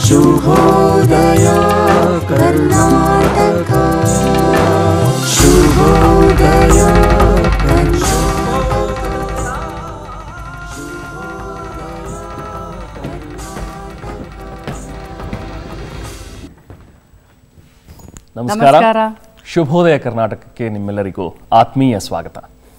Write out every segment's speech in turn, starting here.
ಶುಭೋದಯ ಕರ್ನಾಟಕ ಶುಭೋದಯ ನಮಸ್ಕಾರ ನಮಸ್ಕಾರ. ಶುಭೋದಯ ಕರ್ನಾಟಕಕ್ಕೆ ನಿಮ್ಮೆಲ್ಲರಿಗೂ ಆತ್ಮೀಯ ಸ್ವಾಗತ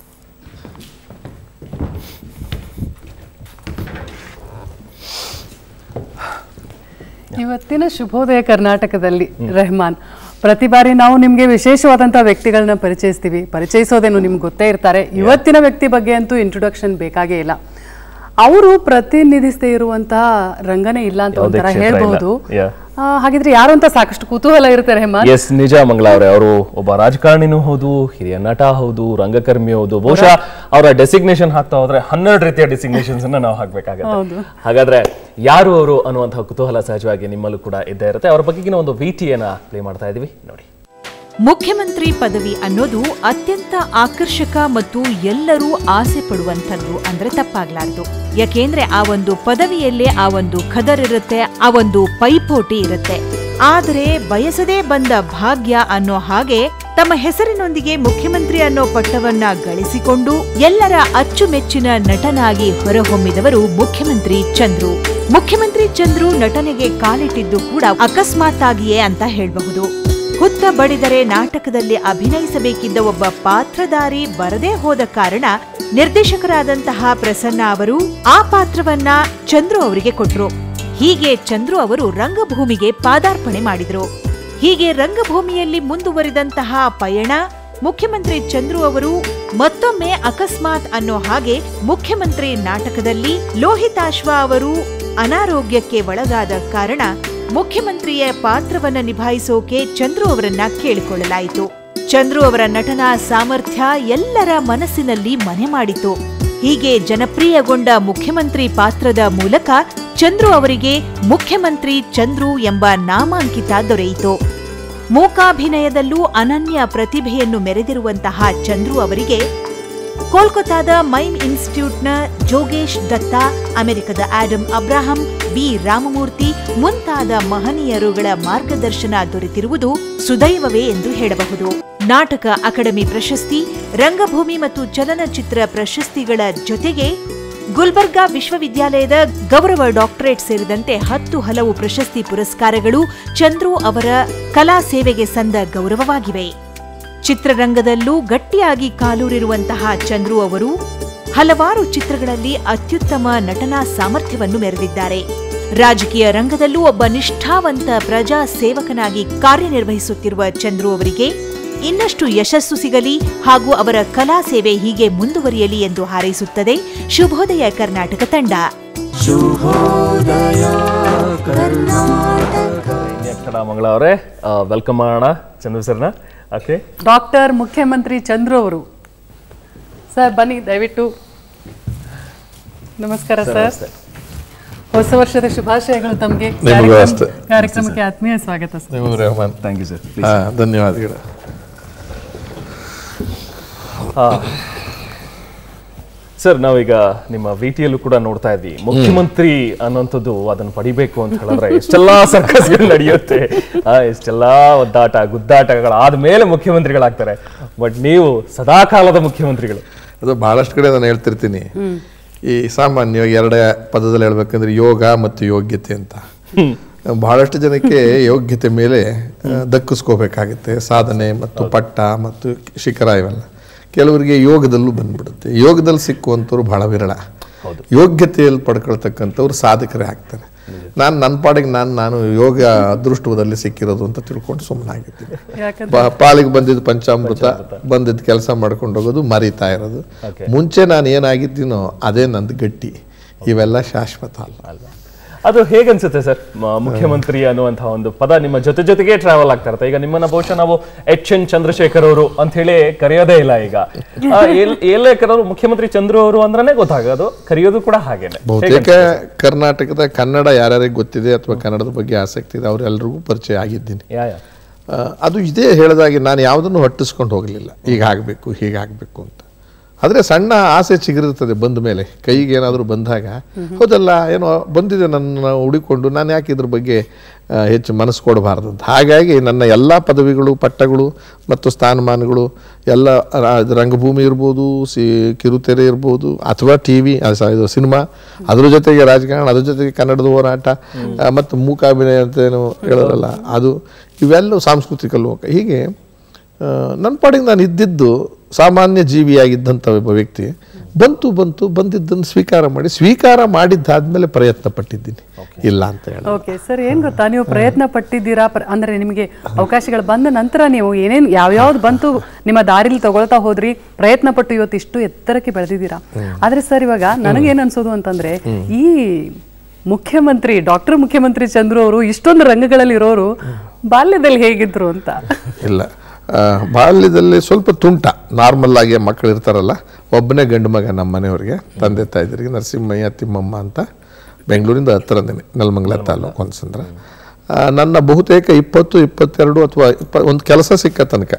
ಇವತ್ತಿನ ಶುಭೋದಯ ಕರ್ನಾಟಕದಲ್ಲಿ ರೆಹಮಾನ್ ಪ್ರತಿ ಬಾರಿ ನಾವು ನಿಮಗೆ ವಿಶೇಷವಾದಂತಹ ವ್ಯಕ್ತಿಗಳನ್ನ ಪರಿಚಯಿಸ್ತೀವಿ ಪರಿಚಯಿಸೋದೇನು ನಿಮ್ಗೆ ಗೊತ್ತೇ ಇರ್ತಾರೆ ಇವತ್ತಿನ ವ್ಯಕ್ತಿ ಬಗ್ಗೆ ಅಂತೂ ಇಂಟ್ರೊಡಕ್ಷನ್ ಬೇಕಾಗೇ ಇಲ್ಲ ಅವರು ಪ್ರತಿನಿಧಿಸದೇ ಇರುವಂತಹ ರಂಗನೇ ಇಲ್ಲ ಅಂತ ಯಾವುದೇ ಒಂಥರ ಕ್ಷೇತ್ರ ಇಲ್ಲ. ಹೇಳ್ಬಹುದು Yeah. ಆ, ಹಾಗಿದ್ರೆ ಯಾರು ಅಂತ ಸಾಕಷ್ಟು ಕುತೂಹಲ ಇರುತ್ತೆ ರೆಹಮಾನ್ ಎಸ್ ನಿಜ ಮಂಗಳ ಅವರೇ ಅವರು ಒಬ್ಬ ರಾಜಕಾರಣಿನೂ ಹೌದು ಹಿರಿಯ ನಟ ಹೌದು ರಂಗಕರ್ಮಿ ಹೌದು ಬಹುಶಃ ಅವರ ಡೆಸಿಗ್ನೇಷನ್ ಹಾಕ್ತಾ ಹೋದ್ರೆ ಹನ್ನೆರಡು ರೀತಿಯ ಡೆಸಿಗ್ನೇಷನ್ಸ್ ಅನ್ನ ನಾವು ಹಾಕ್ಬೇಕಾಗತ್ತೆ ಹಾಗಾದ್ರೆ ಯಾರು ಅವರು ಅನ್ನುವಂತಹ ಕುತೂಹಲ ಸಹಜವಾಗಿ ನಿಮ್ಮಲ್ಲೂ ಕೂಡ ಇದ್ದೇ ಇರುತ್ತೆ ಅವರ ಬಗೆಗಿನ ಒಂದು ವಿಟಿಯನ್ನ ಪ್ಲೇ ಮಾಡ್ತಾ ಇದೀವಿ ನೋಡಿ ಮುಖ್ಯಮಂತ್ರಿ ಪದವಿ ಅನ್ನೋದು ಅತ್ಯಂತ ಆಕರ್ಷಕ ಮತ್ತು ಎಲ್ಲರೂ ಆಸೆ ಪಡುವಂಥದ್ದು ಅಂದ್ರೆ ತಪ್ಪಾಗ್ಲಾರ್ದು ಯಾಕೆಂದ್ರೆ ಆ ಒಂದು ಪದವಿಯಲ್ಲೇ ಆ ಒಂದು ಖದರಿರುತ್ತೆ ಆ ಒಂದು ಪೈಪೋಟಿ ಇರುತ್ತೆ ಆದರೆ ಬಯಸದೇ ಬಂದ ಭಾಗ್ಯ ಅನ್ನೋ ಹಾಗೆ ತಮ್ಮ ಹೆಸರಿನೊಂದಿಗೆ ಮುಖ್ಯಮಂತ್ರಿ ಅನ್ನೋ ಪಟ್ಟವನ್ನ ಗಳಿಸಿಕೊಂಡು ಎಲ್ಲರ ಅಚ್ಚುಮೆಚ್ಚಿನ ನಟನಾಗಿ ಹೊರಹೊಮ್ಮಿದವರು ಮುಖ್ಯಮಂತ್ರಿ ಚಂದ್ರು ಮುಖ್ಯಮಂತ್ರಿ ಚಂದ್ರು ನಟನೆಗೆ ಕಾಲಿಟ್ಟಿದ್ದು ಕೂಡ ಅಕಸ್ಮಾತ್ತಾಗಿಯೇ ಅಂತ ಹೇಳಬಹುದು ಹುತ್ತ ಬಡಿದರೆ ನಾಟಕದಲ್ಲಿ ಅಭಿನಯಿಸಬೇಕಿದ್ದ ಒಬ್ಬ ಪಾತ್ರಧಾರಿ ಬರದೇ ಹೋದ ಕಾರಣ ನಿರ್ದೇಶಕರಾದಂತಹ ಪ್ರಸನ್ನ ಅವರು ಆ ಪಾತ್ರವನ್ನ ಚಂದ್ರು ಅವರಿಗೆ ಕೊಟ್ರು ಹೀಗೆ ಚಂದ್ರು ಅವರು ರಂಗಭೂಮಿಗೆ ಪಾದಾರ್ಪಣೆ ಮಾಡಿದ್ರು ಹೀಗೆ ರಂಗಭೂಮಿಯಲ್ಲಿ ಮುಂದುವರಿದಂತಹ ಪಯಣ ಮುಖ್ಯಮಂತ್ರಿ ಚಂದ್ರು ಅವರು ಮತ್ತೊಮ್ಮೆ ಅಕಸ್ಮಾತ್ ಅನ್ನೋ ಹಾಗೆ ಮುಖ್ಯಮಂತ್ರಿ ನಾಟಕದಲ್ಲಿ ಲೋಹಿತಾಶ್ವ ಅವರು ಅನಾರೋಗ್ಯಕ್ಕೆ ಒಳಗಾದ ಕಾರಣ ಮುಖ್ಯಮಂತ್ರಿಯ ಪಾತ್ರವನ್ನ ನಿಭಾಯಿಸೋಕೆ ಚಂದ್ರು ಅವರನ್ನ ಕೇಳಿಕೊಳ್ಳಲಾಯಿತು ಚಂದ್ರು ಅವರ ನಟನಾ ಸಾಮರ್ಥ್ಯ ಎಲ್ಲರ ಮನಸ್ಸಿನಲ್ಲಿ ಮನೆ ಮಾಡಿತು ಹೀಗೆ ಜನಪ್ರಿಯಗೊಂಡ ಮುಖ್ಯಮಂತ್ರಿ ಪಾತ್ರದ ಮೂಲಕ ಚಂದ್ರು ಅವರಿಗೆ ಮುಖ್ಯಮಂತ್ರಿ ಚಂದ್ರು ಎಂಬ ನಾಮಾಂಕಿತ ದೊರೆಯಿತು ಮೂಕಾಭಿನಯದಲ್ಲೂ ಅನನ್ಯ ಪ್ರತಿಭೆಯನ್ನು ಮೆರೆದಿರುವಂತಹ ಚಂದ್ರು ಅವರಿಗೆ ಕೋಲ್ಕತಾದ ಮೈಮ್ ಇನ್ಸ್ಟಿಟ್ಯೂಟ್ನ ಜೋಗೇಶ್ ದತ್ತಾ ಅಮೆರಿಕದ ಆಡಮ್ ಅಬ್ರಾಹಂ ಬಿ ರಾಮಮೂರ್ತಿ ಮುಂತಾದ ಮಹನೀಯರುಗಳ ಮಾರ್ಗದರ್ಶನ ದೊರೆತಿರುವುದು ಸುದೈವವೇ ಎಂದು ಹೇಳಬಹುದು ನಾಟಕ ಅಕಾಡೆಮಿ ಪ್ರಶಸ್ತಿ ರಂಗಭೂಮಿ ಮತ್ತು ಚಲನಚಿತ್ರ ಪ್ರಶಸ್ತಿಗಳ ಜೊತೆಗೆ ಗುಲ್ಬರ್ಗಾ ವಿಶ್ವವಿದ್ಯಾಲಯದ ಗೌರವ ಡಾಕ್ಟರೇಟ್ ಸೇರಿದಂತೆ ಹತ್ತು ಹಲವು ಪ್ರಶಸ್ತಿ ಪುರಸ್ಕಾರಗಳು ಚಂದ್ರು ಅವರ ಕಲಾ ಸೇವೆಗೆ ಸಂದ ಗೌರವವಾಗಿವೆ ಚಿತ್ರರಂಗದಲ್ಲೂ ಗಟ್ಟಿಯಾಗಿ ಕಾಲೂರಿರುವಂತಹ ಚಂದ್ರು ಅವರು ಹಲವಾರು ಚಿತ್ರಗಳಲ್ಲಿ ಅತ್ಯುತ್ತಮ ನಟನಾ ಸಾಮರ್ಥ್ಯವನ್ನು ಮೆರೆದಿದ್ದಾರೆ ರಾಜಕೀಯ ರಂಗದಲ್ಲೂ ಒಬ್ಬ ನಿಷ್ಠಾವಂತ ಪ್ರಜಾ ಸೇವಕನಾಗಿ ಕಾರ್ಯನಿರ್ವಹಿಸುತ್ತಿರುವ ಚಂದ್ರು ಅವರಿಗೆ ಇನ್ನಷ್ಟು ಯಶಸ್ಸು ಸಿಗಲಿ ಹಾಗೂ ಅವರ ಕಲಾ ಸೇವೆ ಹೀಗೆ ಮುಂದುವರಿಯಲಿ ಎಂದು ಹಾರೈಸುತ್ತದೆ ಶುಭೋದಯ ಕರ್ನಾಟಕ ತಂಡ ಶುಭೋದಯ ಕರ್ನಾಟಕ ಕನ್ನಡ ಮಂಗಳ ಅವರೇ ವೆಲ್ಕಮ್ ಮಾಡೋಣ ಚಂದ್ರ ಸರ್ನ ಓಕೆ ಡಾಕ್ಟರ್ ಮುಖ್ಯಮಂತ್ರಿ ಚಂದ್ರು ಅವರು ಸರ್ ಬನ್ನಿ ದಯವಿಟ್ಟು ನಮಸ್ಕಾರ ಸರ್ ಹೊಸ ವರ್ಷದ ಶುಭಾಶಯಗಳು ತಮಗೆ ನಿಮಗೂ ಅಷ್ಟೇ. ಕಾರ್ಯಕ್ರಮಕ್ಕೆ ಆತ್ಮೀಯ ಸ್ವಾಗತ ಸರ್ ನೀವು ರೆಹಮಾನ್ ಥ್ಯಾಂಕ್ ಯು ಸರ್ ಹಾ ಧನ್ಯವಾದಗಳು ಸರ್ ನಾವೀಗ ನಿಮ್ಮ ವಿಟಿಯಲ್ಲೂ ಕೂಡ ನೋಡ್ತಾ ಇದ್ವಿ ಮುಖ್ಯಮಂತ್ರಿ ಅನ್ನೋಂಥದ್ದು ಅದನ್ನ ಪಡಿಬೇಕು ಅಂತ ಹೇಳಿದ್ರೆ ಎಷ್ಟೆಲ್ಲಾ ಸರ್ಕಸ್ಗಳು ನಡೆಯುತ್ತೆ ಆ, ಎಷ್ಟೆಲ್ಲಾ ಒದ್ದಾಟ ಗುದ್ದಾಟಗಳು ಆದ್ಮೇಲೆ ಮುಖ್ಯಮಂತ್ರಿಗಳಾಗ್ತಾರೆ ಬಟ್ ನೀವು ಸದಾಕಾಲದ ಮುಖ್ಯಮಂತ್ರಿಗಳು ಅದು ಬಹಳಷ್ಟು ಕಡೆ ನಾನು ಹೇಳ್ತಿರ್ತೀನಿ ಈ ಸಾಮಾನ್ಯವಾಗಿ ಎರಡೇ ಪದದಲ್ಲಿ ಹೇಳ್ಬೇಕಂದ್ರೆ ಯೋಗ ಮತ್ತು ಯೋಗ್ಯತೆ ಅಂತ ಬಹಳಷ್ಟು ಜನಕ್ಕೆ ಯೋಗ್ಯತೆ ಮೇಲೆ ಆ, ದಕ್ಕಿಸ್ಕೋಬೇಕಾಗುತ್ತೆ ಸಾಧನೆ ಮತ್ತು ಪಟ್ಟ ಮತ್ತು ಶಿಖರ ಇವೆಲ್ಲ ಕೆಲವರಿಗೆ ಯೋಗದಲ್ಲೂ ಬಂದ್ಬಿಡುತ್ತೆ ಯೋಗದಲ್ಲಿ ಸಿಕ್ಕುವಂಥವ್ರು ಬಹಳ ವಿರಳ ಯೋಗ್ಯತೆಯಲ್ಲಿ ಪಡ್ಕೊಳ್ತಕ್ಕಂಥವ್ರು ಸಾಧಕರೇ ಆಗ್ತಾರೆ ನಾನು ನನ್ನ ಪಾಡಿಗೆ ನಾನು ನಾನು ಯೋಗ ಅದೃಷ್ಟವದಲ್ಲಿ ಸಿಕ್ಕಿರೋದು ಅಂತ ತಿಳ್ಕೊಂಡು ಸುಮ್ಮನಾಗಿದ್ದೀನಿ ಯಾಕಂದ್ರೆ ಬ- ಪಾಲಿಗೆ ಬಂದಿದ್ದು ಪಂಚಾಮೃತ ಬಂದಿದ್ದು ಕೆಲಸ ಮಾಡ್ಕೊಂಡು ಹೋಗೋದು ಮರಿತಾ ಇರೋದು ಮುಂಚೆ ನಾನು ಏನಾಗಿದ್ದೀನೋ ಅದೇ ನಂದು ಗಟ್ಟಿ ಇವೆಲ್ಲ ಶಾಶ್ವತ ಅಲ್ಲ ಅದು ಹೇಗನ್ಸುತ್ತೆ ಸರ್ ಮ- ಮುಖ್ಯಮಂತ್ರಿ ಅನ್ನುವಂತಹ ಒಂದು ಪದ ನಿಮ್ಮ ಜೊತೆ ಜೊತೆಗೆ ಟ್ರಾವೆಲ್ ಆಗ್ತಾ ಇರುತ್ತೆ ಈಗ ನಿಮ್ಮನ್ನ ಬಹುಶಃ ನಾವು ಎಚ್ ಎನ್ ಚಂದ್ರಶೇಖರ್ ಅವರು ಅಂತ ಹೇಳಿ ಕರೆಯೋದೇ ಇಲ್ಲ ಈಗ ಆ, ಎಲ್- ಎಲ್ಲೇ ಕರೆದ್ರು ಮುಖ್ಯಮಂತ್ರಿ ಚಂದ್ರು ಅವರು ಅಂದ್ರನೇ ಗೊತ್ತಾಗೋದು ಕರೆಯೋದು ಕೂಡ ಹಾಗೇನೆ ಬಹುತೇಕ ಕರ್ನಾಟಕದ ಕನ್ನಡ ಯಾರ್ಯಾರಿಗೆ ಗೊತ್ತಿದೆ ಅಥವಾ ಕನ್ನಡದ ಬಗ್ಗೆ ಆಸಕ್ತಿ ಇದೆ ಅವರೆಲ್ಲರಿಗೂ ಪರಿಚಯ ಆಗಿದ್ದೀನಿ ಯಾ ಯಾ ಆ, ಅದು ಇದೇ ಹೇಳಿದಾಗೆ ನಾನು ಯಾವುದನ್ನು ಹೊಟ್ಟಿಸ್ಕೊಂಡು ಹೋಗಲಿಲ್ಲ ಹೀಗಾಗಬೇಕು ಹೀಗಾಗಬೇಕು ಅಂತ ಆದರೆ ಸಣ್ಣ ಆಸೆ ಚಿಗುರಿರ್ತದೆ ಬಂದ ಮೇಲೆ ಕೈಗೆ ಏನಾದರೂ ಬಂದಾಗ ಹೌದಲ್ಲ ಏನೋ ಬಂದಿದೆ ನನ್ನ ಹುಡುಕೊಂಡು ನಾನು ಯಾಕೆ ಇದ್ರ ಬಗ್ಗೆ ಆ, ಹೆಚ್ಚು ಮನಸ್ಸು ಕೊಡಬಾರ್ದು ಅಂತ ಹಾಗಾಗಿ ನನ್ನ ಎಲ್ಲ ಪದವಿಗಳು ಪಟ್ಟಗಳು ಮತ್ತು ಸ್ಥಾನಮಾನಗಳು ಎಲ್ಲ ರ- ರಂಗಭೂಮಿ ಇರ್ಬೋದು ಸಿ ಕಿರುತೆರೆ ಇರ್ಬೋದು ಅಥವಾ ಟಿ ವಿ ಇದು ಸಿನಿಮಾ ಅದ್ರ ಜೊತೆಗೆ ರಾಜಕಾರಣ ಅದ್ರ ಜೊತೆಗೆ ಕನ್ನಡದ ಹೋರಾಟ ಆ, ಮತ್ತು ಮೂಕಾಭಿನಯ ಅಂತ ಏನು ಹೇಳೋರಲ್ಲ ಅದು ಇವೆಲ್ಲ ಸಾಂಸ್ಕೃತಿಕ ಲೋಕ ಹೀಗೆ ಆ, ನನ್ನ ಪಾಡಿಗೆ ನಾನು ಇದ್ದಿದ್ದು ಸಾಮಾನ್ಯ ಜೀವಿಯಾಗಿದ್ದಂಥ ಒಬ್ಬ ವ್ಯಕ್ತಿ ಬಂತು ಬಂತು ಬಂದಿದ್ದನ್ನು ಸ್ವೀಕಾರ ಮಾಡಿ ಸ್ವೀಕಾರ ಮಾಡಿದ್ದಾದ್ಮೇಲೆ ಪ್ರಯತ್ನ ಪಟ್ಟಿದ್ದೀನಿ ಇಲ್ಲ ಅಂತ ಹೇಳಿ ಓಕೆ ಸರ್ ಏನ್ ಗೊತ್ತಾ ನೀವು ಪ್ರಯತ್ನ ಪಟ್ಟಿದ್ದೀರಾ ಪ್ರ- ಅಂದ್ರೆ ನಿಮಗೆ ಅವಕಾಶಗಳು ಬಂದ ನಂತರ ನೀವು ಏನೇನ್ ಯಾವ್ಯಾವ್ದು ಬಂತು ನಿಮ್ಮ ದಾರಿಲಿ ತಗೊಳ್ತಾ ಹೋದ್ರಿ ಪ್ರಯತ್ನ ಪಟ್ಟು ಇವತ್ತು ಇಷ್ಟು ಎತ್ತರಕ್ಕೆ ಬೆಳೆದಿದ್ದೀರಾ ಆದ್ರೆ ಸರ್ ಇವಾಗ ನನಗೇನ್ ಅನ್ಸೋದು ಅಂತಂದ್ರೆ ಈ ಮುಖ್ಯಮಂತ್ರಿ ಡಾಕ್ಟರ್ ಮುಖ್ಯಮಂತ್ರಿ ಚಂದ್ರು ಅವರು ಇಷ್ಟೊಂದು ರಂಗಗಳಲ್ಲಿ ಇರೋರು ಬಾಲ್ಯದಲ್ಲಿ ಹೇಗಿದ್ರು ಅಂತ ಇಲ್ಲ ಆ, ಬಾಲ್ಯದಲ್ಲಿ ಸ್ವಲ್ಪ ತುಂಟ ನಾರ್ಮಲ್ ಆಗಿ ಮಕ್ಕಳು ಇರ್ತಾರಲ್ಲ ಒಬ್ಬನೇ ಗಂಡು ಮಗ ನಮ್ಮ ಮನೆಯವ್ರಿಗೆ ತಂದೆ ತಾಯಿದರಿಗೆ ನರಸಿಂಹಯ್ಯ ತಿಮ್ಮಮ್ಮ ಅಂತ ಬೆಂಗಳೂರಿಂದ ಹತ್ತಿರದೇನೆ ನೆಲಮಂಗಲ ತಾಲೂಕು ಅನ್ಸಂದ್ರೆ ಆ, ನನ್ನ ಬಹುತೇಕ ಇಪ್ಪತ್ತು ಇಪ್ಪತ್ತೆರಡು ಅಥವಾ ಇಪ್ಪ ಒಂದು ಕೆಲಸ ಸಿಕ್ಕ ತನಕ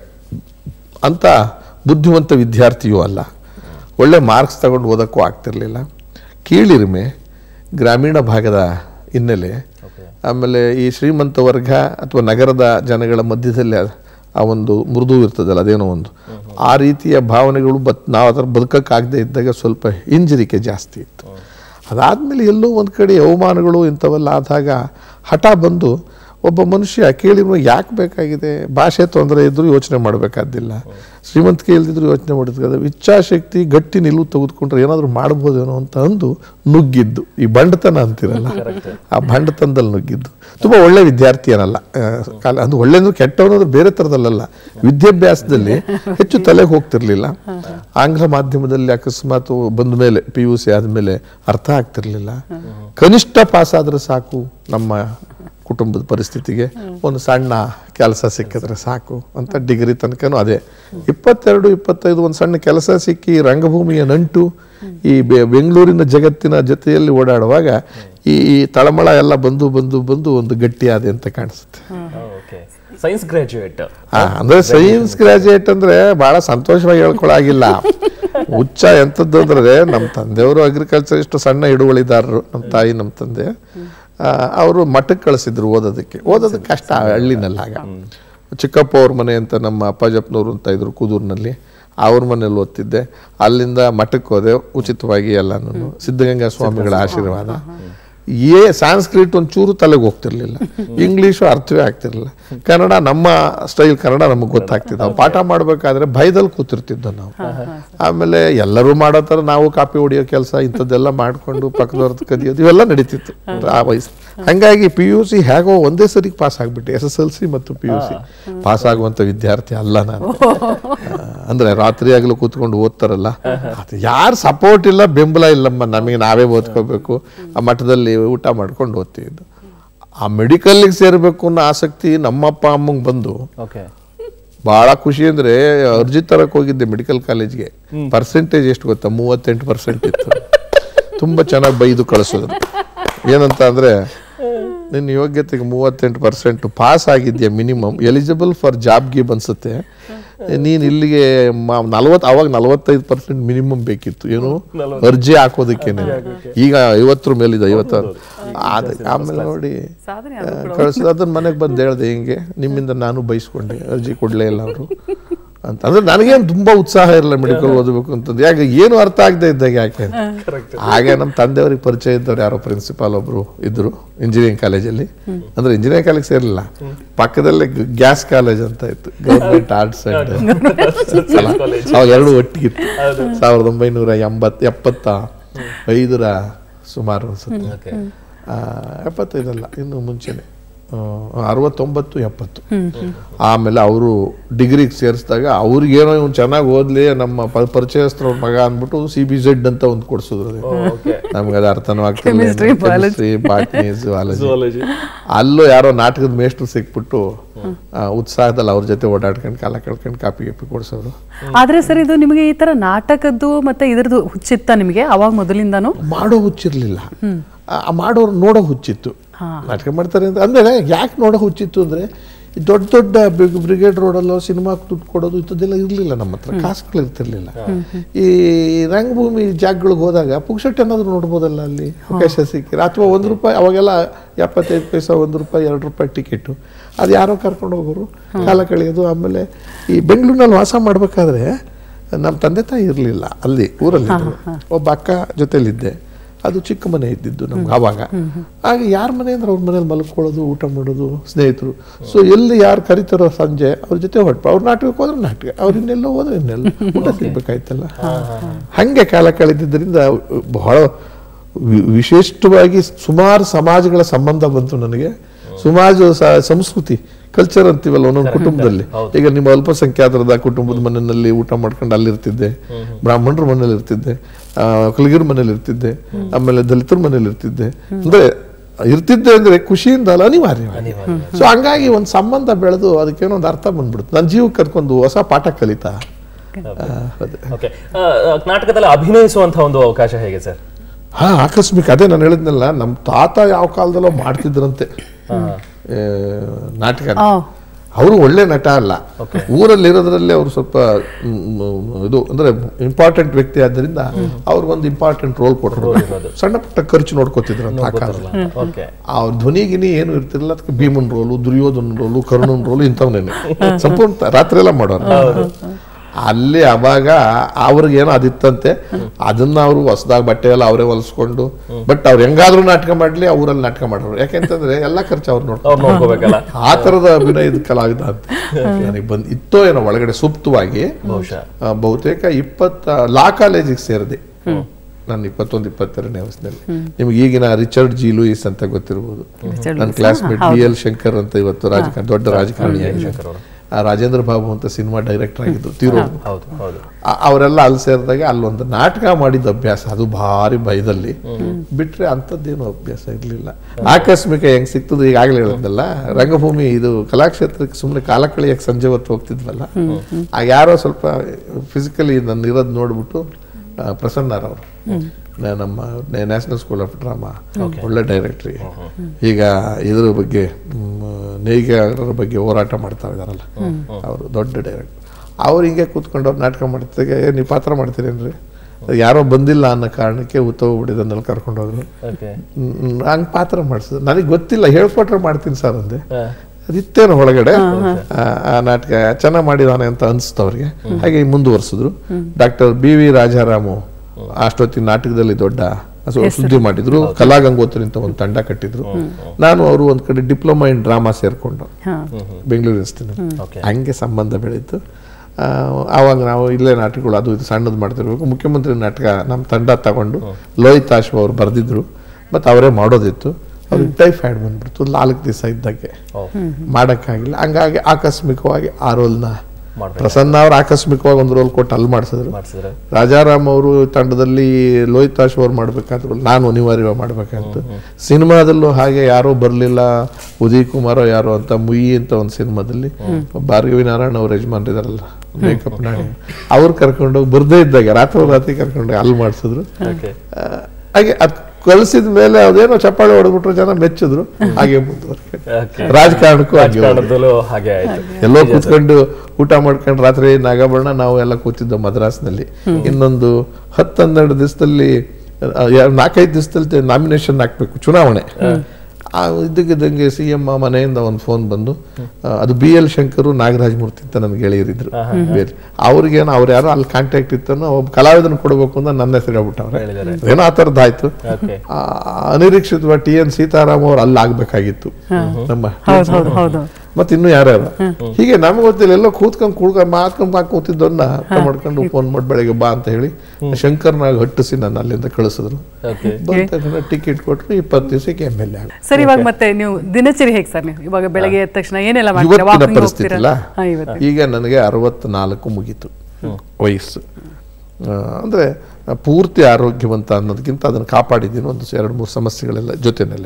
ಅಂತ ಬುದ್ಧಿವಂತ ವಿದ್ಯಾರ್ಥಿಯೂ ಅಲ್ಲ ಒಳ್ಳೆ ಮಾರ್ಕ್ಸ್ ತಗೊಂಡು ಓದೋಕ್ಕೂ ಆಗ್ತಿರ್ಲಿಲ್ಲ ಕೀಳಿರಿಮೆ ಗ್ರಾಮೀಣ ಭಾಗದ ಹಿನ್ನೆಲೆ ಆಮೇಲೆ ಈ ಶ್ರೀಮಂತ ವರ್ಗ ಅಥವಾ ನಗರದ ಜನಗಳ ಮಧ್ಯದಲ್ಲಿ ಆ- ಆ ಒಂದು ಮೃದು ಇರ್ತದಲ್ಲ ಅದೇನೋ ಒಂದು ಆ ರೀತಿಯ ಭಾವನೆಗಳು ಬತ್ ನಾವು ಅದರ ಬದುಕಕ್ಕಾಗದೇ ಇದ್ದಾಗ ಸ್ವಲ್ಪ ಹಿಂಜರಿಕೆ ಜಾಸ್ತಿ ಇತ್ತು ಅದಾದಮೇಲೆ ಎಲ್ಲೋ ಒಂದು ಕಡೆ ಅವಮಾನಗಳು ಇಂಥವೆಲ್ಲ ಆದಾಗ ಹಠ ಬಂದು ಒಬ್ಬ ಮನುಷ್ಯ ಕೇಳಿರುವ ಯಾಕೆ ಬೇಕಾಗಿದೆ ಭಾಷೆ ತೊಂದರೆ ಇದ್ದರೂ ಯೋಚನೆ ಮಾಡಬೇಕಾದ್ದಿಲ್ಲ ಶ್ರೀಮಂತಿಕೆ ಇಲ್ದಿದ್ರು ಯೋಚನೆ ಮಾಡಿದ್ರೆ ಇಚ್ಛಾಶಕ್ತಿ ಗಟ್ಟಿ ನಿಲುವು ತೆಗೆದುಕೊಂಡ್ರೆ ಏನಾದರೂ ಮಾಡ್ಬೋದೇನೋ ಅಂತ ಅಂದು ನುಗ್ಗಿದ್ದು ಈ ಬಂಡತನ ಅಂತಿರಲ್ಲ ಆ ಬಂಡತನದಲ್ಲಿ ನುಗ್ಗಿದ್ದು ತುಂಬ ಒಳ್ಳೆ ವಿದ್ಯಾರ್ಥಿ ಏನಲ್ಲ ಆ, ಕಾಲ ಅದು ಒಳ್ಳೆ ಅಂದ್ರೆ ಕೆಟ್ಟವನು ಅಂದ್ರೆ ಬೇರೆ ಥರದಲ್ಲಲ್ಲ ವಿದ್ಯಾಭ್ಯಾಸದಲ್ಲಿ ಹೆಚ್ಚು ತಲೆಗೆ ಹೋಗ್ತಿರ್ಲಿಲ್ಲ ಆಂಗ್ಲ ಮಾಧ್ಯಮದಲ್ಲಿ ಅಕಸ್ಮಾತ್ ಬಂದ ಮೇಲೆ ಪಿ ಯು ಸಿ ಆದಮೇಲೆ ಅರ್ಥ ಆಗ್ತಿರ್ಲಿಲ್ಲ ಕನಿಷ್ಠ ಪಾಸ್ ಆದ್ರೆ ಸಾಕು ನಮ್ಮ ಕುಟುಂಬದ ಪರಿಸ್ಥಿತಿಗೆ ಒಂದು ಸಣ್ಣ ಕೆಲಸ ಸಿಕ್ಕಿದ್ರೆ ಸಾಕು ಅಂತ ಡಿಗ್ರಿ ತನಕನೂ ಅದೇ ಇಪ್ಪತ್ತೆರಡು ಇಪ್ಪತ್ತೈದು ಒಂದು ಸಣ್ಣ ಕೆಲಸ ಸಿಕ್ಕಿ ರಂಗಭೂಮಿಯ ನಂಟು ಈ ಬೆ- ಬೆಂಗಳೂರಿನ ಜಗತ್ತಿನ ಜೊತೆಯಲ್ಲಿ ಓಡಾಡುವಾಗ ಈ ಈ ತಳಮಳ ಎಲ್ಲ ಬಂದು ಬಂದು ಬಂದು ಒಂದು ಗಟ್ಟಿಯಾದೆ ಅಂತ ಕಾಣಿಸುತ್ತೆ ಓಕೆ ಸೈನ್ಸ್ ಗ್ರಾಜುಯೇಟ್ ಆ, ಅಂದ್ರೆ ಸೈನ್ಸ್ ಗ್ರಾಜುಯೇಟ್ ಅಂದ್ರೆ ಬಹಳ ಸಂತೋಷವಾಗಿ ಹೇಳ್ಕೊಳಾಗಿಲ್ಲ ಹುಚ್ಚ ಎಂಥದ್ದು ಅಂದ್ರೆ ನಮ್ಮ ತಂದೆಯವರು ಅಗ್ರಿಕಲ್ಚರಿಸ್ಟ್ ಸಣ್ಣ ಹಿಡುವಳಿದಾರರು ನಮ್ಮ ತಾಯಿ ನಮ್ಮ ತಂದೆ ಅವರು ಮಠಕ್ಕೆ ಕಳಿಸಿದ್ರು ಓದೋದಕ್ಕೆ ಓದೋದಕ್ಕೆ ಕಷ್ಟ ಹಳ್ಳಿನಲ್ಲಿ ಆಗ ಚಿಕ್ಕಪ್ಪ ಅವ್ರ ಮನೆ ಅಂತ ನಮ್ಮ ಅಪ್ಪಾಜಪ್ಪನವ್ರು ಅಂತ ಇದ್ರು ಕೂದೂರಿನಲ್ಲಿ ಅವ್ರ ಮನೇಲಿ ಓದ್ತಿದ್ದೆ ಅಲ್ಲಿಂದ ಮಠಕ್ಕೆ ಹೋದೆ ಉಚಿತವಾಗಿ ಎಲ್ಲಾನು ಸಿದ್ಧಗಂಗಾ ಸ್ವಾಮಿಗಳ ಆಶೀರ್ವಾದ ಏ ಸಾಂಸ್ಕ್ರಿಟ್ ಒಂಚೂರು ತಲೆಗೆ ಹೋಗ್ತಿರ್ಲಿಲ್ಲ ಇಂಗ್ಲೀಷು ಅರ್ಥವೇ ಆಗ್ತಿರ್ಲಿಲ್ಲ ಕನ್ನಡ ನಮ್ಮ ಸ್ಟೈಲ್ ಕನ್ನಡ ನಮಗೆ ಗೊತ್ತಾಗ್ತಿದ್ದ ನಾವು ಪಾಠ ಮಾಡಬೇಕಾದ್ರೆ ಭಯದಲ್ಲಿ ಕೂತಿರ್ತಿದ್ದ ನಾವು ಆಮೇಲೆ ಎಲ್ಲರೂ ಮಾಡೋ ಥರ ನಾವು ಕಾಪಿ ಹೊಡಿಯೋ ಕೆಲಸ ಇಂಥದ್ದೆಲ್ಲ ಮಾಡಿಕೊಂಡು ಪಕ್ಕದವ್ರದ್ದು ಕದಿಯೋದು ಇವೆಲ್ಲ ನಡೀತಿತ್ತು ಆ ವಯಸ್ಸು ಹಂಗಾಗಿ ಪಿ ಯು ಸಿ ಹೇಗೋ ಒಂದೇ ಸರಿಗೆ ಪಾಸ್ ಆಗ್ಬಿಟ್ಟೆ ಎಸ್ ಎಸ್ ಎಲ್ ಸಿ ಮತ್ತು ಪಿ ಯು ಸಿ ಪಾಸ್ ಆಗುವಂಥ ವಿದ್ಯಾರ್ಥಿ ಅಲ್ಲ ನಾನು ಆ, ಅಂದ್ರೆ ರಾತ್ರಿ ಆಗಲೂ ಕೂತ್ಕೊಂಡು ಓದ್ತಾರಲ್ಲ ಅದು ಯಾರು ಸಪೋರ್ಟ್ ಇಲ್ಲ ಬೆಂಬಲ ಇಲ್ಲಮ್ಮ ನಮಗೆ ನಾವೇ ಓದ್ಕೋಬೇಕು ಆ ಮಠದಲ್ಲಿ ಊಟ ಮಾಡ್ಕೊಂಡು ಓದ್ತಿದ್ದು ಆ ಮೆಡಿಕಲ್ಗೆ ಸೇರಬೇಕು ಅನ್ನೋ ಆಸಕ್ತಿ ನಮ್ಮಪ್ಪ ಅಮ್ಮಂಗೆ ಬಂದು ಓಕೆ ಬಹಳ ಖುಷಿ ಅಂದ್ರೆ ಅರ್ಜಿ ತರಕ್ ಹೋಗಿದ್ದೆ ಮೆಡಿಕಲ್ ಕಾಲೇಜ್ಗೆ ಪರ್ಸೆಂಟೇಜ್ ಎಷ್ಟು ಗೊತ್ತಾ ಮೂವತ್ತೆಂಟು ಪರ್ಸೆಂಟ್ ಇತ್ತು ತುಂಬಾ ಚೆನ್ನಾಗಿ ಬೈದು ಕಳಿಸೋದು ಏನಂತ ಅಂದ್ರೆ ನಿನ್ನ ಯೋಗ್ಯತೆಗೆ ಮೂವತ್ತೆಂಟು ಪರ್ಸೆಂಟ್ ಪಾಸ್ ಆಗಿದ್ಯಾ ಮಿನಿಮಮ್ ಎಲಿಜಿಬಲ್ ಫಾರ್ ಜಾಬ್ ಗೀಬ್ ಅನ್ಸುತ್ತೆ ನೀನು ಇಲ್ಲಿಗೆ ನಲ್ವತ್ತು ಅವಾಗ ನಲವತ್ತೈದು ಪರ್ಸೆಂಟ್ ಮಿನಿಮಮ್ ಬೇಕಿತ್ತು ಏನು ಅರ್ಜಿ ಹಾಕೋದಕ್ಕೇನೆ ಈಗ ಐವತ್ತರ ಮೇಲಿದೆ ಐವತ್ತಾರು ಅದ ಆಮೇಲೆ ನೋಡಿ ಸಾಧನೆ ಕಳಿಸಿದ ಅದನ್ನ ಮನೆಗೆ ಬಂದು ಹೇಳ್ದೆ ಹಿಂಗೆ ನಿಮ್ಮಿಂದ ನಾನು ಬೈಸ್ಕೊಂಡೆ ಅರ್ಜಿ ಕೊಡ್ಲೇ ಇಲ್ಲ ಅವರು ಅಂತ ಅಂದ್ರೆ ನನಗೇನು ತುಂಬಾ ಉತ್ಸಾಹ ಇರಲಿಲ್ಲ ಮೆಡಿಕಲ್ ಓದಬೇಕು ಅಂತಂದು ಯಾಕೆ ಏನು ಅರ್ಥ ಆಗದೆ ಇದ್ದಾಗ ಯಾಕೆ ಅಂತ. ಆಗ ನಮ್ಮ ತಂದೆಯವ್ರಿಗೆ ಪರಿಚಯ ಇದ್ದವ್ರು ಯಾರೋ ಪ್ರಿನ್ಸಿಪಾಲ್ ಒಬ್ರು ಇದ್ರು ಇಂಜಿನಿಯರಿಂಗ್ ಕಾಲೇಜಲ್ಲಿ ಅಂದ್ರೆ ಇಂಜಿನಿಯರಿಂಗ್ ಕಾಲೇಜ್ ಸೇರಿಲ್ಲ ಪಕ್ಕದಲ್ಲೇ ಗ್ಯಾಸ್ ಕಾಲೇಜ್ ಅಂತ ಇತ್ತು ಗೌರ್ಮೆಂಟ್ ಆರ್ಟ್ಸ್ ಅಂಡ್ ಅವಾಗ ಎರಡು ಒಟ್ಟಿಗಿತ್ತು ಸಾವಿರದ ಒಂಬೈನೂರ ಎಂಬತ್ ಎಪ್ಪತ್ತ ಐದರ ಸುಮಾರು ಅನ್ಸುತ್ತೆ ಆ, ಎಪ್ಪತ್ತೈದಲ್ಲ ಇನ್ನು ಮುಂಚೆನೆ ಆ, ಅರವತ್ತೊಂಬತ್ತು ಎಪ್ಪತ್ತು ಆಮೇಲೆ ಅವರು ಡಿಗ್ರಿಗೆ ಸೇರಿಸಿದಾಗ ಅವ್ರಿಗೇನೋ ಇವ್ನು ಚೆನ್ನಾಗಿ ಓದ್ಲಿ ನಮ್ಮ ಪ- ಪರಿಚಯಸ್ಥರ ಮಗ ಅಂದ್ಬಿಟ್ಟು ಸಿ ಬಿ ಜೆಡ್ ಅಂತ ಒಂದು ಕೊಡ್ಸಿದ್ರು ಅದು. ನಮ್ಗೆ ಅದು ಅರ್ಥನೂ Chemistry, biology. ಬಾಟ್ನಿ ಜುವಾಲಜಿ ಅಲ್ಲೂ ಯಾರೋ ನಾಟಕದ ಮೇಷ್ಟ್ರು ಸಿಕ್ಬಿಟ್ಟು ಆ, ಉತ್ಸಾಹದಲ್ಲಿ ಅವ್ರ ಜೊತೆ ಓಡಾಡ್ಕೊಂಡು ಕಾಲ ಕಳ್ಕೊಂಡು ಕಾಪಿ ಗಿಪಿ ಕೊಡ್ಸೋರು ಆದ್ರೆ ಸರ್ ಇದು ನಿಮಗೆ ಈ ತರ ನಾಟಕದ್ದು ಮತ್ತೆ ಇದ್ರದ್ದು ಹುಚ್ಚಿತ್ತ ನಿಮಗೆ ಅವಾಗ ಮೊದಲಿಂದಾನು ಮಾಡೋ ಹುಚ್ಚಿರ್ಲಿಲ್ಲ ಆ ಮಾಡೋರು ನೋಡೋ ಹುಚ್ಚಿತ್ತು ನಾಟಕ ಮಾಡ್ತಾರೆ ಅಂತ ಅಂದ್ರೆ ಯಾಕೆ ನೋಡೋ ಹುಚ್ಚಿತ್ತು ಅಂದ್ರೆ ಈ ದೊಡ್ಡ ದೊಡ್ಡ ಬ್ರಿಗ್- ಬ್ರಿಗೇಡ್ ರೋಡಲ್ಲೋ ಸಿನಿಮಾಕ್ಕೆ ದುಡ್ಡು ಕೊಡೋದು ಇಂಥದ್ದೆಲ್ಲ ಇರಲಿಲ್ಲ ನಮ್ಮ ಹತ್ರ ಕಾಸುಗಳು ಇರ್ತಿರ್ಲಿಲ್ಲ ಈ ರಂಗಭೂಮಿ ಜಾಗಗಳಿಗೆ ಹೋದಾಗ ಪುಕ್ಷಟ್ ಏನಾದ್ರು ನೋಡ್ಬೋದಲ್ಲ ಅಲ್ಲಿ ಅವಕಾಶ ಸಿಕ್ಕಿರ ಅಥವಾ ಒಂದು ರೂಪಾಯಿ ಅವಾಗೆಲ್ಲ ಎಪ್ಪತ್ತೈದು ಪೈಸೆ ಒಂದು ರೂಪಾಯಿ ಎರಡು ರೂಪಾಯಿ ಟಿಕೆಟು ಅದು ಯಾರೋ ಕರ್ಕೊಂಡು ಹೋಗೋರು ಕಾಲ ಕಳೆಯೋದು ಆಮೇಲೆ ಈ ಬೆಂಗಳೂರಿನಲ್ಲಿ ವಾಸ ಮಾಡಬೇಕಾದ್ರೆ ನಮ್ಮ ತಂದೆ ತಾಯಿ ಇರಲಿಲ್ಲ ಅಲ್ಲಿ ಊರಲ್ಲಿ ಒಬ್ಬ ಅಕ್ಕ ಜೊತೆಲಿದ್ದೆ ಅದು ಚಿಕ್ಕ ಮನೆ ಇದ್ದಿದ್ದು ನಮ್ಗೆ ಆವಾಗ ಆಗ ಯಾರ ಮನೆ ಅಂದ್ರೆ ಅವ್ರ ಮನೇಲಿ ಮಲ್ಕೊಳ್ಳೋದು ಊಟ ಮಾಡೋದು ಸ್ನೇಹಿತರು ಸೊ ಎಲ್ಲಿ ಯಾರು ಕರಿತಾರೋ ಸಂಜೆ ಅವ್ರ ಜೊತೆ ಹೊರಟು ಅವ್ರ ನಾಟಕಕ್ಕೆ ಹೋದ್ರೆ ನಾಟಕ ಅವ್ರು ಇನ್ನೆಲ್ಲೋ ಹೋದ್ರೆ ಇನ್ನೆಲ್ಲ ಊಟ ಸಿಗ್ಬೇಕಾಯ್ತಲ್ಲ ಹಂಗೆ ಕಾಲ ಕಳೆದಿದ್ದರಿಂದ ಬಹಳ ವಿ- ವಿಶಿಷ್ಟವಾಗಿ ಸುಮಾರು ಸಮಾಜಗಳ ಸಂಬಂಧ ಬಂತು ನನಗೆ ಸಮಾಜ ಸ- ಸಂಸ್ಕೃತಿ ಕಲ್ಚರ್ ಅಂತೀವಲ್ಲ ಒಂದೊಂದು ಕುಟುಂಬದಲ್ಲಿ ಈಗ ನಿಮ್ಮ ಅಲ್ಪಸಂಖ್ಯಾತರದ ಕುಟುಂಬದ ಮನೆಯಲ್ಲಿ ಊಟ ಮಾಡ್ಕೊಂಡು ಅಲ್ಲಿರ್ತಿದ್ದೆ ಬ್ರಾಹ್ಮಣರ ಮನೇಲಿ ಇರ್ತಿದ್ದೆ ಆ, ಕಲಗಿರ ಮನೇಲಿ ಇರ್ತಿದ್ದೆ ಆಮೇಲೆ ದಲಿತರ ಮನೇಲಿ ಇರ್ತಿದ್ದೆ ಅಂದ್ರೆ ಇರ್ತಿದ್ದೆ ಅಂದ್ರೆ ಖುಷಿಯಿಂದ ಅಲ್ಲ ಅನಿವಾರ್ಯ ಸೊ ಹಂಗಾಗಿ ಒಂದು ಸಂಬಂಧ ಬೆಳೆದು ಅದಕ್ಕೇನೋ ಒಂದು ಅರ್ಥ ಬಂದ್ಬಿಡುತ್ತೆ ನನ್ನ ಜೀವಕ್ಕೆ ಕರ್ಕೊಂಡು ಹೊಸ ಪಾಠ ಕಲಿತಾ ಆ, ಅದೇ. ಓಕೆ ನಾಟಕದಲ್ಲಿ ಅಭಿನಯಿಸುವಂತ ಒಂದು ಅವಕಾಶ ಹೇಗೆ ಸರ್ ಹಾ ಆಕಸ್ಮಿಕ ಅದೇ ನಾನು ಹೇಳಿದ್ನಲ್ಲ ನಮ್ಮ ತಾತ ಯಾವ ಕಾಲದಲ್ಲೋ ಮಾಡ್ತಿದ್ರಂತೆ ಏ, ನಾಟಕ ಆ, ಅವರು ಒಳ್ಳೆ ನಟ ಅಲ್ಲ ಊರಲ್ಲಿ ಇರೋದ್ರಲ್ಲಿ ಅವರು ಸ್ವಲ್ಪ ಮ್, ಮ್, ಇದು ಅಂದ್ರೆ ಇಂಪಾರ್ಟೆಂಟ್ ವ್ಯಕ್ತಿ ಆದ್ದರಿಂದ ಅವ್ರಿಗೊಂದು ಇಂಪಾರ್ಟೆಂಟ್ ರೋಲ್ ಕೊಟ್ಟರು ಸಣ್ಣ ಪುಟ್ಟ ಖರ್ಚು ನೋಡ್ಕೋತಿದ್ರಂತ ಆ ಕಾಲದಲ್ಲಿ ಓಕೆ ಅವ್ರ ಧ್ವನಿಗಿನಿ ಏನು ಇರ್ತಿರಲಿಲ್ಲ ಅದಕ್ಕೆ ಭೀಮನ್ ರೋಲು ದುರ್ಯೋಧನ ರೋಲು ಕರ್ಣನ್ ರೋಲು ಇಂಥವನ್ನೇನೆ ಸಂಪೂರ್ಣ ತ- ರಾತ್ರಿ ಎಲ್ಲ ಮಾಡೋರು ಅಲ್ಲಿ ಅವಾಗ ಅವ್ರಿಗೆ ಏನೋ ಅದಿತ್ತಂತೆ ಅದನ್ನ ಅವರು ಹೊಸದಾಗಿ ಬಟ್ಟೆ ಎಲ್ಲ ಅವರೇ ಹೊಲಿಸ್ಕೊಂಡು ಬಟ್ ಅವ್ರು ಹೆಂಗಾದ್ರೂ ನಾಟಕ ಮಾಡ್ಲಿ ಅವರಲ್ಲಿ ನಾಟಕ ಮಾಡೋರು ಯಾಕೆಂತಂದ್ರೆ ಎಲ್ಲ ಖರ್ಚು ಅವ್ರು ನೋಡ್ತಾರೆ ಅವ್ರು ನೋಡ್ಕೋಬೇಕಲ್ಲ ಆ ತರದ ಅಭಿನಯದ ಕಲಾವಿದ ಅಂತ ನನಗೆ ಬಂದ್ ಇತ್ತೋ ಏನೋ ಒಳಗಡೆ ಸುಪ್ತವಾಗಿ ಬಹುಶಃ ಆ, ಬಹುತೇಕ ಇಪ್ಪತ್ತ ಲಾ ಕಾಲೇಜಿಗೆ ಸೇರಿದೆ ನಾನು ಇಪ್ಪತ್ತೊಂದು ಇಪ್ಪತ್ತೆರಡನೇ ವಯಸ್ಸಿನಲ್ಲಿ ನಿಮ್ಗೆ ಈಗಿನ ರಿಚರ್ಡ್ ಜಿ ಲೂಯಿಸ್ ಅಂತ ಗೊತ್ತಿರ್ಬೋದು ರಿಚರ್ಡ್ ನನ್ನ ಕ್ಲಾಸ್ಮೇಟ್ ಬಿ ಎಲ್ ಶಂಕರ್ ಅಂತ ಇವತ್ತು ರಾಜಕಾರಣ ದೊಡ್ಡ ರಾಜಕಾರಣಿ ಆ ರಾಜೇಂದ್ರ ಬಾಬು ಅಂತ ಸಿನಿಮಾ ಡೈರೆಕ್ಟರ್ ಆಗಿದ್ರು ತೀರೋದು ಹೌದು ಹೌದು ಆ- ಅವರೆಲ್ಲ ಅಲ್ಲಿ ಸೇರಿದಾಗ ಅಲ್ಲೊಂದು ನಾಟಕ ಮಾಡಿದ ಅಭ್ಯಾಸ ಅದು ಭಾರಿ ಭಯದಲ್ಲಿ ಬಿಟ್ರೆ ಅಂಥದ್ದೇನು ಅಭ್ಯಾಸ ಇರಲಿಲ್ಲ ಆಕಸ್ಮಿಕ ಹೆಂಗ್ ಸಿಕ್ತದೆ ಈಗಾಗಲೇ ಹೇಳಿದ್ನಲ್ಲ ರಂಗಭೂಮಿ ಇದು ಕಲಾಕ್ಷೇತ್ರಕ್ಕೆ ಸುಮ್ಮನೆ ಕಾಲ ಕಳಿಯಕ್ಕೆ ಸಂಜೆ ಹೊತ್ತು ಹೋಗ್ತಿದ್ವಲ್ಲ ಆಗ ಯಾರೋ ಸ್ವಲ್ಪ ಫಿಸಿಕಲಿ ನನ್ನ ಇರೋದು ನೋಡ್ಬಿಟ್ಟು ಆ, ಪ್ರಸನ್ನರವರು ನ- ನಮ್ಮ ನ್ಯಾಷನಲ್ ಸ್ಕೂಲ್ ಆಫ್ ಡ್ರಾಮಾ ಒಳ್ಳೆ ಡೈರೆಕ್ಟ್ರಿ ಈಗ ಇದ್ರ ಬಗ್ಗೆ ಮ್, ನೇಯ್ಗೆಗಾರರ ಬಗ್ಗೆ ಹೋರಾಟ ಮಾಡ್ತಾ ಇದಾರಲ್ಲ ಅವರು ದೊಡ್ಡ ಡೈರೆಕ್ಟರ್ ಅವ್ರು ಹಿಂಗೆ ಕೂತ್ಕೊಂಡು ಅವ್ರು ನಾಟಕ ಮಾಡ್ತಿದ್ದಾಗ "ಏ, ನೀವು ಪಾತ್ರ ಮಾಡ್ತೀರೇನ್ರಿ ಯಾರೋ ಬಂದಿಲ್ಲ ಅನ್ನೋ ಕಾರಣಕ್ಕೆ ಉತ್ತಮ ಬಿಡಿದನ್ನೆಲ್ಲ ಕರ್ಕೊಂಡು ಹೋದ್ರು ಓಕೆ ಹಂಗೆ ಪಾತ್ರ ಮಾಡಿಸಿದ್ರು ನನಗೆ ಗೊತ್ತಿಲ್ಲ ಹೇಳ್ಕೊಟ್ರೆ ಮಾಡ್ತೀನಿ ಸರ್ ಅಂದೆ ಅದಿತ್ತೇನೋ ಒಳಗಡೆ ಆ, ಆ ನಾಟಕ ಚೆನ್ನಾಗಿ ಮಾಡಿದಾನೆ ಅಂತ ಅನ್ಸ್ತು ಅವ್ರಿಗೆ ಹಾಗೆ ಮುಂದುವರ್ಸಿದ್ರು ಡಾಕ್ಟರ್ ಬಿ ವಿ ರಾಜಾರಾಮು ಅಷ್ಟೊತ್ತಿನ ನಾಟಕದಲ್ಲಿ ದೊಡ್ಡ ಸೊ- ಸುದ್ದಿ ಮಾಡಿದ್ರು ಕಲಾಗಂಗೋತ್ರಿ ಅಂತ ಒಂದು ತಂಡ ಕಟ್ಟಿದ್ರು ನಾನು ಅವರು ಒಂದ್ ಕಡೆ ಡಿಪ್ಲೊಮಾ ಇನ್ ಡ್ರಾಮಾ ಸೇರ್ಕೊಂಡು ಹಾ. Bengaluru institute Okay. ಹಂಗೆ ಸಂಬಂಧ ಬೆಳೀತು ಆ, ಆವಾಗ ನಾವು ಇಲ್ಲೇ ನಾಟಕಗಳು ಅದು ಇದು ಸಣ್ಣದು ಮಾಡ್ತಿರ್ಬೇಕು ಮುಖ್ಯಮಂತ್ರಿ ನಾಟಕ ನಮ್ಮ ತಂಡ ತಗೊಂಡು ಲೋಹಿತ್ ಆಶ್ವ ಅವ್ರು ಬರೆದಿದ್ರು ಮತ್ತು ಅವರೇ ಮಾಡೋದಿತ್ತು ಅವ್ರಿಗೆ ಟೈಫಾಯ್ಡ್ ಬಂದ್ಬಿಡ್ತು ನಾಲ್ಕು ದಿವಸ ಇದ್ದಾಗೆ ಓ. ಮಾಡೋಕ್ಕಾಗಿಲ್ಲ ಹಂಗಾಗಿ ಆಕಸ್ಮಿಕವಾಗಿ ಆ ರೋಲ್ನ ಮಾಡ್ಬೇಕು. ಪ್ರಸನ್ನ ಅವ್ರು ಆಕಸ್ಮಿಕವಾಗಿ ಒಂದು ರೋಲ್ ಕೊಟ್ಟು ಅಲ್ಲಿ ಮಾಡಿಸಿದ್ರು ಮಾಡಿಸಿದ್ರೆ ರಾಜಾರಾಮ್ ಅವರು ತಂಡದಲ್ಲಿ ಲೋಹಿತ್ ಆಶ್ ಅವ್ರು ಮಾಡ್ಬೇಕಾದ್ರು ನಾನು ಅನಿವಾರ್ಯವಾಗಿ ಮಾಡ್ಬೇಕಾಯ್ತು ಸಿನಿಮಾದಲ್ಲೂ ಹಾಗೆ ಯಾರೋ ಬರಲಿಲ್ಲ ಉದಯ್ ಕುಮಾರ್ ಯಾರೋ ಅಂತ ಮುಯಿ ಅಂತ ಒಂದು ಸಿನಿಮಾದಲ್ಲಿ ಭಾರ್ಗವಿ ನಾರಾಯಣ ಅವ್ರ ಯಜಮಾನ್ರಿದಾರಲ್ಲ ಮೇಕಪ್ ನಾಡಿ ಅವ್ರು ಕರ್ಕೊಂಡೋಗಿ ಬರ್ದೇ ಇದ್ದಾಗ ರಾತ್ರಿ ರಾತ್ರಿ ಕರ್ಕೊಂಡೋಗಿ ಅಲ್ಲಿ ಮಾಡಿಸಿದ್ರು ಓಕೆ ಆ, ಹಾಗೆ ಅದ್ ಕಳಿಸಿದ ಮೇಲೆ ಅದೇನೋ ಚಪ್ಪಾಳೆ ಹೊಡೆದ್ಬಿಟ್ರು ಜನ ಮೆಚ್ಚಿದ್ರು ಹಾಗೆ ಮುಂದುವರ್ಕೊಂಡು Okay. ರಾಜಕಾರಣಕ್ಕೂ ಹಾಗೆ ಹೋಗ್ಬಿಟ್ಟು. ರಾಜಕಾರಣದಲ್ಲೂ ಹಾಗೆ ಆಯ್ತು ಎಲ್ಲೋ ಕೂತ್ಕೊಂಡು ಊಟ ಮಾಡ್ಕೊಂಡು ರಾತ್ರಿ ನಾಗಬಣ್ಣ ನಾವು ಎಲ್ಲ ಕೂತಿದ್ದೋ ಮದ್ರಾಸ್ನಲ್ಲಿ ಇನ್ನೊಂದು ಹತ್ತು ಹನ್ನೆರಡು ದಿವಸದಲ್ಲಿ ನಾಲ್ಕೈದು ದಿವಸದಲ್ಲಿ ನಾಮಿನೇಷನ್ ಹಾಕ್ಬೇಕು ಚುನಾವಣೆ ಆ ಇದ್ದಕ್ಕಿದ್ದಂಗೆ ಸಿ ಎಂ ಮನೆಯಿಂದ ಒಂದು ಫೋನ್ ಬಂದು ಆ, ಅದು ಬಿ ಎಲ್ ಶಂಕರು ನಾಗರಾಜ್ ಮೂರ್ತಿ ಅಂತ ನನ್ಗೆ ಗೆಳೆಯರಿದ್ರು ಬೇರೆ ಅವ್ರಿಗೇನೋ ಅವ್ರು ಯಾರೋ ಅಲ್ಲಿ ಕಾಂಟ್ಯಾಕ್ಟ್ ಇತ್ತನೋ ಒಬ್ಬ ಕಲಾವಿದನ ಕೊಡಬೇಕು ಅಂತ ನನ್ನ ಹೆಸರು ಹೇಳ್ಬಿಟ್ಟವ್ರೆ ಹೇಳಿದ್ದಾರೆ. ಏನೋ ಆ ಥರದ್ದಾಯ್ತು ಓಕೆ ಆ, ಅನಿರೀಕ್ಷಿತವಾಗಿ ಟಿ ಎನ್ ಸೀತಾರಾಮ್ ಅವ್ರು ಅಲ್ಲಿ ಆಗ್ಬೇಕಾಗಿತ್ತು ನಮ್ಮ ಹೌದು ಹೌದು ಹೌದು ಮತ್ತೆ ಇನ್ನು ಯಾರ್ಯಾರು ಹೀಗೆ ನಮ್ಗೆ ಗೊತ್ತಿಲ್ಲ ಎಲ್ಲೋ ಕೂತ್ಕೊಂಡು ಕುಡ್ಕೊಂಡು ಮಾತ್ಕೊಂಡ್ ಮಾತ್ ಕೂತಿದ್ದನ್ನ ಊಟ ಮಾಡ್ಕೊಂಡು ಫೋನ್ ಮಾಡಿ ಬೆಳಗ್ಗೆ ಬಾ ಅಂತ ಹೇಳಿ ಶಂಕರ್ನಾಗ ಹಟ್ಟಿಸಿ ನನ್ನ ಅಲ್ಲಿಂದ ಕಳಿಸಿದ್ರು ಓಕೆ ಬಂದ ತಕ್ಷಣ ಟಿಕೆಟ್ ಕೊಟ್ಟರು ಇಪ್ಪತ್ತು ದಿವಸಕ್ಕೆ ಎಮ್ ಎಲ್ ಎ ಸರ್ ಇವಾಗ ಮತ್ತೆ ನೀವು ದಿನಚರಿ ಹೇಗೆ ಸರ್ ನೀವು ಇವಾಗ ಬೆಳಗ್ಗೆ ಎದ್ದ ತಕ್ಷಣ ಏನೆಲ್ಲ ಮಾಡ್ತೀರಾ ಇವತ್ತಿನ ವಾಕಿಂಗ್ ಪರಿಸ್ಥಿತಿ ಹೋಗ್ತೀರಾ ಇಲ್ಲ ಹಾ ಇವತ್ತು ಈಗ ನನಗೆ ಅರವತ್ನಾಲ್ಕು ಮುಗೀತು ವಯಸ್ಸು ಆ, ಅಂದ್ರೆ ಆ, ಪೂರ್ತಿ ಆರೋಗ್ಯವಂತ ಅನ್ನೋದಕ್ಕಿಂತ ಅದನ್ನು ಕಾಪಾಡಿದ್ದೀನಿ ಒಂದು ಎರಡು ಮೂರು ಸಮಸ್ಯೆಗಳೆಲ್ಲ ಜೊತೆನಲ್ಲಿ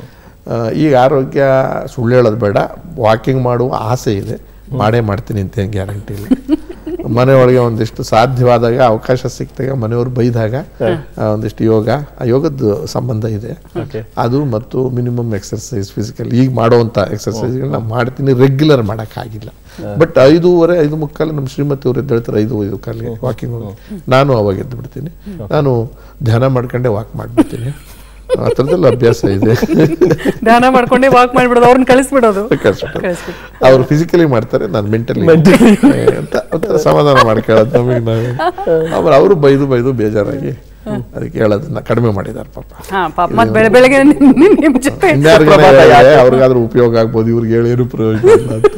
ಈಗ ಆರೋಗ್ಯ ಸುಳ್ಳು ಹೇಳೋದು ಬೇಡ ವಾಕಿಂಗ್ ಮಾಡುವ ಆಸೆ ಇದೆ ಮಾಡೇ ಮಾಡ್ತೀನಿ ಅಂತ ಏನು ಗ್ಯಾರಂಟಿ ಇಲ್ಲ ಮನೆ ಒಳಗೆ ಒಂದಿಷ್ಟು ಸಾಧ್ಯವಾದಾಗ ಅವಕಾಶ ಸಿಕ್ಕಿದಾಗ ಮನೆಯವರು ಬೈದಾಗ ಆ, ಒಂದಿಷ್ಟು ಯೋಗ ಆ ಯೋಗದ ಸಂಬಂಧ ಇದೆ ಅದು ಮತ್ತು ಮಿನಿಮಮ್ ಎಕ್ಸರ್ಸೈಸ್ ಫಿಸಿಕಲ್ ಈಗ ಮಾಡುವಂಥ ಎಕ್ಸರ್ಸೈಸ್ಗಳನ್ನ ಮಾಡ್ತೀನಿ ರೆಗ್ಯುಲರ್ ಮಾಡೋಕ್ಕಾಗಿಲ್ಲ ಬಟ್ ಐದೂವರೆ ಐದು ಮುಕ್ಕಾಲು ನಮ್ಮ ಶ್ರೀಮತಿ ಅವರು ಎದ್ದೇಳ್ತಾರೆ ಐದು ಐದು ಕಾಲಿಗೆ ವಾಕಿಂಗ್ ಹೋಗಿ ನಾನು ಅವಾಗ ಎದ್ದು ಬಿಡ್ತೀನಿ ನಾನು ಧ್ಯಾನ ಮಾಡ್ಕೊಂಡೆ ವಾಕ್ ಮಾಡಿಬಿಡ್ತೀನಿ ಆ ಥರದ್ದೆಲ್ಲ ಅಭ್ಯಾಸ ಇದೆ ಧ್ಯಾನ ಮಾಡ್ಕೊಂಡೆ ವಾಕ್ ಮಾಡ್ಬಿಡೋದು ಅವ್ರನ್ನ ಕಳಿಸ್ಬಿಡೋದು ಕಳ್ಸ್ಬಿಟ್ಟು. ಕಳಿಸ್ಬಿಟ್ಟು ಅವ್ರು ಫಿಸಿಕಲಿ ಮಾಡ್ತಾರೆ ನಾನು ಮೆಂಟಲಿ ಅಂತ ಒಂಥರ ಸಮಾಧಾನ ಮಾಡ್ಕೊಳ್ಳೋದು ನಮಗೆ ನಾವೇ ಆಮೇಲೆ ಅವರು ಬೈದು ಬೈದು ಬೇಜಾರಾಗಿ ಅದಕ್ಕೆ ಹೇಳೋದನ್ನ ಕಡಿಮೆ ಮಾಡಿದ್ದಾರೆ ಪಾಪ ಹಾ ಪಾಪ ಮತ್ ಬೆಳೆ ಬೆಳಗ್ಗೆ ನಿಮ್ ನಿಮ್ ಜೊತೆ ಇನ್ಯಾರಿಗಾದ್ರೆ ಅವ್ರಿಗಾದ್ರೂ ಉಪಯೋಗ ಆಗ್ಬೋದು ಇವ್ರಿಗೆ ಹೇಳಿ ಏನು ಪ್ರಯೋಜನ ಇಲ್ಲ ಅಂತ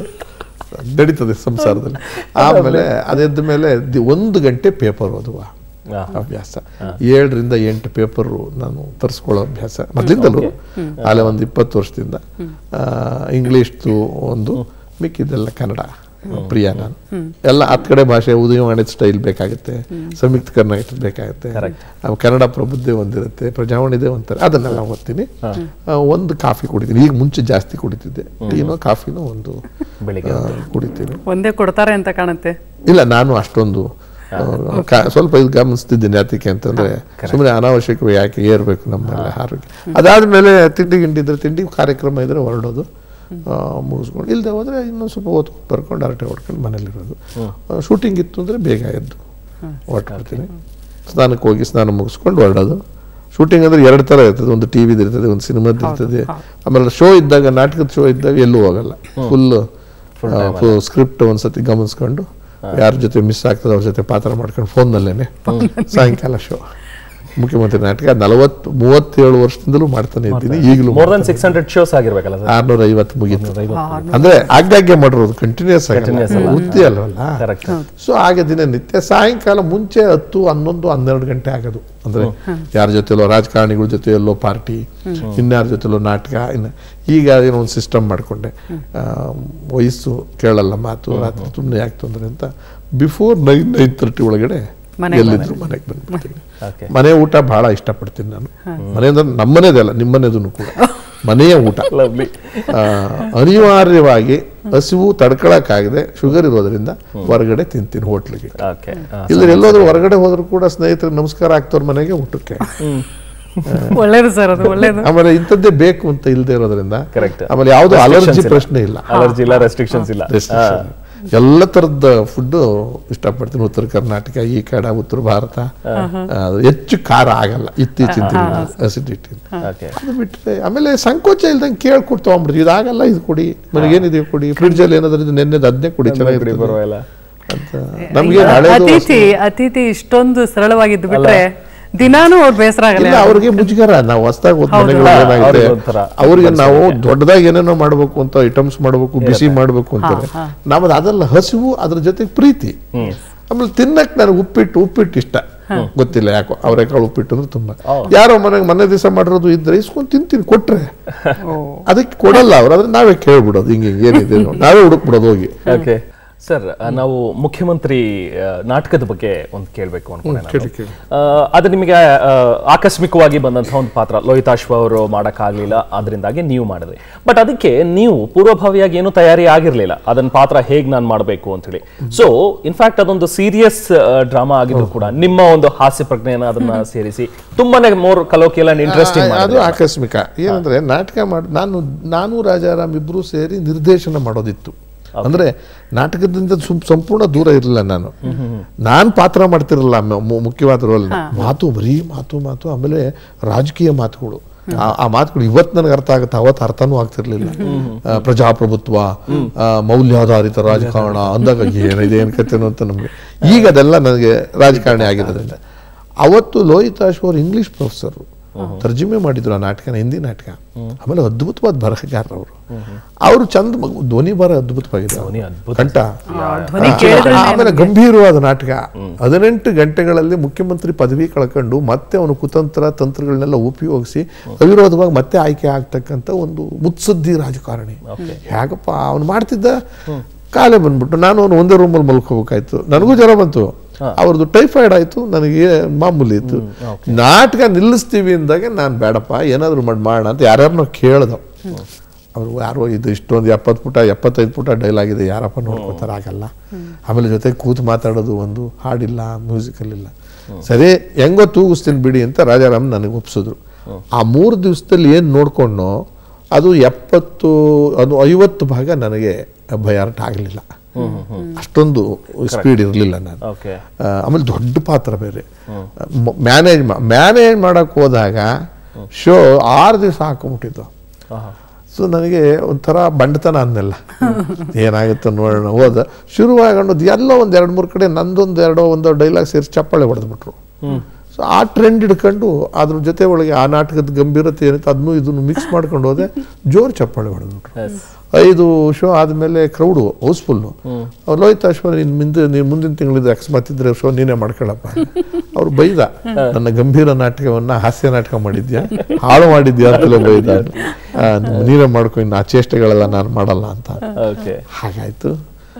ನಡೀತದೆ ಸಂಸಾರದಲ್ಲಿ ಆಮೇಲೆ ಅದೆದ್ದ ಮೇಲೆ ದಿ- ಒಂದು ಗಂಟೆ ಪೇಪರ್ ಓದುವ ಹಾ. ಅಭ್ಯಾಸ ಏಳರಿಂದ ಎಂಟು ಪೇಪರು ನಾನು ತರಿಸ್ಕೊಳ್ಳೋ ಅಭ್ಯಾಸ ಮೊದಲಿಂದಲೂ ಆಲೆ ಒಂದು ಇಪ್ಪತ್ತು ವರ್ಷದಿಂದ ಆ, ಇಂಗ್ಲೀಷ್ದು ಒಂದು ಮಿಕ್ಕಿದ್ದೆಲ್ಲ ಕನ್ನಡ ಪ್ರಿಯ ನಾನು ಎಲ್ಲ ಹತ್ತು ಕಡೆ ಭಾಷೆ ಉದಯವಾಣಿ ಸ್ಟೈಲ್ ಬೇಕಾಗುತ್ತೆ ಸಂಯುಕ್ತ ಕರ್ನಾಟಕ ಬೇಕಾಗುತ್ತೆ ಆ, ಕನ್ನಡ ಪ್ರಬುದ್ಧಿ ಒಂದಿರುತ್ತೆ ಪ್ರಜಾವಾಣಿದೆ ಒಂಥರ ಅದನ್ನೆಲ್ಲ ಓದ್ತೀನಿ ಆ, ಒಂದು ಕಾಫಿ ಕುಡಿತೀನಿ ಈಗ ಮುಂಚೆ ಜಾಸ್ತಿ ಕುಡಿತಿದ್ದೆ ಟೀನೋ ಕಾಫಿನೋ ಒಂದು ಬೆಳಿಗ್ಗೆ ಆ, ಕುಡಿತೀನಿ ಒಂದೇ ಕೊಡ್ತಾರೆ ಅಂತ ಕಾಣುತ್ತೆ ಇಲ್ಲ ನಾನು ಅಷ್ಟೊಂದು ಆ, ಕ- ಸ್ವಲ್ಪ ಇದು ಗಮನಿಸ್ತಿದ್ದೀನಿ ಯಾತಕ್ಕೆ ಅಂತಂದ್ರೆ ಸುಮ್ಮನೆ ಅನಾವಶ್ಯಕವಾಗಿ ಯಾಕೆ ಏರ್ಬೇಕು ನಮ್ಮೆಲ್ಲ ಆರೋಗ್ಯ ಅದಾದ್ಮೇಲೆ ತಿಂಡಿ ಗಿಂಡಿ ಇದ್ರೆ ತಿಂಡಿ ಕಾರ್ಯಕ್ರಮ ಇದ್ರೆ ಹೊರಡೋದು ಆ, ಮುಗಿಸ್ಕೊಂಡು ಇಲ್ಲದೆ ಹೋದ್ರೆ ಇನ್ನೊಂದು ಸ್ವಲ್ಪ ಹೊತ್ತು ಬರ್ಕೊಂಡು ಹರಟೆ ಹೊಡ್ಕೊಂಡು ಮನೇಲಿರೋದು ಶೂಟಿಂಗ್ ಇತ್ತು ಅಂದ್ರೆ ಬೇಗ ಎದ್ದು ಹೊರಟ್ಬಿಡ್ತೀನಿ ಸ್ನಾನಕ್ಕೆ ಹೋಗಿ ಸ್ನಾನ ಮುಗಿಸ್ಕೊಂಡು ಹೊರಡೋದು ಶೂಟಿಂಗ್ ಅಂದ್ರೆ ಎರಡು ಥರ ಇರ್ತದೆ ಒಂದು ಟಿ ವಿದು ಇರ್ತದೆ ಒಂದು ಸಿನಿಮಾದ ಇರ್ತದೆ ಆಮೇಲೆ ಶೋ ಇದ್ದಾಗ ನಾಟಕದ ಶೋ ಇದ್ದಾಗ ಎಲ್ಲೂ ಹೋಗಲ್ಲ ಫುಲ್ ಸ್ಕ್ರಿಪ್ಟ್ ಒಂದ್ಸತಿ ಗಮನಿಸ್ಕೊಂಡು ಯಾರ ಜೊತೆ ಮಿಸ್ ಆಗ್ತದೆ ಅವ್ರ ಜೊತೆ ಪಾತ್ರ ಮಾಡ್ಕೊಂಡು ಫೋನ್ನಲ್ಲೇನೆ ಸಾಯಂಕಾಲ ಶೋ ಮುಖ್ಯಮಂತ್ರಿ ನಾಟಕ ನಲವತ್ತು ಮೂವತ್ತೇಳು ವರ್ಷದಿಂದಲೂ ಮಾಡ್ತಾನೆ ಇದ್ದೀನಿ ಈಗಲೂ more than six hundred shows ಆಗಿರ್ಬೇಕಲ್ಲ ಸರ್ ಆರ್ನೂರ ಐವತ್ತು ಮುಗೀತು ಅಂದ್ರೆ ಆಗಾಗ್ಗೆ ಮಾಡಿರೋದು ಕಂಟಿನ್ಯೂಸ್ ಆಗಿ ವೃತ್ತಿ ಅಲ್ವಲ್ಲ ಕರೆಕ್ಟ್ ಸೊ ಹಾಗೆ ದಿನನಿತ್ಯ ಸಾಯಂಕಾಲ ಮುಂಚೆ ಹತ್ತು ಹನ್ನೊಂದು ಹನ್ನೆರಡು ಗಂಟೆ ಆಗೋದು ಅಂದ್ರೆ ಯಾರ ಜೊತೆಲೋ ರಾಜಕಾರಣಿಗಳ ಜೊತೆ ಎಲ್ಲೋ ಪಾರ್ಟಿ ಇನ್ಯಾರ ಜೊತೆಲೋ ನಾಟಕ ಇನ್ನು ಈಗ ಏನೋ ಒಂದು ಸಿಸ್ಟಮ್ ಮಾಡಿಕೊಂಡೆ ವಯಸ್ಸು ಕೇಳಲ್ಲ ಮಾತು ರಾತ್ರಿ ಸುಮ್ಮನೆ ಯಾಕೆ ತೊಂದರೆ ಅಂತ ಬಿಫೋರ್ ನೈನ್ ನೈನ್ ತರ್ಟಿ ಒಳಗಡೆ ಮನೆಗೆ ಎಲ್ಲಿದ್ರು ಮನೆಗೆ ಬಂದ್ಬಿಡ್ತೀನಿ ಓಕೆ ಮನೆ ಊಟ ಬಹಳ ಇಷ್ಟಪಡ್ತೀನಿ ನಾನು ಮನೆ ಅಂದ್ರೆ ನಮ್ಮನೇದಲ್ಲ ನಿಮ್ಮನೇದೂ ಕೂಡ ಮನೆಯ ಊಟ ಲವ್ಲಿ ಆ, ಅನಿವಾರ್ಯವಾಗಿ ಹಸಿವು ತಡ್ಕೊಳಕ್ಕಾಗದೆ ಶುಗರ್ ಇರೋದ್ರಿಂದ ಹೊರಗಡೆ ತಿಂತೀನಿ ಹೋಟ್ಲಿಗೆ ಓಕೆ ಇಲ್ಲ ಎಲ್ಲೋದ್ರೂ ಹೊರಗಡೆ ಹೋದ್ರು ಕೂಡ ಸ್ನೇಹಿತರಿಗೆ ನಮಸ್ಕಾರ ಆಗ್ತವ್ರ ಮನೆಗೆ ಊಟಕ್ಕೆ ಒಳ್ಳೇದು ಸರ್ ಅದು ಒಳ್ಳೇದು ಆಮೇಲೆ ಇಂಥದ್ದೇ ಬೇಕು ಅಂತ ಇಲ್ಲದೆ ಇರೋದ್ರಿಂದ Correct. ಆಮೇಲೆ ಯಾವ್ದು Restrictions ಅಲರ್ಜಿ ಇಲ್ಲ. ಪ್ರಶ್ನೆ ಇಲ್ಲ ಅಲರ್ಜಿ ಇಲ್ಲ ರೆಸ್ಟ್ರಿಕ್ಷನ್ಸ್ ಇಲ್ಲ Restriction. ಎಲ್ಲ ತರದ ಫುಡ್ ಇಷ್ಟಪಡ್ತೀನಿ ಉತ್ತರ ಕರ್ನಾಟಕ ಈ ಕಡೆ ಉತ್ತರ ಭಾರತ ಅದು ಹೆಚ್ಚು ಖಾರ ಆಗಲ್ಲ ಇತ್ತೀಚಿನ ಅಸಿಡಿಟಿ ಓಕೆ ಅದು ಬಿಟ್ರೆ ಆಮೇಲೆ ಸಂಕೋಚ ಇಲ್ದಂಗೆ ಕೇಳ್ಕೊಟ್ಟು ತಗೊಂಬಿಡ್ರಿ ಇದಾಗಲ್ಲ ಇದು ಕೊಡಿ ನನಗೇನಿದೆ ಕೊಡಿ ಫ್ರಿಡ್ಜ್ ಅಲ್ಲಿ ಏನಾದ್ರು ಇದು ನೆನ್ನೆದು ಅದನ್ನೇ ಕುಡಿ ಚೆನ್ನಾಗಿರ್ತದೆ ಪರವಾಗಿಲ್ಲ ಅಂತ ನಮ್ಗೆ ಹಳೇದು ಅತಿಥಿ ಅತಿಥಿ ಇಷ್ಟೊಂದು ಸರಳವಾಗಿದ್ದು ಬಿಟ್ರೆ ದಿನಾನು ಅವ್ರ ಬೇಸರ ಆಗಲ್ಲ ಇಲ್ಲ ಅವ್ರಿಗೆ ಮುಜುಗರ ನಾವು ಹೊಸದಾಗಿ ಹೋದ ಮನೆಗಳು ಏನಾಗಿದೆ ಅವ್ರಿಗೆ ಒಂಥರ ಅವ್ರಿಗೆ ನಾವು ದೊಡ್ಡದಾಗಿ ಏನೇನೋ ಮಾಡ್ಬೇಕು ಅಂತ ಐಟಮ್ಸ್ ಮಾಡ್ಬೇಕು ಬಿಸಿ ಮಾಡ್ಬೇಕು ಅಂತಾರೆ ನಮ್ಮದು ಅದೆಲ್ಲ ಹಸಿವು ಅದ್ರ ಜೊತೆಗೆ ಪ್ರೀತಿ ಆಮೇಲೆ ತಿನ್ನಕ್ ನನಗೆ ಉಪ್ಪಿಟ್ಟು ಉಪ್ಪಿಟ್ಟು ಇಷ್ಟ ಗೊತ್ತಿಲ್ಲ ಯಾಕೋ ಅವರೆಕಾಳು ಉಪ್ಪಿಟ್ಟು ಅಂದ್ರೆ ತುಂಬಾ ಯಾರೋ ಮನೆಗೆ ಮನೆ ದಿವಸ ಮಾಡಿರೋದು ಇದ್ರೆ ಇಸ್ಕೊಂಡು ತಿಂತೀನಿ ಕೊಟ್ರೆ ಅದಕ್ಕೆ ಕೊಡಲ್ಲ ಅವ್ರು ಆದ್ರೆ ನಾವೇ ಕೇಳ್ಬಿಡೋದು ಹಿಂಗೆ ಹಿಂಗೆ ಏನಿದೆ ನೋಡಿ. ನಾವೇ ಹುಡುಕ್ಬಿಡೋದು ಹೋಗಿ ಓಕೆ ಸರ್ ನಾವು ಮುಖ್ಯಮಂತ್ರಿ ಆ, ನಾಟಕದ ಬಗ್ಗೆ ಒಂದು ಕೇಳಬೇಕು ಅನ್ಕೊಂಡೆ ನಾನು. ಕೇಳಿ, ಕೇಳಿ. ಆ, ಅದು ನಿಮಗೆ ಆ, ಆಕಸ್ಮಿಕವಾಗಿ ಬಂದಂತಹ ಒಂದು ಪಾತ್ರ ಲೋಹಿತಾಶ್ವ ಅವರು ಮಾಡೋಕ್ಕಾಗಲಿಲ್ಲ ಅದರಿಂದಾಗಿ ನೀವು ಮಾಡಿದ್ರಿ ಬಟ್ ಅದಕ್ಕೆ ನೀವು ಪೂರ್ವಭಾವಿಯಾಗಿ ಏನು ತಯಾರಿ ಆಗಿರಲಿಲ್ಲ ಅದನ್ನ ಪಾತ್ರ ಹೇಗೆ ನಾನು ಮಾಡಬೇಕು ಅಂತೇಳಿ ಸೊ ಇನ್ಫ್ಯಾಕ್ಟ್ ಅದೊಂದು ಸೀರಿಯಸ್ ಡ್ರಾಮಾ ಆಗಿದ್ರು ಕೂಡ ನಿಮ್ಮ ಒಂದು ಹಾಸ್ಯ ಪ್ರಜ್ಞೆಯನ್ನ ಅದನ್ನ ಸೇರಿಸಿ ತುಂಬಾನೇ ಮೋರ್ ಕಲೋಕಿಯಲ್ ಅಂಡ್ ಇಂಟ್ರೆಸ್ಟಿಂಗ್ ಆ, ಅದು ಆಕಸ್ಮಿಕ ಏನಂದ್ರೆ ನಾಟಕ ಮಾಡಿ ನಾನು ನಾನು ರಾಜಾರಾಮ್ ಇಬ್ರು ಸೇರಿ ನಿರ್ದೇಶನ ಮಾಡೋದಿತ್ತು ಅಂದ್ರೆ ನಾಟಕದಿಂದ ಸುಮ್- ಸಂಪೂರ್ಣ ದೂರ ಇರಲಿಲ್ಲ ನಾನು ನಾನು ಪಾತ್ರ ಮಾಡ್ತಿರಲಿಲ್ಲ ಮ- ಮು- ಮುಖ್ಯವಾದ ರೋಲ್ ಮಾತು ಬರೀ ಮಾತು ಮಾತು ಆಮೇಲೆ ರಾಜಕೀಯ ಮಾತುಗಳು ಆ- ಆ ಮಾತುಗಳು ಇವತ್ತು ನನಗೆ ಅರ್ಥ ಆಗುತ್ತೆ ಅವತ್ತು ಅರ್ಥನೂ ಆಗ್ತಿರ್ಲಿಲ್ಲ ಆ, ಪ್ರಜಾಪ್ರಭುತ್ವ ಆ, ಮೌಲ್ಯಾಧಾರಿತ ರಾಜಕಾರಣ ಅಂದಾಗ ಏನಿದೆ ಏನ್ ಕಥೆನೋ ಅಂತ ನಮಗೆ ಈಗ ಅದೆಲ್ಲ ನನಗೆ ರಾಜಕಾರಣಿ ಆಗಿರೋದ್ರಿಂದ ಅವತ್ತು ಲೋಹಿತಾಶ್ ಅವರು ಇಂಗ್ಲಿಷ್ ಪ್ರೊಫೆಸರ್ ತರ್ಜುಮೆ ಮಾಡಿದ್ರು ಆ ನಾಟಕನ ಹಿಂದಿ ನಾಟಕ ಆಮೇಲೆ ಅದ್ಭುತವಾದ ಬರಹಗಾರರು ಅವರು ಅವರು ಚಂದ ಮಗು- ಧ್ವನಿ ಬರ ಅದ್ಭುತವಾಗಿದೆ ಧ್ವನಿ ಅದ್ಭುತ. ಕಂಠ ಧ್ವನಿ ಕೇಳಿದ್ರೆ ಆಮೇಲೆ ಗಂಭೀರವಾದ ನಾಟಕ ಹದಿನೆಂಟು ಗಂಟೆಗಳಲ್ಲಿ ಮುಖ್ಯಮಂತ್ರಿ ಪದವಿ ಕಳ್ಕೊಂಡು ಮತ್ತೆ ಅವನು ಕುತಂತ್ರ ತಂತ್ರಗಳನ್ನೆಲ್ಲ ಉಪಯೋಗಿಸಿ ಅವಿರೋಧವಾಗಿ ಮತ್ತೆ ಆಯ್ಕೆ ಆಗ್ತಕ್ಕಂಥ ಒಂದು ಮುತ್ಸದ್ದಿ ರಾಜಕಾರಣಿ ಹೇಗಪ್ಪ ಅವನು ಮಾಡ್ತಿದ್ದ ಕಾಲೇ ಬಂದ್ಬಿಟ್ಟು ನಾನು ಅವನು ಒಂದೇ ರೂಮಲ್ಲಿ ಮಲ್ಕೋಬೇಕಾಯ್ತು ನನಗೂ ಜ್ವರ ಬಂತು ಅವ್ರದ್ದು ಟೈಫಾಯ್ಡ್ ಆಯ್ತು ನನಗೆ ಮಾಮೂಲಿ ಇತ್ತು ನಾಟಕ ನಿಲ್ಲಿಸ್ತೀವಿ ಅಂದಾಗ ನಾನು ಬೇಡಪ್ಪ ಏನಾದ್ರು ಮಾಡಿ ಮಾಡೋಣ ಅಂತ ಯಾರ್ಯಾರನ್ನೋ ಕೇಳ್ದ ಅವರು ಯಾರೋ ಇದು ಇಷ್ಟೊಂದು ಎಪ್ಪತ್ತು ಪುಟ ಎಪ್ಪತ್ತೈದು ಪುಟ ಡೈಲಾಗ್ ಇದೆ ಯಾರಪ್ಪ ನೋಡ್ಕೋತಾರೆ ಆಗಲ್ಲ ಆಮೇಲೆ ಜೊತೆ ಕೂತು ಮಾತಾಡೋದು ಒಂದು ಹಾಡಿಲ್ಲ ಮ್ಯೂಸಿಕಲ್ ಇಲ್ಲ ಸರಿ ಹೆಂಗೋ ತೂಗಿಸ್ತೀನಿ ಬಿಡಿ ಅಂತ ರಾಜಾರಾಮ್ ನನಗೆ ಒಪ್ಸಿದ್ರು ಆ ಮೂರು ದಿವಸದಲ್ಲಿ ಏನು ನೋಡ್ಕೊಂಡೋ ಅದು ಎಪ್ಪತ್ತು ಅದು ಐವತ್ತು ಭಾಗ ನನಗೆ ಭಯಾರ್ಟ್ ಆಗಲಿಲ್ಲ ಅಷ್ಟೊಂದು ಸ್ಪೀಡ್ ಇರಲಿಲ್ಲ ನಾನು ಓಕೆ ಆ, ಆಮೇಲೆ ದೊಡ್ಡ ಪಾತ್ರ ಬೇರೆ ಮ್ಯಾನೇಜ್ ಮ್ಯಾನೇಜ್ ಮಾಡಕ್ ಹೋದಾಗ ಶೋ ಆರು ದಿವಸ ಹಾಕೊಂಬಿಟ್ಟಿದ್ದು ಸೊ ನನಗೆ ಒಂಥರ ಬಂಡತನ ಅಂದೆಲ್ಲ ಏನಾಗುತ್ತೆ ನೋಡೋಣ ಹೋದ ಶುರುವಾಗೊಂಡು ಎಲ್ಲೋ ಒಂದು ಎರಡು ಮೂರು ಕಡೆ ನಂದೊಂದು ಎರಡೋ ಒಂದೋ ಡೈಲಾಗ್ ಸೇರಿಸಿ ಚಪ್ಪಾಳೆ ಹೊಡೆದ್ಬಿಟ್ರು ಸೊ ಆ ಟ್ರೆಂಡ್ ಹಿಡ್ಕೊಂಡು ಅದ್ರ ಜೊತೆ ಒಳಗೆ ಆ ನಾಟಕದ ಗಂಭೀರತೆ ಏನಿತ್ತು ಅದನ್ನು ಇದನ್ನು ಮಿಕ್ಸ್ ಮಾಡ್ಕೊಂಡು ಹೋದೆ ಜೋರು ಚಪ್ಪಾಳೆ ಹೊಡೆದ್ಬಿಟ್ರು ಐದು ಶೋ ಆದಮೇಲೆ ಕ್ರೌಡು ಹೌಸ್ಫುಲ್ಲು ಲೋಹಿತ್ ಅಶ್ವ ನೀನು ಮುಂದೆ ನೀನು ಮುಂದಿನ ತಿಂಗಳಿದ್ದು ಅಕಸ್ಮಾತ್ ಇದ್ರೆ ಶೋ ನೀನೇ ಮಾಡ್ಕೊಳ್ಳಪ್ಪ ಅವ್ರು ಬೈದ ನನ್ನ ಗಂಭೀರ ನಾಟಕವನ್ನ ಹಾಸ್ಯ ನಾಟಕ ಮಾಡಿದ್ಯಾ ಹಾಳು ಮಾಡಿದ್ಯಾ ಅಂತಲೇ ಬೈದ ಆ, ನೀನೇ ಮಾಡ್ಕೊ ಇನ್ನು ಆ ಚೇಷ್ಟೆಗಳೆಲ್ಲ ನಾನು ಮಾಡಲ್ಲ ಅಂತ ಓಕೆ ಹಾಗಾಯ್ತು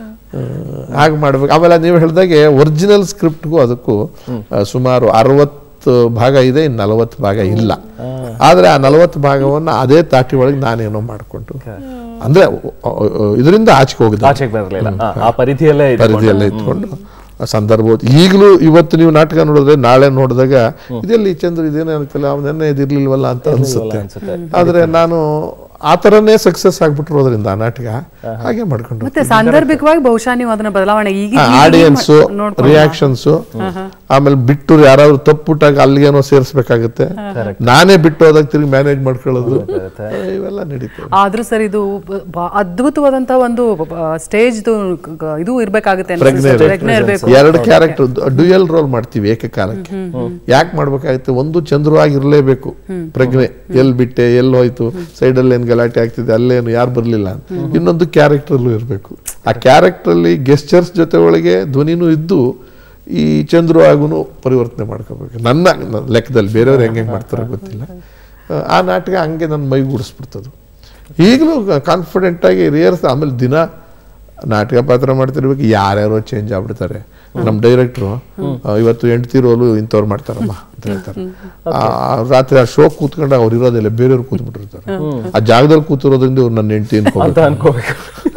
ಹಾಗೆ ಮಾಡ್ಬೇಕು ಆಮೇಲೆ ನೀವು ಹೇಳ್ದಾಗೆ ಒರಿಜಿನಲ್ ಸ್ಕ್ರಿಪ್ಟ್ಗೂ ಅದಕ್ಕೂ ಆ, ಸುಮಾರು ಅರವತ್ತು ಭಾಗ ಇದೆ ಇನ್ನು ನಲವತ್ತು ಭಾಗ ಇಲ್ಲ ಆದ್ರೆ ಆ ನಲವತ್ತು ಭಾಗವನ್ನ ಅದೇ ತಾಟಿ ಒಳಗೆ ನಾನೇನೋ ಮಾಡಿಕೊಂಡು ಅಂದ್ರೆ ಇದರಿಂದ ಆಚೆಗೆ ಹೋಗಿದ್ದೆ ಆಚೆಗೆ ಬರಲಿಲ್ಲ ಆ ಪರಿಧಿಯಲ್ಲೇ ಇದೆ ಪರಿಧಿಯೆಲ್ಲ ಇಟ್ಕೊಂಡು ಆ ಸಂದರ್ಭ ಹೋಯ್ತು. ಈಗಲೂ ಇವತ್ತು ನೀವು ನಾಟಕ ನೋಡಿದ್ರೆ ನಾಳೆ ನೋಡಿದಾಗ ಇದೆಲ್ಲಿ ಚಂದ್ರ ಇದೇನೇ ಅಂತಿಲ್ಲ ಅವನೆನ್ನೆ ಇದಿರ್ಲಿಲ್ವಲ್ಲ ಅಂತ ಅನ್ಸುತ್ತೆ ಅನ್ಸುತ್ತೆ. ಆದ್ರೆ ನಾನು ಆ ಥರನೇ ಸಕ್ಸಸ್ ಆಗ್ಬಿಟ್ಟಿರೋದ್ರಿಂದ ಆ ನಾಟಕ ಹಾಗೆ ಮಾಡ್ಕೊಂಡು ಮತ್ತೆ ಸಾಂದರ್ಭಿಕವಾಗಿ ಬಹುಶಃ ನೀವು ಅದನ್ನ ಬದಲಾವಣೆ ಈಗ ಆಡಿಯನ್ಸ್ ನೋಡ್ಕೊಂಡು ರಿಯಾಕ್ಷನ್ಸ್ ಆಮೇಲೆ ಬಿಟ್ಟು ಯಾರಾದ್ರೂ ತಪ್ಪುಟ್ಟಾಗ ಅಲ್ಲಿಗೇನೋ ಸೇರಿಸ್ಬೇಕಾಗುತ್ತೆ ನಾನೇ ಬಿಟ್ಟು ಹೋದಾಗ ತಿರುಗಿ ಮ್ಯಾನೇಜ್ ಮಾಡ್ಕೊಳ್ಳೋದು ಇವೆಲ್ಲ ನಡೀತವೆ ಆದ್ರೂ ಸರ್ ಇದು ಬ- ಬ- ಅದ್ಭುತವಾದಂತಹ ಒಂದು ಸ್ಟೇಜ್ ಇದು ಇರ್ಬೇಕಾಗುತ್ತೆ ಅನ್ಸುತ್ತೆ. ಪ್ರಜ್ಞೆ ಇರ್ಬೇಕು. ಪ್ರಜ್ಞೆ ಇರ್ಬೇಕು ಎರಡು ಕ್ಯಾರೆಕ್ಟರ್ ಡ್ಯುಯಲ್ ರೋಲ್ ಮಾಡ್ತೀವಿ ಏಕಕಾಲಕ್ಕೆ ಯಾಕೆ ಮಾಡ್ಬೇಕಾಗುತ್ತೆ ಒಂದು ಚಂದ್ರವಾಗಿರ್ಲೇಬೇಕು ಪ್ರಜ್ಞೆ ಎಲ್ ಬಿಟ್ಟೆ ಎಲ್ಲಿ ಹೋಯ್ತು ಸೈಡಲ್ಲಿ ಏನ್ ಗಲಾಟೆ ಆಗ್ತಿದೆ ಅಲ್ಲೇನು ಯಾರು ಬರ್ಲಿಲ್ಲ ಅಂತ ಇನ್ನೊಂದು ಕ್ಯಾರೆಕ್ಟರ್ ಅಲ್ಲೂ ಇರಬೇಕು ಆ ಕ್ಯಾರೆಕ್ಟರ್ ಅಲ್ಲಿ ಗೆಸ್ಟರ್ಸ್ ಜೊತೆ ಒಳಗೆ ಧ್ವನಿನೂ ಇದ್ದು ಈ ಚಂದ್ರು ಆಗುನು ಪರಿವರ್ತನೆ ಮಾಡ್ಕೋಬೇಕು ನನ್ನ ನನ್ನ ಲೆಕ್ಕದಲ್ಲಿ ಬೇರೆಯವ್ರು ಹೆಂಗೆ ಮಾಡ್ತಾರೋ ಗೊತ್ತಿಲ್ಲ ಆ ನಾಟಕ ಹಂಗೆ ನನ್ನ ಮೈಗೂಡಿಸ್ಬಿಡ್ತದು ಈಗಲೂ ಕಾನ್ಫಿಡೆಂಟ್ ಆಗಿ ರಿಯರ್ಸ್ ಆಮೇಲೆ ದಿನ ನಾಟಕ ಪಾತ್ರ ಮಾಡ್ತಿರ್ಬೇಕು ಯಾರ್ಯಾರೋ ಚೇಂಜ್ ಆಗ್ಬಿಡ್ತಾರೆ ನಮ್ಮ ಡೈರೆಕ್ಟ್ರು ಇವತ್ತು ಹೆಂಡ್ತಿ ರೋಲು ಇಂಥವ್ರು ಮಾಡ್ತಾರಮ್ಮ ಅಂತ ಹೇಳ್ತಾರೆ ಆ, ರಾತ್ರಿ ಆ ಶೋ ಕೂತ್ಕೊಂಡ ಅವ್ರು ಇರೋದಿಲ್ಲ ಬೇರೆಯವ್ರು ಕೂತ್ಬಿಟ್ಟಿರ್ತಾರೆ ಆ ಜಾಗದಲ್ಲಿ ಕೂತಿರೋದ್ರಿಂದ ಇವ್ರು ನನ್ನ ಹೆಂಡತಿ ಅಂತ ಅನ್ಕೋಬೇಕು ಅನ್ಕೋಬೇಕು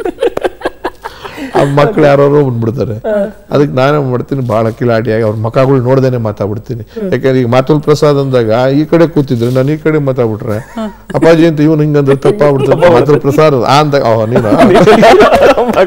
ಆ ಮಕ್ಳು ಯಾರೋ ಬಂದ್ಬಿಡ್ತಾರೆ ಅದಕ್ಕೆ ನಾನೇ ಮಾಡ್ತೀನಿ ಬಹಳ ಕಿಲಾಡಿಯಾಗಿ ಅವ್ರ ಮಕ್ಕಳು ನೋಡ್ದೇನೆ ಮಾತಾಡ್ಬಿಡ್ತೀನಿ ಯಾಕಂದ್ರೆ ಈಗ ಮಾತುಲ್ ಪ್ರಸಾದ್ ಅಂದಾಗ ಈ ಕಡೆ ಕೂತಿದ್ರೆ ನಾನು ಈ ಕಡೆ ಮಾತಾಡ್ಬಿಟ್ರೆ ಅಪ್ಪಾಜಿ ಅಂತ ಇವನು ಹಿಂಗಂದ್ರೆ ತಪ್ಪಾಗ್ಬಿಡ್ತಾರೆ ಮಾತುಲ್ ಪ್ರಸಾದ್ ಆ ಅಂದಾಗ ಓ ನೀನು ಮಗ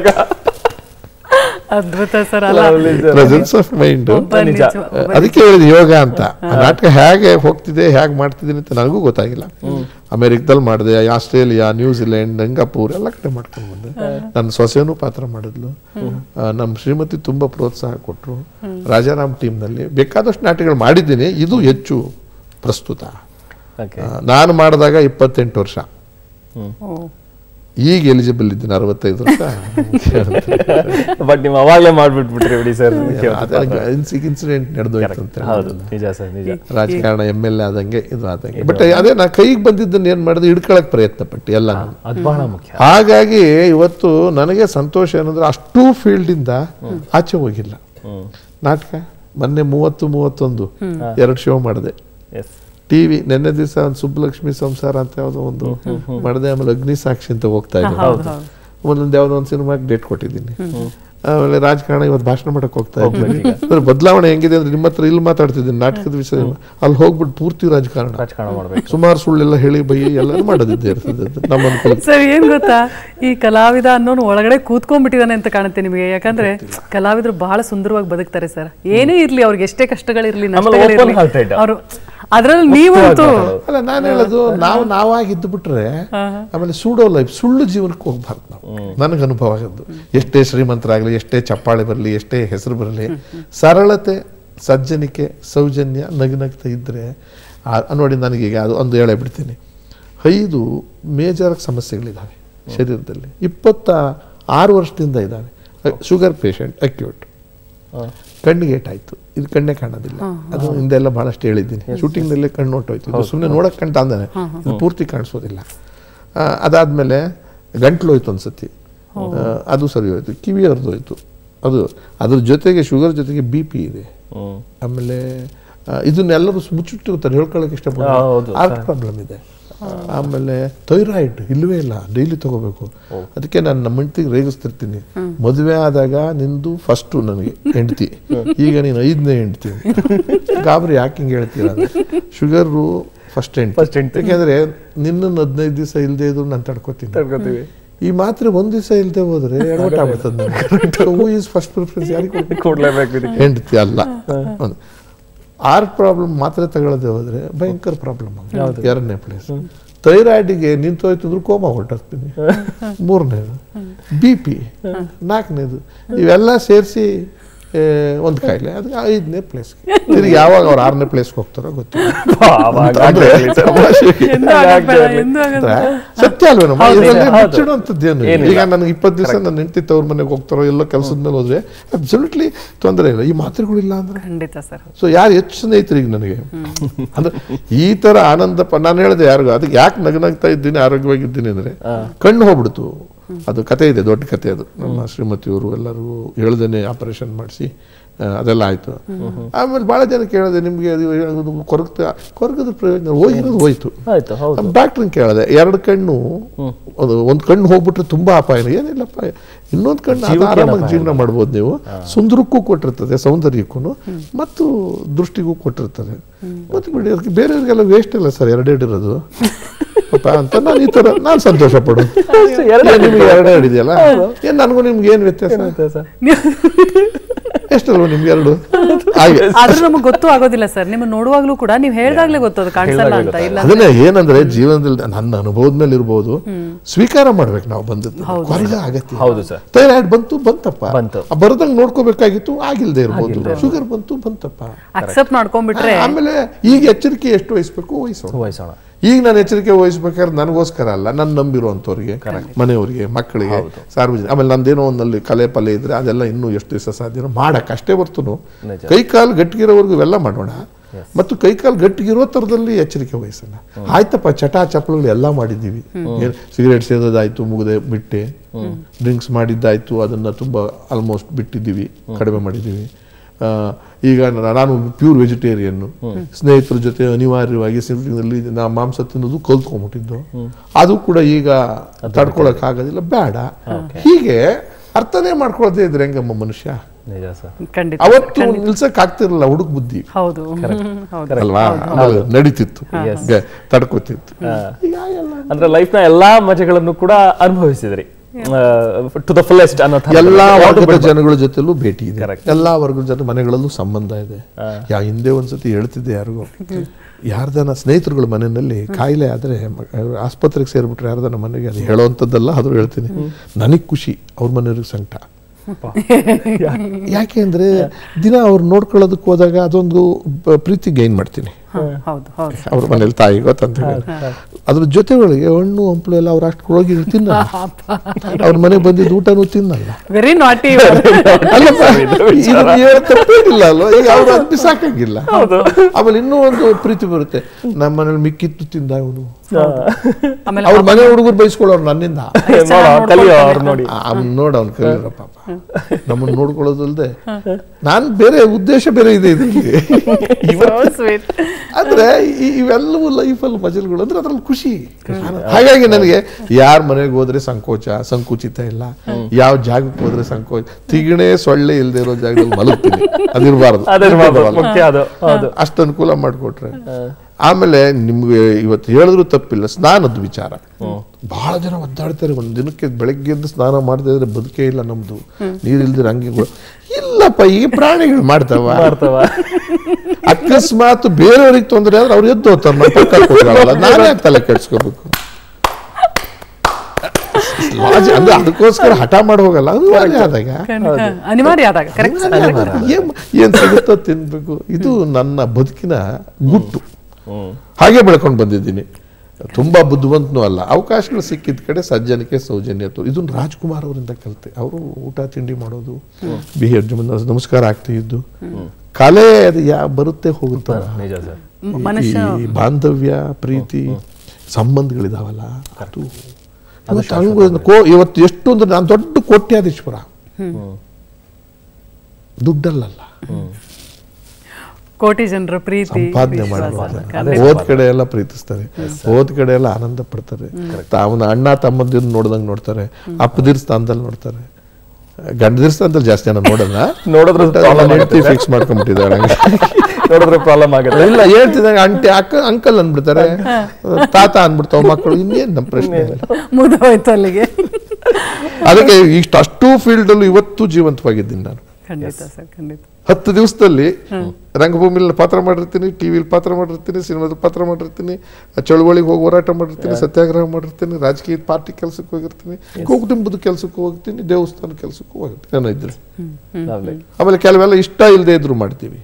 ಅದ್ಭುತ ಸರ್ ಅಲ್ಲ ಪ್ರೆಸೆನ್ಸ್ ಆಫ್ ಮೈಂಡ್ ಒಬ್ಬ ನಿಜ. ನಿಜ- ಒಬ್ಬ ಅದಕ್ಕೆ ಹೇಳಿದ ಯೋಗ ಅಂತ ಆ ನಾಟಕ ಹೇಗೆ ಹೋಗ್ತಿದೆ ಹೇಗೆ ಮಾಡ್ತಿದ್ದೀನಿ ಅಂತ ನನಗೂ ಗೊತ್ತಾಗಿಲ್ಲ ಅಮೆರಿಕದಲ್ಲಿ ಮಾಡಿದೆ ಆಸ್ಟ್ರೇಲಿಯಾ ನ್ಯೂಜಿಲೆಂಡ್ ಸಿಂಗಾಪುರ್ ಎಲ್ಲ ಕಡೆ ಮಾಡ್ಕೊಂಡು ಬಂದೆ ನನ್ನ ಸೊಸೆನೂ ಪಾತ್ರ ಮಾಡಿದ್ಲು ಆ, ನಮ್ಮ ಶ್ರೀಮತಿ ತುಂಬಾ ಪ್ರೋತ್ಸಾಹ ಕೊಟ್ಟರು ರಾಜಾರಾಮ್ ಟೀಮ್ನಲ್ಲಿ ಬೇಕಾದಷ್ಟು ನಾಟಕಗಳು ಮಾಡಿದ್ದೀನಿ ಇದು ಹೆಚ್ಚು ಪ್ರಸ್ತುತ ಓಕೆ ಆ, ನಾನು ಮಾಡಿದಾಗ ಇಪ್ಪತ್ತೆಂಟು ವರ್ಷ ಓ. ಈಗ ಎಲಿಜಿಬಲ್ ಇದ್ದೀನಿ ಅರವತ್ತೈದು ವರ್ಷ ಬಟ್ ನೀವು ಅವಾಗಲೇ ಮಾಡ್ಬಿಟ್ಬಿಟ್ರಿ ಬಿಡಿ ಸರ್ ಇನ್ಸಿಡೆಂಟ್ ನಡೆದೋಯ್ತು ಅಂತ ಹೇಳಿ. ಹೌದು ನಿಜ ಸರ್ ನಿಜ ರಾಜಕಾರಣ ಎಮ್ ಎಲ್ ಎ ಆದಂಗೆ ಇದು ಆದಂಗೆ ಬಟ್ ಅದೇ ನಾ ಕೈಗೆ ಬಂದಿದ್ದನ್ನ ಏನ್ ಮಾಡಿದೆ ಹಿಡ್ಕೊಳಕ್ ಪ್ರಯತ್ನ ಪಟ್ಟು ಎಲ್ಲ ಅದು ಬಹಳ ಮುಖ್ಯ ಹಾಗಾಗಿ ಇವತ್ತು ನನಗೆ ಸಂತೋಷ ಏನಂದ್ರೆ ಅಷ್ಟೂ ಫೀಲ್ಡ್ ಇಂದ ಆಚೆ ಹೋಗಿಲ್ಲ ನಾಟಕ ಮೊನ್ನೆ ಮೂವತ್ತು ಮೂವತ್ತೊಂದು ಎರಡು ಶೋ ಮಾಡಿದೆ ಎಸ್ ಟಿವಿ ನಿನ್ನೆ ದಿವಸ ಒಂದು ಸುಬ್ಬಲಕ್ಷ್ಮಿ ಸಂಸಾರ ಅಂತ ಯಾವುದೋ ಒಂದು ಮಾಡಿದೆ ಆಮೇಲೆ ಅಗ್ನಿ ಸಾಕ್ಷಿ ಅಂತ ಹೋಗ್ತಾ ಇದ್ದೆ ಒಂದೊಂದು ಯಾವುದೋ ಒಂದು ಸಿನಿಮಾಗೆ ಡೇಟ್ ಕೊಟ್ಟಿದ್ದೀನಿ ಆಮೇಲೆ ರಾಜಕಾರಣ ಇವತ್ತು ಭಾಷಣ ಮಾಡಕ್ ಹೋಗ್ತಾ ಇದ್ದೀನಿ ಅಂದ್ರೆ ಬದಲಾವಣೆ ಹೆಂಗಿದೆ ಅಂದ್ರೆ ನಿಮ್ಮ ಹತ್ರ ಇಲ್ಲಿ ಮಾತಾಡ್ತಿದ್ದೀನಿ ನಾಟಕದ ವಿಷಯ ಅಲ್ಲಿ ಹೋಗ್ಬಿಟ್ಟು ಪೂರ್ತಿ ರಾಜಕಾರಣ ರಾಜಕಾರಣ ಮಾಡ್ಬೇಕು ಸುಮಾರು ಸುಳ್ಳೆಲ್ಲ ಹೇಳಿ ಬೈ ಎಲ್ಲ ಮಾಡೋದಿದ್ದೇ ಇರ್ತದೆ ಅದು. ನಮ್ಮ ಅನುಕೂಲ ಸರ್ ಏನ್ ಗೊತ್ತಾ ಈ ಕಲಾವಿದ ಅನ್ನೋನು ಒಳಗಡೆ ಕೂತ್ಕೊಂಡ್ಬಿಟ್ಟಿದಾನೆ ಅಂತ ಕಾಣುತ್ತೆ ನಿಮಗೆ ಯಾಕಂದ್ರೆ ಕಲಾವಿದರು ಬಹಳ ಸುಂದರವಾಗಿ ಬದುಕ್ತಾರೆ ಸರ್ ಏನೇ ಇರ್ಲಿ ಅವ್ರಿಗೆ ಎಷ್ಟೇ ಕಷ್ಟಗಳಿರ್ಲಿ ಆಮೇಲೆ open hearted. ಅವರು ಅದ್ರಲ್ಲಿ ನೀವಂತೂ ಅಲ್ಲ ನಾನು ಹೇಳೋದು ನಾವು ನಾವಾಗಿದ್ದು ಬಿಟ್ರೆ ಆಮೇಲೆ ಸೂಡೋ ಲೈಫ್ ಸುಳ್ಳು ಜೀವನಕ್ಕೆ ಹೋಗ್ಬಾರ್ದು ನಾವು ನನಗೆ ಅನುಭವ ಆಗದ್ದು ಎಷ್ಟೇ ಶ್ರೀಮಂತರಾಗಲಿ ಎಷ್ಟೇ ಚಪ್ಪಾಳೆ ಬರಲಿ ಎಷ್ಟೇ ಹೆಸರು ಬರಲಿ ಸರಳತೆ ಸಜ್ಜನಿಕೆ ಸೌಜನ್ಯ ನಗ್ನಗ್ತಾ ಇದ್ರೆ ಆ- ನೋಡಿ ನನಗೀಗ ಅದು ಒಂದು ಹೇಳೇ ಬಿಡ್ತೀನಿ ಐದು ಮೇಜರ್ ಸಮಸ್ಯೆಗಳಿದ್ದಾವೆ ಶರೀರದಲ್ಲಿ ಇಪ್ಪತ್ತ ಆರು ವರ್ಷದಿಂದ ಇದ್ದಾವೆ ಶುಗರ್ ಪೇಷಂಟ್ ಅಕ್ಯೂಟ್ ಕಣ್ಣಿಗೆ ಏಟಾಯ್ತು ಇದು ಕಣ್ಣೇ ಕಾಣೋದಿಲ್ಲ ಅದು ಹಿಂದೆಲ್ಲ ಬಹಳಷ್ಟು ಹೇಳಿದ್ದೀನಿ ಶೂಟಿಂಗ್ನಲ್ಲೇ ಕಣ್ಣು ಹೊಟ್ಟೋಯ್ತು ಇದು ಸುಮ್ಮನೆ ನೋಡಕ್ ಕಣ್ ಅಂದಾನೆ ಇದು ಪೂರ್ತಿ ಕಾಣಿಸೋದಿಲ್ಲ ಆ, ಅದಾದ್ಮೇಲೆ ಗಂಟ್ಲು ಹೋಯ್ತು ಒಂದ್ಸತಿ ಆ, ಅದು ಸರಿ ಹೋಯ್ತು ಕಿವಿ ಹರಿದೋಯ್ತು ಅದು ಅದ್ರ ಜೊತೆಗೆ ಶುಗರ್ ಜೊತೆಗೆ ಬಿ ಪಿ ಇದೆ ಆಮೇಲೆ ಆ, ಇದನ್ನೆಲ್ಲರೂ ಮುಚ್ಚಿಟ್ಟಿರ್ತಾರೆ ಹೇಳ್ಕೊಳಕ್ಕೆ ಹೌದು, ಇಷ್ಟಪಡ್ತಾರೆ ಆರ್ಟ್ ಪ್ರಾಬ್ಲಮ್ ಇದೆ ಆಮೇಲೆ ಥೈರಾಯ್ಡ್ ಇಲ್ಲವೇ ಇಲ್ಲ ಡೈಲಿ ತಗೋಬೇಕು ಅದಕ್ಕೆ ನಾನು ನಮ್ಮ ಹೆಂಡತಿಗೆ ರೇಗಿಸ್ತಿರ್ತೀನಿ ಮದುವೆ ಆದಾಗ ನಿಂದು ಫಸ್ಟು ನನಗೆ ಹೆಂಡತಿ ಈಗ ನೀನು ಐದನೇ ಹೆಂಡತಿ ಗಾಬರಿ ಯಾಕೆ ಹಿಂಗೆ ಹೇಳ್ತೀರಾ ಶುಗರು ಫಸ್ಟ್ First ಹೆಂಡತಿ ಹೆಂಡ್ತಿ. ಯಾಕೆಂದ್ರೆ ನಿನ್ನನ್ನು ಹದಿನೈದು ದಿವಸ ಇಲ್ಲದೆ ಇದ್ರು ನಾನು ತಡ್ಕೋತೀನಿ ತಡ್ಕೊತೀವಿ ಈ ಮಾತ್ರೆ ಒಂದ್ ದಿವಸ ಇಲ್ಲದೆ ಹೋದ್ರೆ ಎಡವಟ್ ಆಗ್ಬಿಡ್ತದೆ ಹೂ ಇಸ್ ಫಸ್ಟ್ ಪ್ರಿಫರೆನ್ಸ್ ಯಾರಿಗೆ ಕೊಡ್ಬೇಕು? ಕೊಡ್ಲೇಬೇಕು ಇದಕ್ಕೆ ಹೆಂಡತಿ ಅಲ್ಲ ಒಂದು ಆರ್ ಪ್ರಾಬ್ಲಮ್ ಮಾತ್ರೆ ತಗೊಳ್ಳದೆ ಹೋದ್ರೆ ಭಯಂಕರ ಪ್ರಾಬ್ಲಮ್ ಎರಡನೇ ಪ್ಲೇಸ್ ಥೈರಾಯ್ಡಿಗೆ ನಿಂತೋಯ್ತು ಅಂದ್ರೆ ಕೋಮ ಹೊರಟೋಗ್ತೀನಿ ಮೂರನೇದು ಬಿ ಪಿ ನಾಲ್ಕನೇದು ಇವೆಲ್ಲ ಸೇರಿಸಿ ಒಂದು ಕಾಯಿಲೆ ಅದಕ್ಕೆ ಐದನೇ ಪ್ಲೇಸ್ ತಿರುಗಿ ಯಾವಾಗ ಅವ್ರು ಆರನೇ ಪ್ಲೇಸ್ಗೆ ಹೋಗ್ತಾರೋ ಗೊತ್ತಿಲ್ಲ ಅವಾಗ ಅಂದ್ರೆ ಆಗ್ಲಿ ಸರ್. ತಮಾಷೆಗೆ ಎಂದೂ ಆಗಲ್ಲ ಬೇಡ, ಎಂದೂ ಆಗಲ್ಲ. ಅಂದ್ರೆ ಸತ್ಯ ಅಲ್ವೇನಮ್ಮ ಹೌದು, ಇದರಲ್ಲಿ ಹೌದು. ಮುಚ್ಚಿಡುವಂಥದ್ದೇನು ಇಲ್ಲ. ಏನಿಲ್ಲ. ಈಗ ನನಗೆ ಇಪ್ಪತ್ತು ದಿವಸ ನನ್ನ ಹೆಂಡತಿ ತವ್ರ ಮನೆಗೆ ಹೋಗ್ತಾರೋ ಎಲ್ಲೋ ಕೆಲಸದ ಮೇಲೆ ಹೋದ್ರೆ ಅಬ್ಸಲ್ಯೂಟ್ಲಿ ತೊಂದರೆ ಇಲ್ಲ ಈ ಮಾತ್ರೆಗಳಿಲ್ಲ ಅಂದ್ರೆ ಖಂಡಿತ ಸರ್ ಸೊ ಯಾರು ಹೆಚ್ಚು ಸ್ನೇಹಿತರು ಈಗ ನನಗೆ ಅಂದ್ರೆ ಈ ತರ ಆನಂದ ಪ- ನಾನು ಹೇಳಿದೆ ಯಾರಿಗೂ ಅದಕ್ಕೆ ಯಾಕೆ ನಗನಾಗ್ತಾ ಇದ್ದೀನಿ ಆರೋಗ್ಯವಾಗಿದ್ದೀನಿ ಅಂದ್ರೆ ಕಣ್ಣು ಹೋಗ್ಬಿಡ್ತು ಅದು ಕತೆ ಇದೆ ದೊಡ್ಡ ಕತೆ ಅದು ನಮ್ಮ ಶ್ರೀಮತಿಯವರು ಎಲ್ಲರಿಗೂ ಹೇಳ್ದೇನೆ ಆಪರೇಷನ್ ಮಾಡಿಸಿ ಅದೆಲ್ಲ ಆಯ್ತು ಆಮೇಲೆ ಬಹಳ ಜನ ಕೇಳಿದೆ ನಿಮ್ಗೆ ಅದು ಅದು ಕೊರಗ್ತ ಕೊರಗದ ಪ್ರಯೋಜನ ಹೋಗಿರೋದು ಹೋಯ್ತು ಆಯ್ತು ಹೌದು ಡಾಕ್ಟ್ರನ್ ಕೇಳಿದೆ ಎರಡು ಕಣ್ಣು ಒಂದು ಒಂದು ಕಣ್ಣು ಹೋಗ್ಬಿಟ್ರೆ ತುಂಬಾ ಅಪಾಯ ಏನಿಲ್ಲಪ್ಪ ಇನ್ನೊಂದು ಕಣ್ಣು ಅದು ಜೀವಕ್ಕೆ ಆರಾಮಾಗಿ ಅಪಾಯ ಜೀವನ ಮಾಡ್ಬೋದು ನೀವು ಸುಂದರಕ್ಕೂ ಕೊಟ್ಟಿರ್ತದೆ ಸೌಂದರ್ಯಕ್ಕೂ ಮತ್ತು ದೃಷ್ಟಿಗೂ ಕೊಟ್ಟಿರ್ತದೆ ಮತ್ತೆ ಬಿಡಿ ಅದಕ್ಕೆ ಬೇರೆಯವ್ರಿಗೆಲ್ಲ ವೇಸ್ಟ್ ಇಲ್ಲ ಸರ್ ಎರಡೆರಡು ಇರೋದು ಪಾಪ ಅಂತ ನಾನು ಈ ತರ ನಾನು ಸಂತೋಷ ಪಡು ಎರಡು ಏನ್ ನಿಮ್ಗೆ ಎರಡೆರಡು ಇದೆಯಲ್ಲ ಏನ್ ನನಗೂ ನಿಮ್ಗೆ ಏನ್ ವ್ಯತ್ಯಾಸ ಸರ್ ಎಷ್ಟಲ್ವ ನಿಮ್ಗೆ ಎರಡು ಹಾಗೆ ಆದ್ರೂ ನಮಗೆ ಗೊತ್ತು ಆಗೋದಿಲ್ಲ ಸರ್ ನಿಮ್ಮ ನೋಡುವಾಗ್ಲೂ ಕೂಡ ನೀವು ಹೇಳ್ದಾಗ್ಲೇ ಗೊತ್ತದು ಕಾಣಿಸಲ್ಲ ಅಂತ ಇಲ್ಲ ಅದನ್ನೇ ಏನಂದ್ರೆ ಜೀವನದಲ್ಲಿ ನನ್ನ ಅನುಭವದ ಮೇಲೆ ಇರ್ಬೋದು ಸ್ವೀಕಾರ ಮಾಡ್ಬೇಕು ನಾವು ಬಂದದ್ದು ಕೊರಗ ಆಗತ್ಯ ಹೌದು ಸರ್ ಥೈರಾಯ್ಡ್ ಬಂತು ಬಂತಪ್ಪ ಬಂತು. ಆ ಬರ್ದಂಗ್ ನೋಡ್ಕೋಬೇಕಾಗಿತ್ತು ಆಗಿಲ್ದೇ ಇರ್ಬೋದು ಶುಗರ್ ಬಂತು ಬಂತಪ್ಪ ಅಕ್ಸೆಪ್ಟ್ ಮಾಡ್ಕೊಂಡ್ಬಿಟ್ರೆ ಆಮೇಲೆ ಈಗ ಎಚ್ಚರಿಕೆ ಎಷ್ಟು ವಹಿಸ್ಬೇಕು ವಹಿಸೋಣ ವಹಿಸೋಣ ಈಗ ನಾನು ಎಚ್ಚರಿಕೆ ವಹಿಸ್ಬೇಕಾದ್ರೆ ನನಗೋಸ್ಕರ ಅಲ್ಲ ನನ್ನ ನಂಬಿರುವಂಥವ್ರಿಗೆ ಮನೆಯವರಿಗೆ ಮಕ್ಕಳಿಗೆ ಸಾರ್ವಜನಿಕ ಆಮೇಲೆ ನಂದೇನೋ ಒಂದಲ್ಲಿ ಕಲೆ ಪಲೆ ಇದ್ರೆ ಅದೆಲ್ಲ ಇನ್ನೂ ಎಷ್ಟು ದಿವಸ ಸಾಧ್ಯನೋ ಮಾಡಕ್ಕೆ ಅಷ್ಟೇ ಹೊರ್ತುನು ನಿಜ. ಕೈ ಕಾಲು ಗಟ್ಟಿಗಿರೋವರೆಗೂ ಇವೆಲ್ಲ ಮಾಡೋಣ ಮತ್ತು ಕೈ ಕಾಲು ಗಟ್ಟಿಗಿರೋ ಥರದಲ್ಲಿ ಎಚ್ಚರಿಕೆ ವಹಿಸೋಣ ಆಯ್ತಪ್ಪ ಚಟ ಚಪ್ಪಲಗಳು ಎಲ್ಲ ಮಾಡಿದ್ದೀವಿ ಏನ್ ಸಿಗರೇಟ್ ಸೇದೋದಾಯ್ತು ಮುಗದೆ ಬಿಟ್ಟೆ ಡ್ರಿಂಕ್ಸ್ ಮಾಡಿದ್ದಾಯ್ತು ಅದನ್ನ ತುಂಬಾ ಆಲ್ಮೋಸ್ಟ್ ಬಿಟ್ಟಿದ್ದೀವಿ ಕಡಿಮೆ ಮಾಡಿದ್ದೀವಿ ಆ, ಈಗ ನ- ನಾನು ಪ್ಯೂರ್ ವೆಜಿಟೇರಿಯನ್ನು ಸ್ನೇಹಿತರ ಜೊತೆ ಅನಿವಾರ್ಯವಾಗಿ ಸಿಂಪ್ಲಿನಲ್ಲಿ ನಾ ಮಾಂಸ ತಿನ್ನೋದು ಕಲ್ತ್ಕೊಂಡ್ಬಿಟ್ಟಿದ್ದು ಅದು ಕೂಡ ಈಗ ತಡ್ಕೊಳಕ್ ಆಗೋದಿಲ್ಲ ಬೇಡ ಹೀಗೆ ಅರ್ಥನೇ ಮಾಡ್ಕೊಳ್ಳೋದೇ ಇದ್ರೆ ಹೆಂಗಮ್ಮ ಮನುಷ್ಯ ನಿಜ ಸರ್ ಖಂಡಿತ ಅವತ್ತು ನಿಲ್ಸಕ್ ಆಗ್ತಿರಲಿಲ್ಲ ಹುಡುಕ್ ಬುದ್ಧಿ ಹೌದು ಹೌದು ಅಲ್ವಾ ಆಮೇಲೆ ನಡೀತಿತ್ತು ಗ- ತಡ್ಕೋತಿತ್ತು ಈಗ ಆಗಲ್ಲ. ಅಂದ್ರೆ ಲೈಫ್ ನ ಎಲ್ಲಾ ಮಜೆಗಳನ್ನು ಕೂಡ ಅನುಭವಿಸಿದ್ರಿ ಟು ದ ಫುಲ್ಲೆಸ್ಟ್ ಅನ್ನೋ ಥರ ಎಲ್ಲಾ ಯಾವ್ದು ವರ್ಗದ ಬಿಡ್ಬಾರ್ದು. ಜನಗಳ ಜೊತೆಲೂ ಭೇಟಿ ಇದೆ Correct. ಎಲ್ಲಾ ವರ್ಗದ ಜನ ಮನೆಗಳಲ್ಲೂ ಸಂಬಂಧ ಇದೆ ಯಾ ಹಿಂದೆ ಒಂದ್ಸತಿ ಹೇಳ್ತಿದ್ದೆ ಯಾರಿಗೂ ಯಾರ್ದನ ಸ್ನೇಹಿತರುಗಳ ಮನೆಯಲ್ಲಿ ಕಾಯಿಲೆ ಆದ್ರೆ ಮ- ಆಸ್ಪತ್ರೆಗೆ ಸೇರ್ಬಿಟ್ರೆ ಯಾರ್ದನ ಮನೆಗೆ ಅದು ಹೇಳೋವಂಥದ್ದಲ್ಲ ಆದ್ರೂ ಹೇಳ್ತೀನಿ ನನಗ್ ಖುಷಿ ಅವ್ರ ಮನೆಯವ್ರಿಗೆ ಸಂಕಟ ಯಾಕೆ ಅಂದ್ರೆ ದಿನ ಅವ್ರು ನೋಡ್ಕೊಳ್ಳೋದಕ್ಕೆ ಹೋದಾಗ ಅದೊಂದು ಬ- ಪ್ರೀತಿ ಗೈನ್ ಮಾಡ್ತೀನಿ ಹೌದು ಹೌದು ಅವ್ರ ಮನೇಲಿ ತಾಯಿಗೋ ತಂದೆ ಅದ್ರ ಜೊತೆ ಒಳಗೆ ಹಣ್ಣು ಹಂಪಲು ಎಲ್ಲ ಅವ್ರು ಅಷ್ಟು ಹೋಗಿ ತಿನ್ನಲ್ಲ ಅವ್ರ ಮನೆಗೆ ಬಂದಿದ್ದು ಊಟನೂ ತಿನ್ನಲ್ಲ ವೆರಿ ನಾಟಿ ಅಲ್ಲಪ್ಪ ಇದನ್ನ ಹೇಳೋ ತಪ್ಪೇನಿಲ್ಲ ಅಲ್ವಾ ಈಗ ಅವ್ರು ಅದು ಬಿಸಾಕಂಗಿಲ್ಲ ಆಮೇಲೆ ಇನ್ನೂ ಒಂದು ಪ್ರೀತಿ ಬರುತ್ತೆ ನಮ್ಮ ಮನೇಲಿ ಮಿಕ್ಕಿತ್ತು ತಿಂದ ಇವನು ಆಮೇಲೆ ಅವ್ರ ಮನೆ ಹುಡುಗರು ಬೈಸ್ಕೊಳ್ಳೋರು ನನ್ನಿಂದ ನೋಡೋ ಕಲಿಯೋ ಅವ್ರು ನೋಡಿ ಅವ್ನು ನೋಡ ಅವ್ನು ಕಲಿಯೋ ಪಾಪ ನಮ್ಮನ್ನ ನೋಡ್ಕೊಳ್ಳೋದಲ್ದೆ ನಾನ್ ಬೇರೆ ಉದ್ದೇಶ ಬೇರೆ ಇದೆ ಇದಕ್ಕೆ ಸ್ವೀಟ್ ಅಂದ್ರೆ ಈ- ಇವೆಲ್ಲವೂ ಲೈಫಲ್ಲಿ ಮಜಲ್ಗಳು ಅಂದ್ರೆ ಅದ್ರಲ್ಲಿ ಖುಷಿ ಹಾಗಾಗಿ ನನಗೆ ಯಾರ ಮನೆಗೆ ಹೋದ್ರೆ ಸಂಕೋಚ ಸಂಕುಚಿತ ಇಲ್ಲ ಯಾವ ಜಾಗಕ್ಕೆ ಹೋದ್ರೆ ಸಂಕೋಚ ತಿಗಣೆ ಸೊಳ್ಳೆ ಇಲ್ದೇ ಇರೋ ಜಾಗದಲ್ಲಿ ಮಲಗ್ತೀನಿ ಅದಿರಬಾರ್ದು ಅದೇ ಮುಖ್ಯ ಅದು ಹೌದು ಅಷ್ಟು ಅನುಕೂಲ ಮಾಡಿಕೊಟ್ರೆ ಆಮೇಲೆ ನಿಮ್ಗೆ ಇವತ್ತು ಹೇಳಿದ್ರು ತಪ್ಪಿಲ್ಲ ಸ್ನಾನದ ವಿಚಾರ ಬಹಳ ಜನ ಒದ್ದಾಡ್ತಾರೆ ಒಂದ್ ದಿನಕ್ಕೆ ಬೆಳಗ್ಗೆ ಎದ್ದು ಸ್ನಾನ ಮಾಡದೇ ಇದ್ರೆ ಬದುಕೇ ಇಲ್ಲ ನಮ್ದು ನೀರಿಲ್ದಿರ ಹಂಗೆ ಗೊ- ಇಲ್ಲಪ್ಪ ಈ ಪ್ರಾಣಿಗಳು ಮಾಡ್ತಾವ ಮಾಡ್ತಾವ ಅಕಸ್ಮಾತ್ ಬೇರೆಯವ್ರಿಗೆ ತೊಂದರೆ ಆದ್ರೆ ಅವ್ರು ಎದ್ದು ಹೋಗ್ತಾರೆ ನಮ್ಮ ಪಕ್ಕ ಕೂತ್ಕೊಳ್ಳಲ್ಲ ನಾನೇ ಯಾಕ್ ತಲೆ ಕೆಡ್ಸ್ಕೋಬೇಕು ಲಾಜಿ- ಅಂದ್ರೆ ಅದಕ್ಕೋಸ್ಕರ ಹಠ ಮಾಡಿ ಹೋಗಲ್ಲ ಅದು ಅದೇ ಆದಾಗ ಅನಿವಾರ್ಯ ಆದಾಗ ಕರೆಕ್ಟ್ ಏನ್ ಏನ್ ಸಿಗುತ್ತೋ ತಿನ್ಬೇಕು ಇದು ನನ್ನ ಬದುಕಿನ ಗುಟ್ಟು ಹಾಗೆ ಬೆಳ್ಕೊಂಡು ಬಂದಿದ್ದೀನಿ ತುಂಬಾ ಬುದ್ಧಿವಂತನೂ ಅಲ್ಲ ಅವಕಾಶಗಳು ಸಿಕ್ಕಿದ ಕಡೆ ಸಜ್ಜನಿಕೆ ಸೌಜನ್ಯ ತೋ ಇದನ್ನ ರಾಜ್ಕುಮಾರ್ ಅವರಿಂದ ಕಲಿತೆ ಅವರು ಊಟ ತಿಂಡಿ ಮಾಡೋದು ಬಿಹೇವ್ ನಮಸ್ಕಾರ ಆಗ್ತಾ ಇದ್ದು ಕಲೆ ಅದು ಯಾ ಬರುತ್ತೆ ಹೋಗುತ್ತೆ ನಿಜ ಸರ್ ಮನುಷ್ಯ ಈ ಬಾಂಧವ್ಯ ಪ್ರೀತಿ ಸಂಬಂಧಗಳಿದಾವಲ್ಲ ಅದು ಇವತ್ತು ಹಂಗು ಒಂದು ಕೋ ಇವತ್ತು ಎಷ್ಟು ಅಂದ್ರೆ ನಾನು ದೊಡ್ಡ ಕೋಟ್ಯಾಧೀಶ್ವರ ದುಡ್ಡಲ್ಲಲ್ಲ ಕೋಟಿ ಜನರ ಪ್ರೀತಿ ಸಂಪಾದನೆ ವಿಶ್ವಾಸ. ಮಾಡ್ತಾರೆ ಹೋದ್ ಕಡೆ ಎಲ್ಲ ಪ್ರೀತಿಸ್ತಾರೆ ಹೋದ್ ಕಡೆ ಎಲ್ಲ ಆನಂದ ಪಡ್ತಾರೆ ತಾವನ್ನ ಅಣ್ಣ ತಮ್ಮಂದಿರ್ ನೋಡ್ದಂಗ್ ನೋಡ್ತಾರೆ ಅಪ್ಪದಿರ್ ಸ್ಥಾನದಲ್ಲಿ ನೋಡ್ತಾರೆ ಗಂಡದಿರ್ ಸ್ಥಾನದಲ್ಲಿ ಜಾಸ್ತಿ ಜನ ನೋಡಲ್ಲ ನೋಡಿದ್ರೆ problem ಹೆಂಡತಿ ಫಿಕ್ಸ್ ಮಾಡ್ಕೊಂಡ್ಬಿಟ್ಟಿದ್ದಾಳೆ ಹಂಗೆ. ನೋಡಿದ್ರೆ ಪ್ರಾಬ್ಲಮ್ ಆಗುತ್ತೆ ಇಲ್ಲ ಹೇಳ್ತಿದ್ದಾಗ ಅಂಟಿ ಅಕ್ಕ ಅಂಕಲ್ ಅಂದ್ಬಿಡ್ತಾರೆ ತಾತ ಅಂದ್ಬಿಡ್ತಾವ ಮಕ್ಕಳು ಇನ್ನೇನ್ ನಮ್ಮ ಪ್ರಶ್ನೆ ಇಲ್ಲ. ಮುಗಿದೋಯ್ತು ಅಲ್ಲಿಗೆ ಅದಕ್ಕೆ ಇಷ್ಟು ಅಷ್ಟು ಫೀಲ್ಡ್ ಅಲ್ಲೂ ಇವತ್ತು ಜೀವಂತವಾಗಿದ್ದೀನಿ ನಾನು ಖಂಡಿತ ಸರ್ ಖಂಡಿತ ಹತ್ತು ದಿವಸದಲ್ಲಿ ರಂಗಭೂಮಿಲಿ ಪಾತ್ರ ಮಾಡಿರ್ತೀನಿ ಟಿವಿಲಿ ಪಾತ್ರ ಮಾಡಿರ್ತೀನಿ ಸಿನಿಮಾದ ಪಾತ್ರ ಮಾಡಿರ್ತೀನಿ ಚಳುವಳಿಗೆ ಹೋಗಿ ಹೋರಾಟ ಮಾಡಿರ್ತೀನಿ ಸತ್ಯಾಗ್ರಹ ಮಾಡಿರ್ತೀನಿ ರಾಜಕೀಯ ಪಾರ್ಟಿ ಕೆಲಸಕ್ಕೆ ಹೋಗಿರ್ತೀನಿ ಕುಟುಂಬದ ಕೆಲಸಕ್ಕೂ ಹೋಗ್ತೀನಿ ದೇವಸ್ಥಾನ ಕೆಲಸಕ್ಕೂ ಹೋಗಿರ್ತೀನಿ ನಾನು ಇದ್ರೆ Lovely. ಆಮೇಲೆ ಕೆಲವೆಲ್ಲ ಇಷ್ಟ ಇಲ್ಲದೆ ಇದ್ರು ಮಾಡ್ತೀವಿ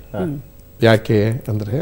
ಯಾಕೆ ಅಂದ್ರೆ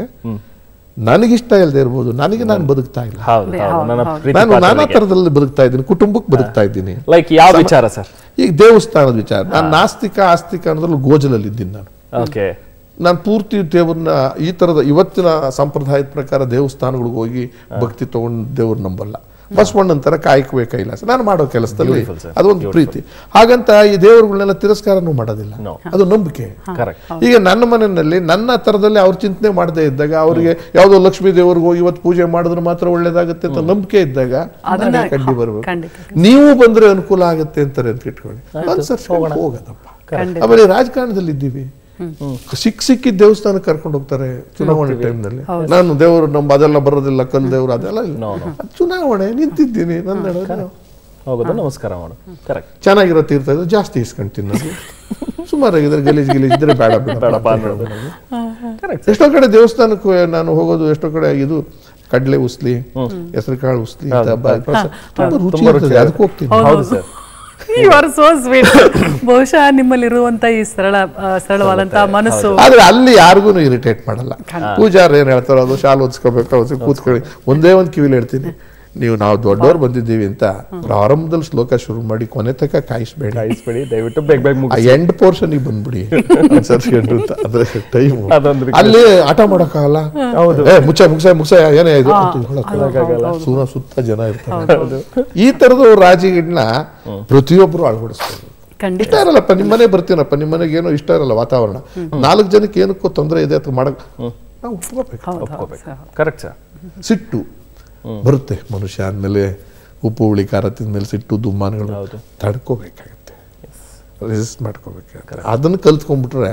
ನನಗಿಷ್ಟ ಇಲ್ಲದೆ ಇರ್ಬೋದು ನನಗೆ ನಾನು ಬದುಕ್ತಾ ಇಲ್ಲ ಹೌದು ಹೌದು ನನ್ನ ಪ್ರೀತಿ ನಾನು ನಾನಾ ತರದಲ್ಲಿ ಬದುಕ್ತಾ ಇದ್ದೀನಿ ಕುಟುಂಬಕ್ಕೆ ಬದುಕ್ತಾ ಇದ್ದೀನಿ ಲೈಕ್ ಯಾವ ವಿಚಾರ ಸರ್ ಈಗ ದೇವಸ್ಥಾನದ ವಿಚಾರ ನಾನು ನಾಸ್ತಿಕ ಆಸ್ತಿಕ ಅನ್ನೋದ್ರಲ್ಲಿ ಗೋಜಲಲ್ಲಿ ಇದ್ದೀನಿ ನಾನು ಓಕೆ ನಾನು ಪೂರ್ತಿ ದೇವ್ರನ್ನ ಈ ತರದ ಇವತ್ತಿನ ಸಂಪ್ರದಾಯದ ಪ್ರಕಾರ ದೇವಸ್ಥಾನಗಳಿಗೆ ಹೋಗಿ ಭಕ್ತಿ ತಗೊಂಡು ದೇವ್ರ ನಂಬಲ್ಲ ಬಸವಣ್ಣನ ತರ ಕಾಯಕವೇ ಕೈಲಾಸ ನಾನು ಮಾಡೋ ಕೆಲಸದಲ್ಲಿ ಅದೊಂದು ಪ್ರೀತಿ ಹಾಗಂತ ಈ ದೇವರುಗಳನ್ನೆಲ್ಲ ತಿರಸ್ಕಾರನೂ ಮಾಡೋದಿಲ್ಲ No. ಅದು ನಂಬಿಕೆ ಕರೆಕ್ಟ್ ಈಗ ನನ್ನ ಮನೆಯಲ್ಲಿ ನನ್ನ ತರದಲ್ಲಿ ಅವ್ರು ಚಿಂತನೆ ಮಾಡದೇ ಇದ್ದಾಗ ಅವರಿಗೆ ಯಾವುದೋ ಲಕ್ಷ್ಮೀ ದೇವ್ರಿಗೆ ಹೋಗಿ ಇವತ್ತು ಪೂಜೆ ಮಾಡಿದ್ರೆ ಮಾತ್ರ ಒಳ್ಳೇದಾಗುತ್ತೆ ಅಂತ ನಂಬಿಕೆ ಇದ್ದಾಗ ಅದನ್ನ ನಾನೇ ಕಡ್ಡಿ ಬರ್ಬೇಕು ಖಂಡಿತ ನೀವು ಬಂದ್ರೆ ಅನುಕೂಲ ಆಗುತ್ತೆ ಅಂತಾರೆ ಅಂತ ಇಟ್ಕೊಳ್ಳಿ ಅನ್ಸರ್ಸ್ಕೊಂಡು ಹೋಗೋದಪ್ಪ ಖಂಡಿತ ಆಮೇಲೆ ರಾಜಕಾರಣದಲ್ಲಿ ಇದ್ದೀವಿ ಸಿಕ್ ಸಿಕ್ಕಿದ ದೇವಸ್ಥಾನಕ್ಕೆ ಕರ್ಕೊಂಡು ಹೋಗ್ತಾರೆ ಚುನಾವಣೆ ಟೈಮ್ನಲ್ಲಿ ನಾನು ದೇವರು ನಮ್ಮ ಅದೆಲ್ಲ ಬರೋದಿಲ್ಲ ಕಲ್ ದೇವರು ಅದೆಲ್ಲ ಇಲ್ಲ ಅದ್ ಚುನಾವಣೆ ನಿಂತಿದ್ದೀನಿ ನನ್ನ ನಡುವೆ ಹೋಗೋದು ನಮಸ್ಕಾರ ಮಾಡು ಕರೆಕ್ಟ್ ಚೆನ್ನಾಗಿರೋ ತೀರ್ಥ ಇದ್ರೆ ಜಾಸ್ತಿ ಇಸ್ಕೊಂತೀನಿ ನಾನು ಸುಮಾರಾಗಿದ್ರೆ ಗಲೀಜ್ ಗಲೀಜ್ ಇದ್ರೆ ಬೇಡ ಬೇಡ ಬೇಡಪ್ಪ ಅನ್ನೋದು ಕರೆಕ್ಟ್ ಎಷ್ಟೋ ಕಡೆ ದೇವಸ್ಥಾನಕ್ಕೆ ನಾನು ಹೋಗೋದು ಎಷ್ಟೋ ಕಡೆ ಇದು ಕಡಲೆ ಉಸ್ಲಿ ಹೆಸರು ಕಾಳು ಉಸ್ಲಿ ದಬ್ಬ, ಪ್ರಸಾದ. ತುಂಬಾ ರುಚಿ ಇರ್ತದೆ ಅದಕ್ಕೆ ಹೋಗ್ತೀನಿ ಹೌದು sir you are so sweet ಬಹುಶಃ ನಿಮ್ಮಲ್ಲಿರುವಂತ ಈ ಸರಳ ಆ, ಸರಳವಾದಂತಹ ಮನಸ್ಸು ಆದ್ರೆ ಅಲ್ಲಿ ಯಾರಿಗೂ ಇರಿಟೇಟ್ ಮಾಡಲ್ಲ ಪೂಜಾರ ಏನ್ ಹೇಳ್ತಾರೋ ಅದು ಶಾಲ್ ಓದಿಸ್ಕೋಬೇಕು ಅವ್ರು ಕೂತ್ಕೊಳ್ಳಿ ಒಂದೇ ಒಂದು ಕಿವಿಲಿ ಹೇಳ್ತೀನಿ ನೀವು ನಾವು ದೊಡ್ಡವ್ರು ಬಂದಿದ್ದೀವಿ ಅಂತ ಪ್ರಾರಂಭದಲ್ಲಿ ಶ್ಲೋಕ ಶುರು ಮಾಡಿ ಕೊನೆ ತನಕ ಕಾಯಿಸ್ಬೇಡಿ ಕಾಯಿಸ್ಬೇಡಿ ದಯವಿಟ್ಟು ಬೇಗ ಬೇಗ ಆ ಮುಗಿಸಿ ಎಂಡ್ ಪೋರ್ಷನ್ ಬಂದ್ಬಿಡಿ ಅನ್ಸರ್ಸ್ಕೊಂಡು ಅಂತ ಅದ್ರೆ ಟೈಮ್ ಅದೊಂದು ಅಲ್ಲಿ ಆಟ ಮಾಡಕ್ಕಾಗಲ್ಲ ಏ ಮುಚ್ಚ ಮುಗ್ಸ ಮುಗ್ಸ ಏನೇ ಇದು ಅಂತ ಹೇಳಕ್ಕಾಗಲ್ಲ. ಸುರ ಸುತ್ತ ಜನ ಇರ್ತಾರೆ ಈ ತರದ ರಾಜಿಗಳನ್ನ ಪ್ರತಿಯೊಬ್ರು ಅಳವಡಿಸ್ಬೇಕು ಖಂಡಿತ ಇಷ್ಟ ಇರಲ್ಲಪ್ಪ ನಿಮ್ಮ ಮನೆ ಬರ್ತೀನಪ್ಪ ನಿಮ್ಮ ಮನೆಗೆ ಏನೋ ಇಷ್ಟ ಇರಲ್ಲ ವಾತಾವರಣ ನಾಲ್ಕು ಜನಕ್ಕೆ ಏನಕ್ಕೋ ತೊಂದರೆ ಇದೆ ಅಥವಾ ಮಾಡಕ್ ನಾವು ಒಪ್ಕೋಬೇಕು ಹೌದು ಹೌದು ಒಪ್ಕೋಬೇಕು ಸರ್. ಕರೆಕ್ಟ್ ಸರ್ ಸಿಟ್ಟು ಬರುತ್ತೆ ಮನುಷ್ಯ ಅಂದಮೇಲೆ ಉಪ್ಪು ಹುಳಿ ಖಾರ ತಿಂದ್ಮೇಲೆ ಸಿಟ್ಟು ದುಮ್ಮಾನಗಳು ಹೌದು. ತಡ್ಕೋಬೇಕಾಗತ್ತೆ ರೆಸಿಸ್ಟ್ ಮಾಡ್ಕೋಬೇಕಾಗತ್ತೆ ಅದನ್ನ ಕಲ್ತ್ಕೊಂಡ್ಬಿಟ್ರೆ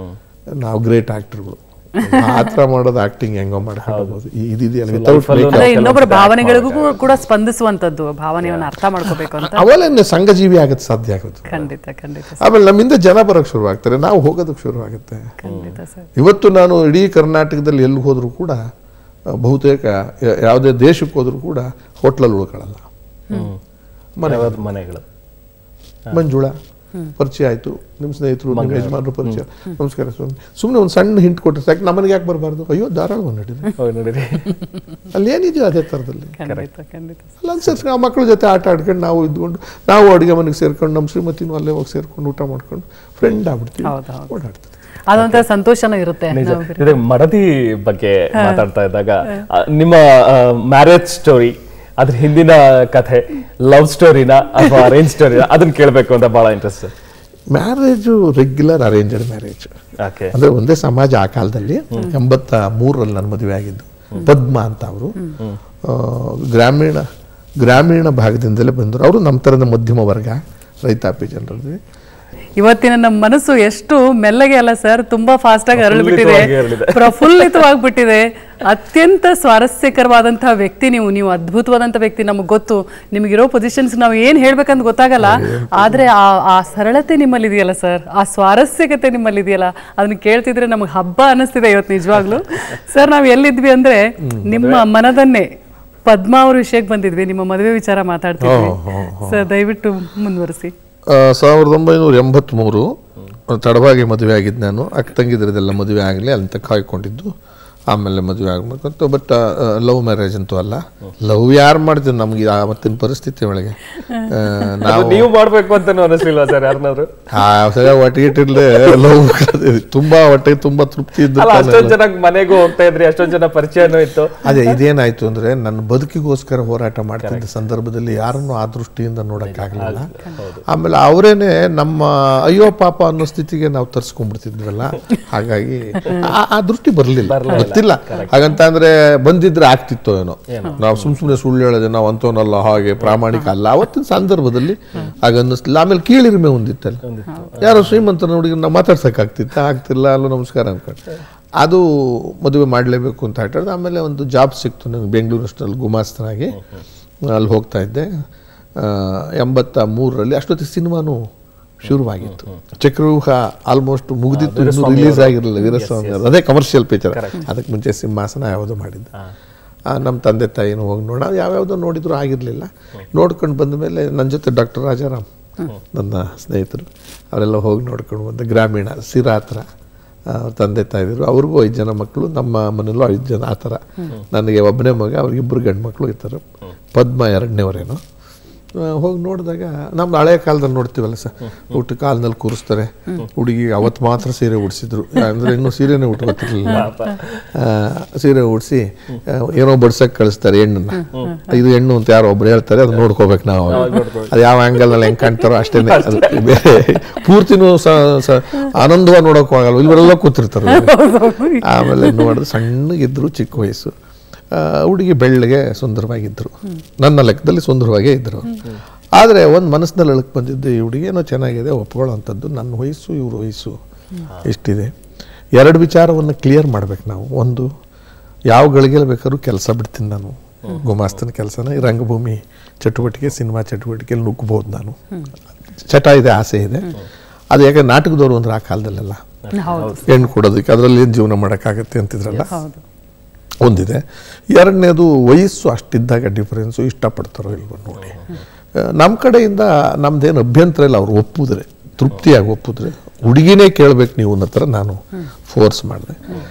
ನಾವು ಗ್ರೇಟ್ ಆಕ್ಟರ್ಗಳು ಆ ಥರ ಮಾಡೋದು ಆಕ್ಟಿಂಗ್ ಹೆಂಗೋ ಮಾಡ್ಕೊಂಡು ಇದಿದೆಯಲ್ಲ ವಿತೌಟ್ life ಅಲ್ಲೂ ಅಂದ್ರೆ ಇನ್ನೊಬ್ಬರ ಕೆಲವೊಂದು ಭಾವನೆಗಳಿಗೂ ಕೂಡ ಸ್ಪಂದಿಸುವಂತದ್ದು ಭಾವನೆಯನ್ನು ಅರ್ಥ ಮಾಡ್ಕೋಬೇಕು ಅಂತ ಅವೆಲ್ಲ ಸಂಘಜೀವಿ ಆಗತ್ತೆ ಸಾಧ್ಯ ಆಗುತ್ತೆ ಖಂಡಿತ ಖಂಡಿತ ಆಮೇಲೆ ನಮ್ಮಿಂದ ಜನ ಬರೋಕ್ಕೆ ಶುರು ಆಗ್ತಾರೆ ನಾವು ಹೋಗೋದಕ್ಕೆ ಶುರು ಆಗುತ್ತೆ ಖಂಡಿತ ಸರ್ ಇವತ್ತು ನಾನು ಇಡೀ ಕರ್ನಾಟಕದಲ್ಲಿ ಎಲ್ಲಿ ಹೋದರೂ ಕೂಡ ಆ, ಬಹುತೇಕ ಯ- ಯಾವುದೇ ದೇಶಕ್ಕೆ ಹೋದರೂ ಕೂಡ ಹೋಟ್ಲಲ್ಲಿ ಉಳ್ಕೊಳ್ಳಲ್ಲ ಮನೆ ಯಾವ್ದು ಮನೆಗಳು ಮಂಜುಳಾ ಪರಿಚಯ ಆಯ್ತು ನಿಮ್ಮ ಸ್ನೇಹಿತರು ನಿಮ್ಮ ಯಜಮಾನರು ಪರಿಚಯ ನಮಸ್ಕಾರ ಸ್ವಾಮಿ ಸುಮ್ಮನೆ ಒಂದು ಸಣ್ಣ ಹಿಂಟ್ ಕೊಟ್ಟರೆ ಸಾಕು ನಮ್ಮನೆಗೆ ಯಾಕೆ ಬರಬಾರ್ದು ಅಯ್ಯೋ ಧಾರಾಳ ನಡೀರಿ ಹೋಗಿ ನೋಡಿರಿ ಅಲ್ಲಿ ಏನಿದೆಯೋ ಅದೇ ಥರದಲ್ಲಿ ಖಂಡಿತ ಖಂಡಿತ ಅಲ್ಲಿ ಅನ್ಸರ್ಸ್ಕೊಂಡು ಆ ಮಕ್ಕಳ ಜೊತೆ ಆಟ ಆಡ್ಕೊಂಡು ನಾವು ಇದ್ಕೊಂಡು ನಾವು ಅಡುಗೆ ಮನೆಗೆ ಸೇರ್ಕೊಂಡು ನಮ್ಮ ಶ್ರೀಮತಿನೂ ಅಲ್ಲೇ ಹೋಗಿ ಸೇರ್ಕೊಂಡು ಊಟ ಮಾಡ್ಕೊಂಡು ಫ್ರೆಂಡ್ ಆಗ್ಬಿಡ್ತೀವಿ ಹೌದು, ಹೌದು. ಓಡಾಡ್ತೀವಿ ಅದೊಂಥರ ಸಂತೋಷನೂ ಇರುತ್ತೆ ನಿಜ ನಾವು ಜೊತೆ ಮಡದಿ ಬಗ್ಗೆ ಮಾತಾಡ್ತಾ ಇದ್ದಾಗ ಆ, ನಿಮ್ಮ ಮ್ಯಾರೇಜ್ ಸ್ಟೋರಿ ಅದ್ರ ಹಿಂದಿನ ಕಥೆ ಲವ್ ಸ್ಟೋರಿನ ಅಥವಾ ಅರೇಂಜ್ ಸ್ಟೋರಿನ ಅದನ್ನ ಕೇಳಬೇಕು ಅಂತ ಬಹಳ interest marriage regular arranged marriage okay ಅಂದ್ರೆ ಒಂದೇ ಸಮಾಜ ಆ ಕಾಲದಲ್ಲಿ ಎಂಬತ್ತ ಮೂರರಲ್ಲಿ ನನ್ನ ಮದುವೆ ಆಗಿದ್ದು ಪದ್ಮ ಅಂತ ಅವರು ಗ್ರಾಮೀಣ ಗ್ರಾಮೀಣ ಭಾಗದಿಂದಲೇ ಬಂದರು ಅವರು ನಮ್ಮ ಥರದ ಮಧ್ಯಮ ವರ್ಗ ರೈತಾಪಿ ಜನರಲ್ಲಿ ಇವತ್ತಿನ ನಮ್ಮ ಮನಸ್ಸು ಎಷ್ಟು ಮೆಲ್ಲಗೆ ಅಲ್ಲ ಸರ್ ತುಂಬಾ ಫಾಸ್ಟ್ ಆಗಿ ಅರಳಿಬಿಟ್ಟಿದೆ ಪ್ರಫುಲ್ಲಿತವಾಗಿ ಹರಡಿದೆ. ಪ್ರಫುಲ್ಲಿತವಾಗ್ಬಿಟ್ಟಿದೆ ಅತ್ಯಂತ ಸ್ವಾರಸ್ಯಕರವಾದಂತಹ ವ್ಯಕ್ತಿ ನೀವು ನೀವು ಅದ್ಭುತವಾದಂಥ ವ್ಯಕ್ತಿ ನಮಗೆ ಗೊತ್ತು ನಿಮಗಿರೋ ಪೊಸಿಷನ್ಸ್ ನಾವು ಏನು ಹೇಳ್ಬೇಕಂತ ಗೊತ್ತಾಗಲ್ಲ ಆದ್ರೆ ಆ ಆ ಸರಳತೆ ನಿಮ್ಮಲ್ಲಿ ಇದೆಯಲ್ಲ ಸರ್ ಆ ಸ್ವಾರಸ್ಯಕತೆ ನಿಮ್ಮಲ್ಲಿ ಇದೆಯಲ್ಲ ಅದನ್ನ ಕೇಳ್ತಿದ್ರೆ ನಮಗೆ ಹಬ್ಬ ಅನ್ನಿಸ್ತಿದೆ ಇವತ್ತು ನಿಜವಾಗ್ಲೂ ಸರ್ ನಾವು ಎಲ್ಲಿದ್ವಿ ಅಂದ್ರೆ ನಿಮ್ಮ ಮನದನ್ನೇ ಪದ್ಮಾ ಅವ್ರ ವಿಷಯಕ್ಕೆ ಬಂದಿದ್ವಿ ನಿಮ್ಮ ಮದುವೆ ವಿಚಾರ ಮಾತಾಡ್ತಿದ್ವಿ ಸರ್ ದಯವಿಟ್ಟು ಮುಂದುವರಿಸಿ ಆ, ಸಾವಿರದ ಒಂಬೈನೂರ ಎಂಬತ್ತ್ಮೂರು ತಡವಾಗಿ ಮದುವೆ ಆಗಿದ್ದು ನಾನು ಅಕ್ಕ ತಂಗಿದ್ರದೆಲ್ಲ ಮದುವೆ ಆಗಲಿ ಅಂತ ಕಾಯ್ಕೊಂಡಿದ್ದು ಆಮೇಲೆ ಮದುವೆ ಆಗ್ಬೇಕು ಅಂತ ಬಟ್ ಲವ್ ಮ್ಯಾರೇಜ್ ಅಂತೂ ಅಲ್ಲ ಲವ್ ಯಾರು ಮಾಡ್ತೀವಿ ನಮ್ಗೆ ಆವತ್ತಿನ ಪರಿಸ್ಥಿತಿ ಒಳಗೆ ಆ, ನಾವು ಅದು ನೀವು ಮಾಡ್ಬೇಕು ಅಂತಾನು ಅನಿಸ್ಲಿಲ್ವಾ ಸರ್ ಯಾರನ್ನಾದ್ರು ಆ ಸಲ ಹೊಟ್ಟೆ ಇಟ್ಟಿರ್ಲೆ ಲವ್ ತುಂಬಾ ಹೊಟ್ಟೆ ತುಂಬಾ ತೃಪ್ತಿ ಇದ್ದು ಅಲ್ಲ ಅಷ್ಟೊಂದ್ ಜನ ಮನೆಗೂ ಹೋಗ್ತಾ ಇದ್ರಿ ಅಷ್ಟೊಂದ್ ಜನ ಪರಿಚಯನೂ ಇತ್ತು ಅದೇ ಇದೇನಾಯ್ತು ಅಂದ್ರೆ ನನ್ನ ಬದುಕಿಗೋಸ್ಕರ ಹೋರಾಟ ಮಾಡ್ತಿದ್ದ ಸಂದರ್ಭದಲ್ಲಿ ಯಾರನ್ನು ಆ ದೃಷ್ಟಿಯಿಂದ ನೋಡಕ್ಕಾಗಲಿಲ್ಲ ಆಮೇಲೆ ಅವರೇನೆ ನಮ್ಮ ಅಯ್ಯೋ ಪಾಪ ಅನ್ನೋ ಸ್ಥಿತಿಗೆ ನಾವು ತರ್ಸ್ಕೊಂಡ್ಬಿಡ್ತಿದ್ವಲ್ಲ ಹಾಗಾಗಿ ಆ- ಆ ದೃಷ್ಟಿ ಬರ್ಲಿಲ್ಲ ಗೊತ್ತಿಲ್ಲ ಹಾಗಂತ ಅಂದ್ರೆ ಬಂದಿದ್ರೆ ಆಗ್ತಿತ್ತೋ ಏನೋ ನಾವು ಸುಮ್ ಸುಮ್ನೆ ಸುಳ್ಳು ಹೇಳೋದು ನಾವು ಅಂತವನಲ್ಲ ಹಾಗೆ ಪ್ರಾಮಾಣಿಕ ಅಲ್ಲ ಅವತ್ತಿನ ಸಂದರ್ಭದಲ್ಲಿ ಆಗ ಅನ್ನಿಸ್ಲಿಲ್ಲ ಆಮೇಲೆ ಕೀಳಿರಿಮೆ ಹೊಂದಿತ್ತಲ್ಲ ಯಾರೋ ಶ್ರೀಮಂತರ ಹುಡುಗಿ ನಾವು ಮಾತಾಡ್ಸಕ್ ಆಗ್ತಿತ್ತ ಆಗ್ತಿಲ್ಲ ಅಲ್ಲೂ ನಮಸ್ಕಾರ ಅನ್ಕೊಂಡು ಅದು ಮದುವೆ ಮಾಡಲೇಬೇಕು ಅಂತ ಹೇಳಿದ್ರೆ ಆಮೇಲೆ ಒಂದು ಜಾಬ್ ಸಿಕ್ತು ನನಗೆ ಬೆಂಗಳೂರಷ್ಟರಲ್ಲಿ ಗುಮಾಸ್ತನಾಗಿ ಅಲ್ಲಿ ಹೋಗ್ತಾ ಇದ್ದೆ ಆ, ಎಂಬತ್ತ ಮೂರರಲ್ಲಿ ಅಷ್ಟೊತ್ತಿಗೆ ಸಿನಿಮಾನು ಶುರುವಾಗಿತ್ತು ಚಕ್ರವ್ಯೂಹ ಆಲ್ಮೋಸ್ಟ್ ಮುಗಿದಿತ್ತು ಇನ್ನೂ ರಿಲೀಸ್ ಆಗಿರಲಿಲ್ಲ ವೀರಸ್ವಾಮಿ ಅವ್ರದ್ದು. ಅದೇ ಕಮರ್ಷಿಯಲ್ ಪಿಕ್ಚರ್ ಅದಕ್ಕೆ ಮುಂಚೆ ಸಿಂಹಾಸನ ಯಾವುದೋ ಮಾಡಿದ್ದು ಆ, ನಮ್ಮ ತಂದೆ ತಾಯಿನೂ ಹೋಗಿ ನೋಡ ಯಾವ್ಯಾವುದೋ ನೋಡಿದ್ರು ಆಗಿರಲಿಲ್ಲ ನೋಡ್ಕೊಂಡು ಬಂದ ಮೇಲೆ ನನ್ನ ಜೊತೆ ಡಾಕ್ಟರ್ ರಾಜಾರಾಮ್ ನನ್ನ ಸ್ನೇಹಿತರು ಅವರೆಲ್ಲ ಹೋಗಿ ನೋಡ್ಕೊಂಡು ಬಂದೆ ಗ್ರಾಮೀಣ ಸಿರಾ ಹತ್ರ ಆ, ಅವ್ರ ತಂದೆ ತಾಯಿದ್ರು ಅವ್ರಿಗೂ ಐದು ಜನ ಮಕ್ಕಳು ನಮ್ಮ ಮನೇಲೂ ಐದು ಜನ ಆ ಥರ ನನಗೆ ಒಬ್ಬನೇ ಮಗ ಅವ್ರಿಗಿಬ್ಬರು ಗಂಡು ಮಕ್ಕಳು ಇರ್ತಾರೆ ಪದ್ಮ ಎರಡನೇವರೇನು ಹೋಗಿ ನೋಡಿದಾಗ ನಮ್ಮ ಹಳೆ ಕಾಲದಲ್ಲಿ ನೋಡ್ತೀವಲ್ಲ ಸರ್ ಊಟ ಕಾಲ್ನಲ್ಲಿ ಕೂರಿಸ್ತಾರೆ ಹುಡುಗಿ ಅವತ್ತು ಮಾತ್ರ ಸೀರೆ ಉಡಿಸಿದ್ರು ಅಂದ್ರೆ ಇನ್ನೂ ಸೀರೆನೇ ಉಟ್ಕೋತಿರ್ಲಿಲ್ಲ ಆ, ಸೀರೆ ಉಡಿಸಿ ಏನೋ ಬಡ್ಸಕ್ ಕಳಿಸ್ತಾರೆ ಹೆಣ್ಣನ್ನ ಇದು ಹೆಣ್ಣು ಅಂತ ಯಾರೋ ಒಬ್ರು ಹೇಳ್ತಾರೆ ಅದು ನೋಡ್ಕೋಬೇಕು ನಾವು ಅದು ಯಾವ ಆಂಗಲ್ ನಲ್ಲಿ ಹೆಂಗ್ ಕಾಣ್ತಾರೋ ಅಷ್ಟೇನೆ ಅದು ಬೇರೆ ಪೂರ್ತಿನೂ ಸ ಸ- ಆನಂದವಾಗಿ ನೋಡೋಕ್ಕೂ ಆಗಲ್ಲ ಇವರೆಲ್ಲ ಕೂತಿರ್ತಾರೆ ಆಮೇಲೆ ನೋಡಿದ್ರೆ ಸಣ್ಣಗಿದ್ರು ಚಿಕ್ಕ ವಯಸ್ಸು ಆ, ಹುಡುಗಿ ಬೆಳ್ಳಗೆ ಸುಂದರವಾಗಿದ್ದರು ನನ್ನ ಲೆಕ್ಕದಲ್ಲಿ ಸುಂದರವಾಗೇ ಇದ್ದರು ಆದರೆ ಒಂದು ಮನಸ್ಸಿನಲ್ಲಿ ಎಳಕ್ ಬಂದಿದ್ದು ಈ ಹುಡುಗಿ ಏನೋ ಚೆನ್ನಾಗಿದೆ ಒಪ್ಕೊಳ್ಳೋವಂಥದ್ದು ನನ್ನ ವಯಸ್ಸು ಇವ್ರ ವಯಸ್ಸು ಎಷ್ಟಿದೆ ಎರಡು ವಿಚಾರವನ್ನು ಕ್ಲಿಯರ್ ಮಾಡ್ಬೇಕು ನಾವು ಒಂದು ಯಾವ ಗಳಿಗೆಯಲ್ಲಿ ಬೇಕಾದ್ರೂ ಕೆಲಸ ಬಿಡ್ತೀನಿ ನಾನು ಗುಮಾಸ್ತನ ಕೆಲಸನ ಈ ರಂಗಭೂಮಿ ಚಟುವಟಿಕೆ ಸಿನಿಮಾ ಚಟುವಟಿಕೆಯಲ್ಲಿ ನುಗ್ಗಬಹುದು ನಾನು ಚಟ ಇದೆ ಆಸೆ ಇದೆ ಅದು ಯಾಕೆ ನಾಟಕದವರು ಅಂದ್ರೆ ಆ ಕಾಲದಲ್ಲೆಲ್ಲ ಹೌದು ಹೆಣ್ಣು ಕೊಡೋದಕ್ಕೆ ಅದರಲ್ಲಿ ಏನು ಜೀವನ ಮಾಡೋಕ್ಕಾಗತ್ತೆ ಅಂತಿದ್ರಲ್ಲ ಹೌದು ಒಂದಿದೆ ಎರಡನೇದು ವಯಸ್ಸು ಅಷ್ಟಿದ್ದಾಗ ಡಿಫರೆನ್ಸು ಇಷ್ಟಪಡ್ತಾರೋ ಇಲ್ವೋ ನೋಡಿ ನಮ್ಮ ಕಡೆಯಿಂದ ನಮ್ದೇನು ಅಭ್ಯಂತರ ಇಲ್ಲ ಅವ್ರು ಒಪ್ಪಿದ್ರೆ ತೃಪ್ತಿಯಾಗಿ ಒಪ್ಪಿದ್ರೆ ಹುಡುಗಿನೇ ಕೇಳ್ಬೇಕು ನೀವು ಅನ್ನೋ ಥರ ನಾನು ಫೋರ್ಸ್ ಮಾಡಿದೆ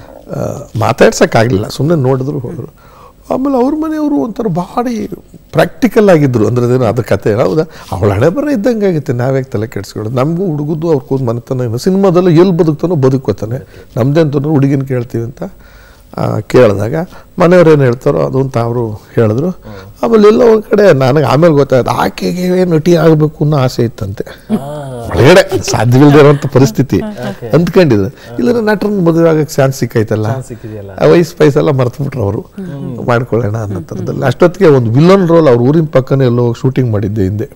ಮಾತಾಡ್ಸೋಕ್ಕಾಗಲಿಲ್ಲ ಸುಮ್ಮನೆ ನೋಡಿದ್ರು ಹೋದರು ಆಮೇಲೆ ಅವ್ರ ಮನೆಯವರು ಒಂಥರ ಭಾರಿ ಪ್ರಾಕ್ಟಿಕಲ್ ಆಗಿದ್ರು ಅಂದ್ರೆ ಅದೇನು ಅದ್ರ ಕತೆ ಹೌದಾ ಅವಳ ಹಣೆ ಬರ ಇದ್ದಂಗೆ ಆಗುತ್ತೆ ನಾವ್ಯಾಕೆ ತಲೆ ಕೆಡಿಸ್ಕೊಳ್ಳೋದು ನಮಗೂ ಹುಡುಗದ್ದು ಅವ್ರ ಕೂದ್ ಮನೆತನ ಏನು ಸಿನಿಮಾದಲ್ಲಿ ಎಲ್ಲಿ ಬದುಕ್ತಾನೋ ಬದುಕೋತಾನೆ ನಮ್ದೇ ಅಂತಂದ್ರೆ ಹುಡುಗಿನ ಕೇಳ್ತೀವಿ ಅಂತ ಆ, ಕೇಳಿದಾಗ ಮನೆಯವ್ರು ಏನು ಹೇಳ್ತಾರೋ ಅದು ಅಂತ ಅವರು ಹೇಳಿದ್ರು ಆಮೇಲೆ ಎಲ್ಲ ಒಂದು ಕಡೆ ನನಗೆ ಆಮೇಲೆ ಗೊತ್ತಾಯ್ತು ಆಕೆಗೆ ನಟಿ ಆಗಬೇಕು ಅನ್ನೋ ಆಸೆ ಇತ್ತಂತೆ ಒಳಗಡೆ ಅದು ಸಾಧ್ಯವಿಲ್ಲದೆ ಇರುವಂಥ ಪರಿಸ್ಥಿತಿ ಅಂದ್ಕೊಂಡಿದ್ರು ಇಲ್ಲ ನಟರನ್ನ ಮದುವೆ ಆಗಕ್ಕೆ ಚಾನ್ಸ್ ಸಿಕ್ಕೈತಲ್ಲ ಸಿಕ್ಕಿದೆಯಲ್ಲ ಆ ವಯಸ್ಸು ಪೈಸೆಲ್ಲ ಮರ್ತು ಬಿಟ್ರು ಅವರು ಮಾಡ್ಕೊಳ್ಳೋಣ ಅನ್ನೋ ಥರದಲ್ಲಿ ಅಷ್ಟೊತ್ತಿಗೆ ಒಂದು ವಿಲನ್ ರೋಲ್ ಅವ್ರ ಊರಿನ ಪಕ್ಕನೇ ಎಲ್ಲೋ ಶೂಟಿಂಗ್ ಮಾಡಿದ್ದೆ ಹಿಂದೆ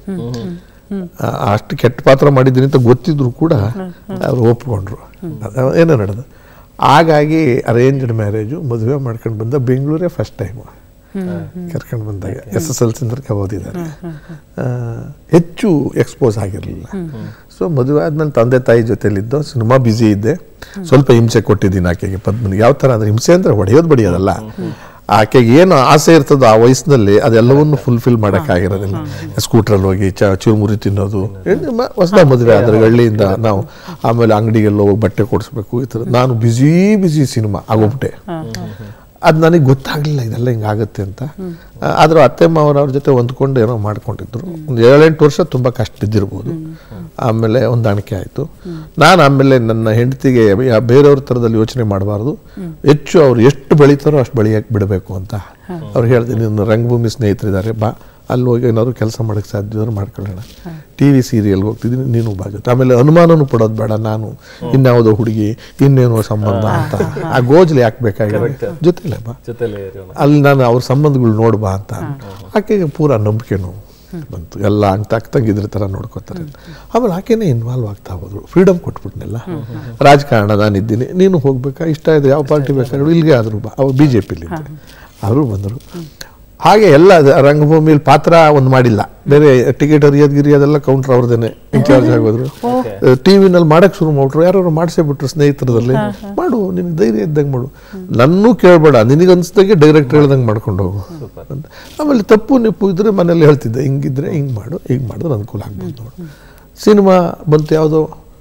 ಆ, ಅಷ್ಟು ಕೆಟ್ಟ ಪಾತ್ರ ಮಾಡಿದ್ದೀನಿ ಅಂತ ಗೊತ್ತಿದ್ರು ಕೂಡ ಅವ್ರು ಒಪ್ಕೊಂಡ್ರು ಅದ- ಏನೋ ನಡೆದು ಹಾಗಾಗಿ ಅರೇಂಜ್ಡ್ ಮ್ಯಾರೇಜು ಮದುವೆ ಮಾಡ್ಕೊಂಡು ಬಂದ ಬೆಂಗಳೂರೇ ಫಸ್ಟ್ ಟೈಮು ಕರ್ಕೊಂಡು ಬಂದಾಗ ಎಸ್ ಎಸ್ ಎಲ್ ಸಿಂದ ಓದಿದ್ದಾರೆ ಆ, ಹೆಚ್ಚು ಎಕ್ಸ್ಪೋಸ್ ಆಗಿರಲಿಲ್ಲ ಸೊ ಮದುವೆ ಆದ್ಮೇಲೆ ತಂದೆ ತಾಯಿ ಜೊತೆಲಿದ್ದು ಸಿನಿಮಾ ಬ್ಯುಸಿ ಇದ್ದೆ ಸ್ವಲ್ಪ ಹಿಂಸೆ ಕೊಟ್ಟಿದ್ದೀನಿ ಆಕೆಗೆ ಪದ್ಮನಿಗೆ ಯಾವ ಥರ ಅಂದ್ರೆ ಹಿಂಸೆ ಅಂದ್ರೆ ಹೊಡೆಯೋದು ಬಡಿಯೋದಲ್ಲ ಆಕೆಗೆ ಏನು ಆಸೆ ಇರ್ತದೋ ಆ ವಯಸ್ಸಿನಲ್ಲಿ ಅದೆಲ್ಲವನ್ನು ಫುಲ್ಫಿಲ್ ಮಾಡೋಕ್ಕಾಗಿರೋದಿಲ್ಲ ಸ್ಕೂಟ್ರಲ್ಲಿ ಹೋಗಿ ಚ ಚುರುಮುರಿ ತಿನ್ನೋದು ಹೊಸದ ಮದುವೆ ಆದ್ರೆ ಹಳ್ಳಿಯಿಂದ ನಾವು ಆಮೇಲೆ ಅಂಗಡಿಗೆಲ್ಲ ಹೋಗಿ ಬಟ್ಟೆ ಕೊಡಿಸ್ಬೇಕು ಈ ಥರ ನಾನು ಬ್ಯುಸಿ ಬ್ಯುಸಿ ಸಿನಿಮಾ ಆಗೋಗ್ಬಿಟ್ಟೆ ಅದು ನನಗೆ ಗೊತ್ತಾಗಲಿಲ್ಲ ಇದೆಲ್ಲ ಹಿಂಗಾಗುತ್ತೆ ಅಂತ ಆದರೂ ಅತ್ತೆ ಮಾವರ ಅವ್ರ ಜೊತೆ ಹೊಂದ್ಕೊಂಡು ಏನೋ ಮಾಡ್ಕೊಂಡಿದ್ರು ಒಂದು ಏಳೆಂಟು ವರ್ಷ ತುಂಬ ಕಷ್ಟ ಬಿದ್ದಿರ್ಬೋದು ಆಮೇಲೆ ಹೊಂದಾಣಿಕೆ ಆಯಿತು ನಾನು ಆಮೇಲೆ ನನ್ನ ಹೆಂಡತಿಗೆ ಯಾ- ಬೇರೆಯವ್ರ ಥರದಲ್ಲಿ ಯೋಚನೆ ಮಾಡಬಾರ್ದು ಹೆಚ್ಚು ಅವ್ರು ಎಷ್ಟು ಬೆಳೀತಾರೋ ಅಷ್ಟು ಬೆಳೆಯಕ್ಕೆ ಬಿಡಬೇಕು ಅಂತ ಅವ್ರು ಹೇಳ್ದೆ ನಿನ್ನ ರಂಗಭೂಮಿ ಸ್ನೇಹಿತರಿದ್ದಾರೆ ಬಾ ಅಲ್ಲಿ ಹೋಗಿ ಏನಾದ್ರು ಕೆಲಸ ಮಾಡೋಕ್ಕೆ ಸಾಧ್ಯವಾದ್ರೆ ಮಾಡ್ಕೊಳ್ಳೋಣ ಟಿ ವಿ ಸೀರಿಯಲ್ಗೆ ಹೋಗ್ತಿದ್ದೀನಿ ನೀನು ಬಾ ಜೊತೆ ಆಮೇಲೆ ಅನುಮಾನನೂ ಪಡೋದು ಬೇಡ ನಾನು ಇನ್ಯಾವುದೋ ಹುಡುಗಿ ಇನ್ನೇನೋ ಸಂಬಂಧ ಅಂತ ಆ ಗೋಜಲು ಯಾಕೆ ಬೇಕಾಗಿದೆ ಜೊತೆಲೇ ಬಾ ಜೊತೆಲೇ ಇರೋಣ ಅಲ್ಲಿ ನಾನು ಅವ್ರ ಸಂಬಂಧಗಳು ನೋಡ್ಬಾ ಅಂತ ಆಕೆಗೆ ಪೂರ ನಂಬಿಕೆನು ಬಂತು ಎಲ್ಲ ಅಂಟಾಕ್ತಂಗೆ ಇದ್ರ ಥರ ನೋಡ್ಕೋತಾರೆ ಆಮೇಲೆ ಆಕೆನೇ ಇನ್ವಾಲ್ವ್ ಆಗ್ತಾ ಹೋದ್ರು ಫ್ರೀಡಮ್ ಕೊಟ್ಬಿಟ್ನೆಲ್ಲ ರಾಜಕಾರಣ ನಾನಿದ್ದೀನಿ ನೀನು ಹೋಗ್ಬೇಕಾ ಇಷ್ಟ ಇದೆ ಯಾವ ಪಾರ್ಟಿ ಬೇಕಾದ್ರು ಇಲ್ಲಿಗೆ ಆದ್ರು ಬಾ ಅವ್ರು ಬಿ ಜೆ ಪಿಲಿದ್ದೆ ಅವರು ಬಂದರು ಹಾಗೆ ಎಲ್ಲ ಅದು ರಂಗಭೂಮಿಲಿ ಪಾತ್ರ ಒಂದು ಮಾಡಿಲ್ಲ ಬೇರೆ ಟಿಕೆಟ್ ಅರಿಯೋದು ಗಿರಿಯೋದೆಲ್ಲ ಕೌಂಟರ್ ಅವ್ರದ್ದೇನೆ ಇನ್ಚಾರ್ಜ್ ಆಗೋದ್ರು ಟಿವಿನಲ್ಲಿ ಮಾಡಕ್ ಶುರು ಮಾಡ್ಬಿಟ್ರು ಯಾರು ಮಾಡಿಸೇ ಬಿಟ್ರು ಸ್ನೇಹಿತರದಲ್ಲಿ ಮಾಡು ನಿನಗೆ ಧೈರ್ಯ ಇದ್ದಂಗೆ ಮಾಡು ನನ್ನೂ ಕೇಳಬೇಡ ನಿನಗೆ ಅನ್ಸ್ದಾಗೆ ಡೈರೆಕ್ಟ್ ಹೇಳ್ದಂಗೆ ಮಾಡ್ಕೊಂಡು ಹೋಗು ಅಂತ ಆಮೇಲೆ ತಪ್ಪು ನಿಪ್ಪು ಇದ್ರೆ ಮನೇಲಿ ಹೇಳ್ತಿದ್ದೆ ಹಿಂಗಿದ್ರೆ ಹಿಂಗೆ ಮಾಡು ಹಿಂಗೆ ಮಾಡಿದ್ರೆ ಅನುಕೂಲ ಆಗ್ಬೋದು ನೋಡು ಸಿನಿಮಾ ಬಂತು ಯಾವುದೋ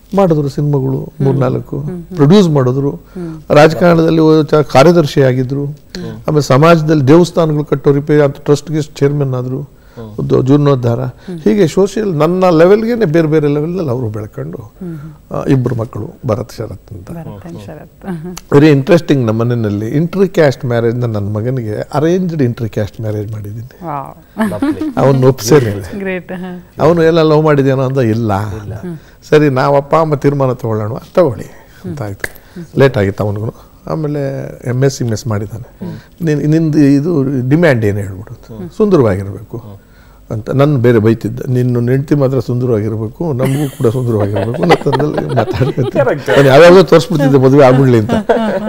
ಮಾಡಿದ್ರು ಸಿನಿಮಾಗಳು ಮೂರ್ನಾಲ್ಕು ಪ್ರೊಡ್ಯೂಸ್ ಮಾಡಿದ್ರು ರಾಜಕಾರಣದಲ್ಲಿ ಒ- ಕಾರ್ಯದರ್ಶಿ ಆಗಿದ್ರು ಆಮೇಲೆ ಸಮಾಜದಲ್ಲಿ ದೇವಸ್ಥಾನಗಳು ಕಟ್ಟೋ ರಿಪೇರಿ ಅಂತ ಟ್ರಸ್ಟ್ಗೆ ಚೇರ್ಮನ್ ಆದ್ರು ಒಂದು ಜೀರ್ಣೋದ್ಧಾರ ಹೀಗೆ ಸೋಷಿಯಲ್ ನನ್ನ ಲೆವೆಲ್ಗೆ ಬೇರೆ ಬೇರೆ ಲೆವೆಲ್ನಲ್ಲಿ ಅವರು ಬೆಳ್ಕೊಂಡು ಆ, ಇಬ್ರು ಮಕ್ಕಳು ಭರತ್ ಶರತ್ ಅಂತ ಭರತನ್ ಶರತ್ ವೆರಿ ಇಂಟ್ರೆಸ್ಟಿಂಗ್ ನಮ್ಮ ಮನೆಯಲ್ಲಿ ಇಂಟ್ರಿ ಕ್ಯಾಸ್ಟ್ ಮ್ಯಾರೇಜ್ ನನ್ನ ಮಗನಿಗೆ ಅರೇಂಜ್ಡ್ ಇಂಟ್ರಿ ಕ್ಯಾಸ್ಟ್ ಮ್ಯಾರೇಜ್ ಮಾಡಿದ್ದೀನಿ ಅವನು ಒಪ್ಸೇನಿಲ್ಲ ಗ್ರೇಟ್ ಅವನು ಎಲ್ಲ ಲವ್ ಮಾಡಿದೇನೋ ಅಂದ ಇಲ್ಲ ಸರಿ ನಾವು ಅಪ್ಪ ಅಮ್ಮ ತೀರ್ಮಾನ ತಗೊಳ್ಳೋಣ ತಗೊಳ್ಳಿ ಅಂತ ಆಯ್ತು ಲೇಟ್ ಆಗಿತ್ತು ಅವನಿಗೂ ಆಮೇಲೆ ಎಮ್ ಎಸ್ ಸಿ ಮೆಸ್ ಮಾಡಿದ್ದಾನೆ ನಿನ್ ನಿಂದು ಇದು ಡಿಮ್ಯಾಂಡ್ ಏನು ಹೇಳ್ಬಿಡುತ್ತೆ ಸುಂದರವಾಗಿರಬೇಕು ಅಂತ ನನ್ನ ಬೇರೆ ಬೈತಿದ್ದ ನಿನ್ನ ಹೆಂಡತಿ ಮಾತ್ರ ಸುಂದರವಾಗಿರಬೇಕು ನಮಗೂ ಕೂಡ ಸುಂದರವಾಗಿರಬೇಕು ನತ್ತಂದಲ್ಲಿ ಮಾತಾಡ್ಕೊತೀನಿ ಯಾವ್ಯಾವ ತೋರಿಸ್ಬಿಡ್ತಿದ್ದೆ ಮದುವೆ ಆಗ್ಬಿಡ್ಲಿ ಅಂತ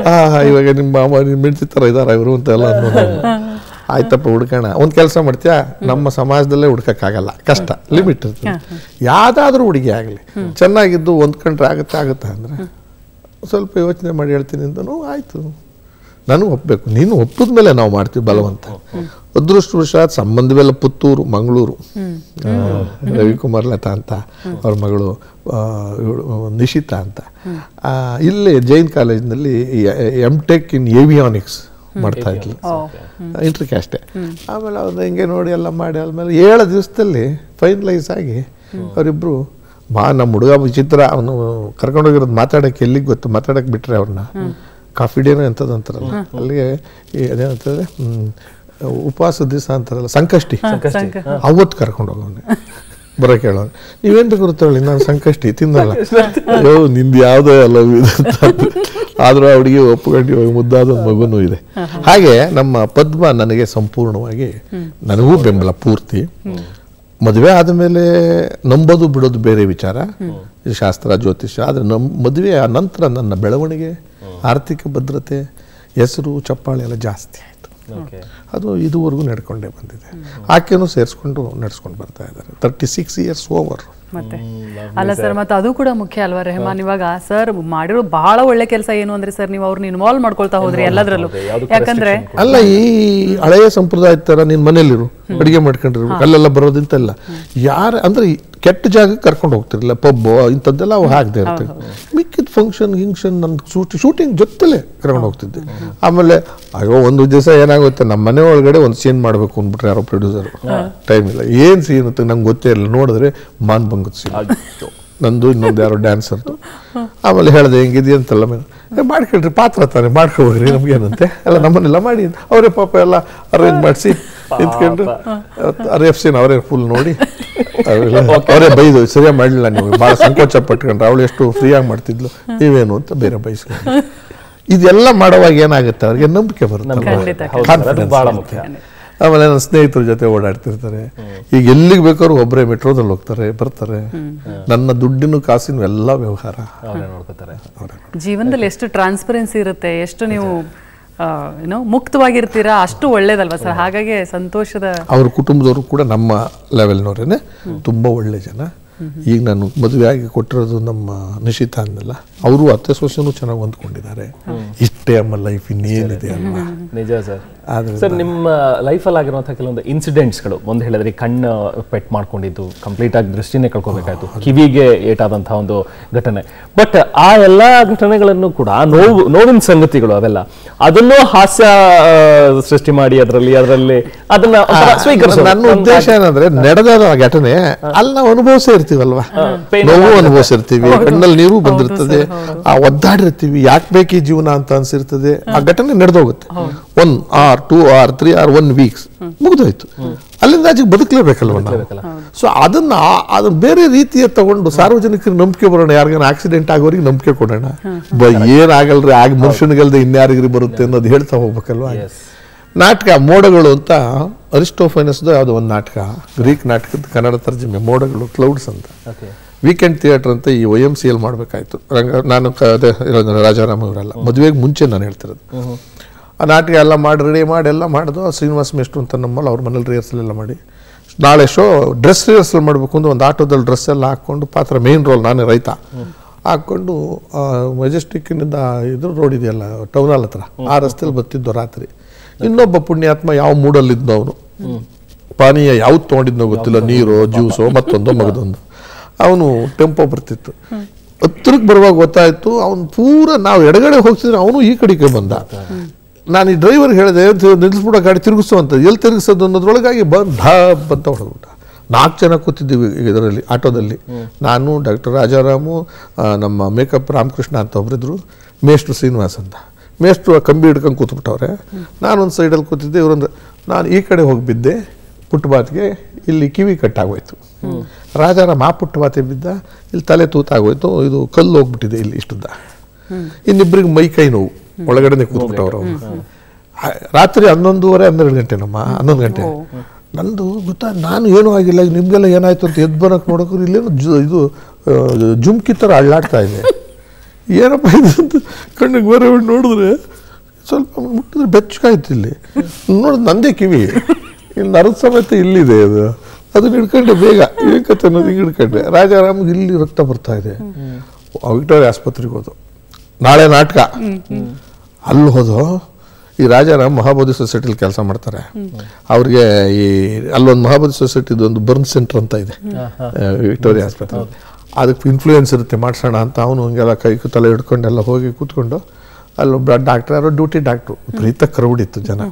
ಆ ಇವಾಗ ನಿಮ್ಮ ಮಾಮ ನಿಮ್ಮ ಹೆಂಡತಿ ಥರ ಇದಾರ ಇವರು ಅಂತ ಎಲ್ಲ ಅನ್ನೋದು. ಆಯ್ತಪ್ಪ ಹುಡ್ಕೋಣ ಒಂದು ಕೆಲಸ ಮಾಡ್ತೀಯಾ ನಮ್ಮ ಸಮಾಜದಲ್ಲೇ ಹುಡ್ಕಕ್ಕಾಗಲ್ಲ ಕಷ್ಟ ಲಿಮಿಟ್ ಇರ್ತದೆ ಯಾವ್ದಾದ್ರೂ ಹುಡುಗಿ ಆಗಲಿ ಚೆನ್ನಾಗಿದ್ದು ಹೊಂದ್ಕೊಂಡ್ರೆ ಆಗುತ್ತೆ ಆಗುತ್ತೆ ಅಂದರೆ ಸ್ವಲ್ಪ ಯೋಚನೆ ಮಾಡಿ ಹೇಳ್ತೀನಿ ಅಂತನೂ ಆಯಿತು ನಾನು ಒಪ್ಪಬೇಕು ನೀನು ಒಪ್ಪಿದ ಮೇಲೆ ನಾವು ಮಾಡ್ತೀವಿ ಬಲವಂತ ಅದೃಷ್ಟವಶಾತ್ ಸಂಬಂಧವೆಲ್ಲ ಪುತ್ತೂರು ಮಂಗಳೂರು ಆ, ರವಿಕುಮಾರ್ ಲತಾ ಅಂತ ಅವ್ರ ಮಗಳು ಆ, ಇವ್ಳು, ನಿಶಿತಾ ಅಂತ ಆ, ಇಲ್ಲೇ ಜೈನ್ ಕಾಲೇಜ್ನಲ್ಲಿ ಎಮ್ ಟೆಕ್ ಇನ್ ಏವಿಯಾನಿಕ್ಸ್ ಮಾಡ್ತಾ ಇದ್ಲು ಇಂಟ್ರಿಕ್ ಅಷ್ಟೇ ಆಮೇಲೆ ಅವ್ರನ್ನ ಹಿಂಗೆ ನೋಡಿ ಎಲ್ಲ ಮಾಡಿ ಆದ್ಮೇಲೆ ಏಳು ದಿವಸದಲ್ಲಿ ಫೈನಲೈಸ್ ಆಗಿ ಅವರಿಬ್ರು ಬಾ ನಮ್ಮ ಹುಡುಗ ವಿಚಿತ್ರ ಅವನು ಕರ್ಕೊಂಡೋಗಿರೋದು ಮಾತಾಡಕ್ಕೆ ಎಲ್ಲಿಗೆ ಗೊತ್ತು ಮಾತಾಡಕ್ಕೆ ಬಿಟ್ರೆ ಅವ್ರನ್ನ ಕಾಫಿ ಡೇನೋ ಎಂಥದ್ದು ಅಂತಾರಲ್ಲ ಅಲ್ಲಿಗೆ ಈ ಅದೇನಂತಂದ್ರೆ ಹ್ಮ್, ಉಪವಾಸ ದಿವಸ ಅಂತಾರಲ್ಲ ಸಂಕಷ್ಟಿ ಅವತ್ತು ಕರ್ಕೊಂಡು ಹೋಗೋನೆ ಬರೋಕೆ ಹೇಳೋನು ನೀವೇನು ಬೇಕು ತಗೊಳ್ಳಿ ನಾನು ಸಂಕಷ್ಟಿ ತಿನ್ನಲ್ಲ ಅಯ್ಯೋ ನಿಂದು ಯಾವುದೋ ಅಲ್ಲ ಇದು ಅಂತ ಆದ್ರೂ ಅವಳಿಗೆ ಒಪ್ಕೊಂಡು ಇವಾಗ ಮುದ್ದಾದ ಒಂದು ಮಗುನೂ ಇದೆ ಹಾಗೆ ನಮ್ಮ ಪದ್ಮ ನನಗೆ ಸಂಪೂರ್ಣವಾಗಿ ನನಗೂ ಬೆಂಬಲ ಪೂರ್ತಿ ಮದುವೆ ಆದಮೇಲೆ ನಂಬೋದು ಬಿಡೋದು ಬೇರೆ ವಿಚಾರ ಇದು ಶಾಸ್ತ್ರ ಜ್ಯೋತಿಷ್ಯ ಆದರೆ ನಮ್ಮ ಮದುವೆಯ ನಂತರ ನನ್ನ ಬೆಳವಣಿಗೆ ಆರ್ಥಿಕ ಭದ್ರತೆ ಹೆಸರು ಚಪ್ಪಾಳೆ ಎಲ್ಲ ಜಾಸ್ತಿ ಆಯಿತು ಅದು ಇದುವರೆಗೂ ನಡ್ಕೊಂಡೇ ಬಂದಿದೆ ಆಕೆನೂ ಸೇರಿಸ್ಕೊಂಡು ನಡ್ಸ್ಕೊಂಡು ಬರ್ತಾ ಇದ್ದಾರೆ ತರ್ಟಿ ಸಿಕ್ಸ್ ಇಯರ್ಸ್ ಓವರ್ ಮತ್ತೆ ಅಲ್ಲ ಸರ್ ಮತ್ತೆ ಅದು ಕೂಡ ಮುಖ್ಯ ಅಲ್ವಾ ರೆಹಮಾನ್ ಇವಾಗ ಸರ್ ಮಾಡಿರೋ ಬಹಳ ಒಳ್ಳೆ ಕೆಲಸ ಏನು ಅಂದ್ರೆ ಸರ್ ನೀವು ಅವ್ರನ್ನ ಇನ್ವಾಲ್ವ್ ಮಾಡ್ಕೊಳ್ತಾ ಹೋದ್ರಿ ಎಲ್ಲದ್ರಲ್ಲೂ ಯಾಕಂದ್ರೆ ಅಲ್ಲ ಈ ಹಳೆಯ ಸಂಪ್ರದಾಯದ ತರ ನೀನ್ ಮನೇಲಿರು ಅಡಿಗೆ ಮಾಡ್ಕೊಂಡಿರ್ಬೇಕು ಅಲ್ಲೆಲ್ಲ ಬರೋದಿಂತಲ್ಲ ಯಾರ ಅಂದ್ರೆ ಈ ಕೆಟ್ಟ ಜಾಗಕ್ಕೆ ಕರ್ಕೊಂಡು ಹೋಗ್ತಿರ್ಲಿಲ್ಲ ಪಬ್ ಇಂಥದ್ದೆಲ್ಲ ಅವು ಹಾಕ್ದೆ ಇರ್ತವೆ ಮಿಕ್ಕಿದ ಫಂಕ್ಷನ್ ಗಿಂಕ್ಷನ್ ನನ್ನ ಶೂಟ್ ಶೂಟಿಂಗ್ ಜೊತೆಲೆ ಕರ್ಕೊಂಡು ಹೋಗ್ತಿದ್ದೆ ಆಮೇಲೆ ಅಯ್ಯೋ ಒಂದು ದಿವಸ ಏನಾಗುತ್ತೆ ನಮ್ಮ ಮನೆ ಒಳಗಡೆ ಒಂದು ಸೀನ್ ಮಾಡಬೇಕು ಅಂದ್ಬಿಟ್ರೆ ಯಾರೋ ಪ್ರೊಡ್ಯೂಸರ್ ಟೈಮ್ ಇಲ್ಲ ಏನ್ ಸೀನ್ ಅಂತ ನಂಗೆ ಗೊತ್ತೇ ಇಲ್ಲ ನೋಡಿದ್ರೆ ಮಾನ್ ಬಂಗದ ಸೀನ್ ನಂದು ಇನ್ನೊಂದು ಯಾರೋ ಡ್ಯಾನ್ಸರ್ದು ಆಮೇಲೆ ಹೇಳ್ದೆ ಹೆಂಗಿದೆಯಾ ಅಂತೆಲ್ಲ ಮೇಲೆ ಏ, ಮಾಡ್ಕೊಳ್ರಿ ಪಾತ್ರ ತಾನೆ ಮಾಡ್ಕೋಬೋದ್ರಿ ನಮ್ಗೇನಂತೆ ಎಲ್ಲ ನಮ್ಮನ್ನೆಲ್ಲ ಮಾಡಿ ಅವರೇ ಪಾಪ ಎಲ್ಲ ಅರೇಂಜ್ ಮಾಡಿಸಿ ನಿಂತ್ಕೊಂಡು ರೇಫ್ ಸೀನ್ ಅವರೇ ಫುಲ್ ನೋಡಿ ಅವೆಲ್ಲ ಅವರೇ ಬೈದು ಸರಿಯಾಗಿ ಮಾಡಲಿಲ್ಲ ನೀವು ಭಾಳ ಸಂಕೋಚ ಪಟ್ಕೊಂಡ್ರೆ ಅವಳು ಎಷ್ಟು ಫ್ರೀಯಾಗಿ ಮಾಡ್ತಿದ್ಲು ನೀವೇನು ಅಂತ ಬೇರೆ ಬಯಸ್ಕೊಂಡು ಇದೆಲ್ಲ ಮಾಡುವಾಗ ಏನಾಗುತ್ತೆ ಅವ್ರಿಗೆ ನಂಬಿಕೆ ಬರುತ್ತೆ ಖಂಡಿತ, ಹೌದು, Confidence ಅದು ಬಹಳ ಬರುತ್ತೆ. ಮುಖ್ಯ ಆಮೇಲೆ ನನ್ನ ಸ್ನೇಹಿತರ ಜೊತೆ ಓಡಾಡ್ತಿರ್ತಾರೆ ಈಗ ಎಲ್ಲಿಗೆ ಬೇಕಾದ್ರೂ ಒಬ್ಬರೇ ಮೆಟ್ರೋದಲ್ಲಿ ಹೋಗ್ತಾರೆ ಬರ್ತಾರೆ ನನ್ನ ದುಡ್ಡಿನ ಕಾಸಿನ ಎಲ್ಲ ವ್ಯವಹಾರ ಅವರೇ ನೋಡ್ಕೋತಾರೆ ಜೀವನದಲ್ಲಿ ಎಷ್ಟು ಟ್ರಾನ್ಸ್ಪರೆನ್ಸಿ ಇರುತ್ತೆ ಎಷ್ಟು ನೀವು ಏನೋ ಮುಕ್ತವಾಗಿರ್ತೀರಾ ಅಷ್ಟು ಒಳ್ಳೇದಲ್ವಾ ಸರ್ ಹಾಗಾಗಿ ಸಂತೋಷದ ಅವ್ರ ಕುಟುಂಬದವರು ಕೂಡ ನಮ್ಮ ಲೆವೆಲ್ನವ್ರೇನೆ ತುಂಬ ಒಳ್ಳೆ ಜನ ಈಗ ನಾನು ಮದುವೆ ಆಗಿ ಕೊಟ್ಟಿರೋದು ನಮ್ಮ ನಿಶಿತ ಅಂದಲ್ಲ ಅವರು ಅತ್ತೆ ಸೊಸೆನೂ ಚೆನ್ನಾಗಿ ಹೊಂದ್ಕೊಂಡಿದ್ದಾರೆ ಇಷ್ಟೇ ಅಮ್ಮ ಲೈಫ್ ಇನ್ನೇನಿದೆ ಅಲ್ವಾ ನಿಜ ಸರ್ ಆದ್ರೆ ಸರ್ ನಿಮ್ಮ ಲೈಫಲ್ಲಿ ಆಗಿರುವಂತಹ ಕೆಲವೊಂದು ಇನ್ಸಿಡೆಂಟ್ಸ್ಗಳು ಒಂದು ಹೇಳಿದ್ರೆ ಕಣ್ಣು ಪೆಟ್ ಮಾಡ್ಕೊಂಡಿದ್ದು ಕಂಪ್ಲೀಟ್ ಆಗಿ ದೃಷ್ಟಿನೇ ಕಳ್ಕೊಬೇಕಾಯ್ತು ಕಿವಿಗೆ ಏಟಾದಂತಹ ಒಂದು ಘಟನೆ ಬಟ್ ಆ ಎಲ್ಲಾ ಘಟನೆಗಳನ್ನು ಕೂಡ ನೋವು ನೋವಿನ ಸಂಗತಿಗಳು ಅವೆಲ್ಲ ಅದನ್ನು ಹಾಸ್ಯ ಆ, ಸೃಷ್ಟಿ ಮಾಡಿ ಅದರಲ್ಲಿ ಅದರಲ್ಲಿ ಅದನ್ನ ಒಂಥರ ಸ್ವೀಕರಿಸೋದು. ನನ್ನ ಉದ್ದೇಶ ಏನಂದ್ರೆ ನಡೆದ ಘಟನೆ ಅಲ್ಲಿ ನಾವು ಅನುಭವಿಸೇ ಇರ್ತೀವಲ್ವಾ pain ನೋವು ಅನುಭವಿಸಿರ್ತೀವಿ ಕಣ್ಣಲ್ಲಿ ನೀರು ಬಂದಿರ್ತದೆ ಆ ಒದ್ದಾಡಿರ್ತೀವಿ ಯಾಕೆ ಬೇಕು ಈ ಜೀವನ ಅಂತ ಅನ್ಸಿರ್ತದೆ ಆ ಘಟನೆ ನಡೆದೋಗುತ್ತೆ one or two or three or one weeks ಮುಗಿದೋಯ್ತು ಅಲ್ಲಿಂದ ಆಚೆಗೆ ಬದುಕಲೇಬೇಕಲ್ವ ನಾವು ಸೊ ಅದನ್ನ ಆ- ಅದನ್ನ ಬೇರೆ ರೀತಿಯ ತಗೊಂಡು ಸಾರ್ವಜನಿಕರಿಗೆ ನಂಬಿಕೆ ಬರೋಣ ಯಾರಿಗಾನ ಆಕ್ಸಿಡೆಂಟ್ ಆಗೋರಿಗೆ ನಂಬಿಕೆ ಕೊಡೋಣ ಬ ಏನಾಗಲ್ರಿ ಆಗ ಮನುಷ್ಯನಿಗಲ್ದೆ ಇನ್ಯಾರಿಗ್ರಿ ಬರುತ್ತೆ ಅನ್ನೋದು ಹೇಳ್ತಾ ಹೋಗ್ಬೇಕಲ್ವಾ ನಾಟಕ ಮೋಡಗಳು ಅಂತ ಅರಿಸ್ಟೋಫೈನಸ್ದು ಯಾವುದೋ ಒಂದು ನಾಟಕ ಗ್ರೀಕ್ ನಾಟಕದ ಕನ್ನಡ ತರ್ಜಮೆ ಮೋಡಗಳು ಕ್ಲೌಡ್ಸ್ ಅಂತ Okay. ವೀಕೆಂಡ್ ಥಿಯೇಟರ್ ಅಂತ ಈ ಒ ಎಮ್ ಸಿ ಎಲ್ ಮಾಡಬೇಕಾಯ್ತು ರಂಗ ನಾನು ಕ- ಅದೇ ಇರೋದು ರಾಜಾರಾಮ್ ಅವರೆಲ್ಲ ಮದುವೆಗೆ ಮುಂಚೆ ನಾನು ಹೇಳ್ತಿರೋದು ಆ ನಾಟಕ ಎಲ್ಲ ಮಾಡಿ ರೆಡಿ ಮಾಡಿ ಎಲ್ಲ ಮಾಡಿದ್ರು ಶ್ರೀನಿವಾಸ ಮೆಸ್ಟ್ರು ಅಂತ ನಮ್ಮಲ್ಲಿ ಅವ್ರ ಮನೇಲಿ ರಿಹರ್ಸಲ್ ಎಲ್ಲ ಮಾಡಿ ನಾಳೆ ಶೋ ಡ್ರೆಸ್ ರಿಹರ್ಸಲ್ ಮಾಡಬೇಕು ಅಂತ ಒಂದು ಆಟೋದಲ್ಲಿ ಡ್ರೆಸ್ ಎಲ್ಲ ಹಾಕ್ಕೊಂಡು ಪಾತ್ರ ಮೇನ್ ರೋಲ್ ನಾನೇ ರೈತ ಹಾಕ್ಕೊಂಡು ಮೆಜೆಸ್ಟಿಕ್ನಿಂದ ಇದು ರೋಡ್ ಇದೆಯಲ್ಲ ಟೌನ್ ಹಾಲ್ ಹತ್ರ ಆ ರಸ್ತೆಯಲ್ಲಿ ಬರ್ತಿದ್ದು ರಾತ್ರಿ ಇನ್ನೊಬ್ಬ ಪುಣ್ಯಾತ್ಮ ಯಾವ ಮೂಡಲ್ಲಿದ್ನೋ ಅವನು ಪಾನೀಯ ಯಾವ್ದು ತೊಗೊಂಡಿದ್ನೋ ಗೊತ್ತಿಲ್ಲ ನೀರು ಜ್ಯೂಸೋ ಮತ್ತೊಂದು ಮಗದೊಂದು ಅವನು ಟೆಂಪೋ ಬರ್ತಿತ್ತು ಹತ್ರಕ್ಕೆ ಬರುವಾಗ ಗೊತ್ತಾಯ್ತು ಅವ್ನು ಪೂರ ನಾವು ಎಡಗಡೆ ಹೋಗ್ತಿದ್ರೆ ಅವನು ಈ ಕಡೆಗೆ ಬಂದ ನಾನು ಈ ಡ್ರೈವರ್ ಹೇಳಿದೆ ನಿಲ್ಲಿಸ್ಬಿಡ ಗಾಡಿ ತಿರುಗಿಸು ಅಂತ ಎಲ್ಲಿ ತಿರುಗಿಸೋದು ಅನ್ನೋದ್ರೊಳಗಾಗಿ ಬಂದು ಢಾಬ್ ಅಂತ ಹೊಡೆದ್ಬಿಟ್ಟ ನಾಲ್ಕು ಜನ ಕೂತಿದ್ದೀವಿ ಇದರಲ್ಲಿ ಆಟೋದಲ್ಲಿ ನಾನು ಡಾಕ್ಟರ್ ರಾಜಾರಾಮು ಆ, ನಮ್ಮ ಮೇಕಪ್ ರಾಮಕೃಷ್ಣ ಅಂತ ಒಬ್ಬರಿದ್ರು ಮೇಷ್ಟ್ರು ಶ್ರೀನಿವಾಸ್ ಅಂತ ಮೇಷ್ಟ್ರು ಆ ಕಂಬಿ ಹಿಡ್ಕೊಂಡು ಕೂತ್ಬಿಟ್ಟವ್ರೆ ನಾನೊಂದು ಸೈಡಲ್ಲಿ ಕೂತಿದ್ದೆ ಇವರೊಂದು ನಾನು ಈ ಕಡೆ ಹೋಗಿ ಬಿದ್ದೆ ಪುಟ್ಟಬಾತ್ಗೆ ಇಲ್ಲಿ ಕಿವಿ ಕಟ್ಟಾಗೋಯ್ತು ರಾಜಾರಾಮ್ ಆ ಪುಟ್ಟಬಾತಿಗೆ ಬಿದ್ದ ಇಲ್ಲಿ ತಲೆ ತೂತಾಗೋಯ್ತು ಇದು ಕಲ್ಲು ಹೋಗ್ಬಿಟ್ಟಿದೆ ಇಲ್ಲಿ ಇಷ್ಟುದ್ದ ಇನ್ನಿಬ್ಬರಿಗೆ ಮೈ ಕೈ ನೋವು ಒಳಗಡೆನೆ ಕೂತ್ಬಿಟ್ಟವ್ರು ಅವ್ರು ಆ, ರಾತ್ರಿ ಹನ್ನೊಂದುವರೆ ಹನ್ನೆರಡು ಗಂಟೆ ನಮ್ಮ ಹನ್ನೊಂದು ಗಂಟೆ ನಂದು ಗೊತ್ತಾ ನಾನು ಏನೂ ಆಗಿಲ್ಲ ಈಗ ನಿಮ್ಗೆಲ್ಲ ಏನಾಯ್ತು ಅಂತ ಎದ್ದು ಬರೋಕೆ ನೋಡೋಕೆ ಇಲ್ಲೇನೋ ಜು ಇದು ಆ, ಜುಮ್ಕಿ ಥರ ಅಳ್ಳಾಡ್ತಾ ಇದೆ ಏನಪ್ಪ ಇದು ಅಂತ ಕಣ್ಣಿಗೆ ಬರೋ ನೋಡಿದ್ರೆ ಸ್ವಲ್ಪ ಮುಟ್ಟಿದ್ರೆ ಬೆಚ್ಚಗಾಯ್ತು ಇಲ್ಲಿ ನೋಡಿದ್ ನಂದೇ ಕಿವಿ ಇಲ್ಲಿ ನರದ ಸಮೇತ ಇಲ್ಲಿದೆ ಅದು ಅದನ್ನ ಹಿಡ್ಕೊಂಡೆ ಬೇಗ ಏಕತ್ತೆ ಅನ್ನೋದು ಹಿಂಗೆ ಹಿಡ್ಕೊಂಡೆ ರಾಜಾರಾಮ್ಗೆ ಇಲ್ಲಿ ರಕ್ತ ಬರ್ತಾ ಇದೆ ವಿಕ್ಟೋರಿಯಾ ಆಸ್ಪತ್ರೆಗೆ ಹೋದು ನಾಳೆ ನಾಟಕ ಅಲ್ಲಿ ಹೋದು ಈ ರಾಜಾರಾಮ್ ಮಹಾಬೋಧಿ ಸೊಸೈಟಿಲಿ ಕೆಲಸ ಮಾಡ್ತಾರೆ ಅವ್ರಿಗೆ ಈ ಅಲ್ಲೊಂದು ಮಹಾಬೋಧಿ ಸೊಸೈಟಿದು ಒಂದು ಬರ್ನ್ ಸೆಂಟರ್ ಅಂತ ಇದೆ ಆ, ವಿಕ್ಟೋರಿಯಾ ಆಸ್ಪತ್ರೆ ಅದಕ್ಕೆ ಇನ್ಫ್ಲೂಯೆನ್ಸ್ ಇರುತ್ತೆ ಮಾಡ್ಸೋಣ ಅಂತ ಅವನು ಹಂಗೆಲ್ಲ ಕೈ ತಲೆ ಹಿಡ್ಕೊಂಡೆಲ್ಲ ಹೋಗಿ ಕೂತ್ಕೊಂಡು ಅಲ್ಲೊಬ್ಬ ಡಾಕ್ಟರ್ ಯಾರೋ ಡ್ಯೂಟಿ ಡಾಕ್ಟ್ರು ವಿಪರೀತ ಕರಬಿಡಿತ್ತು ಜನ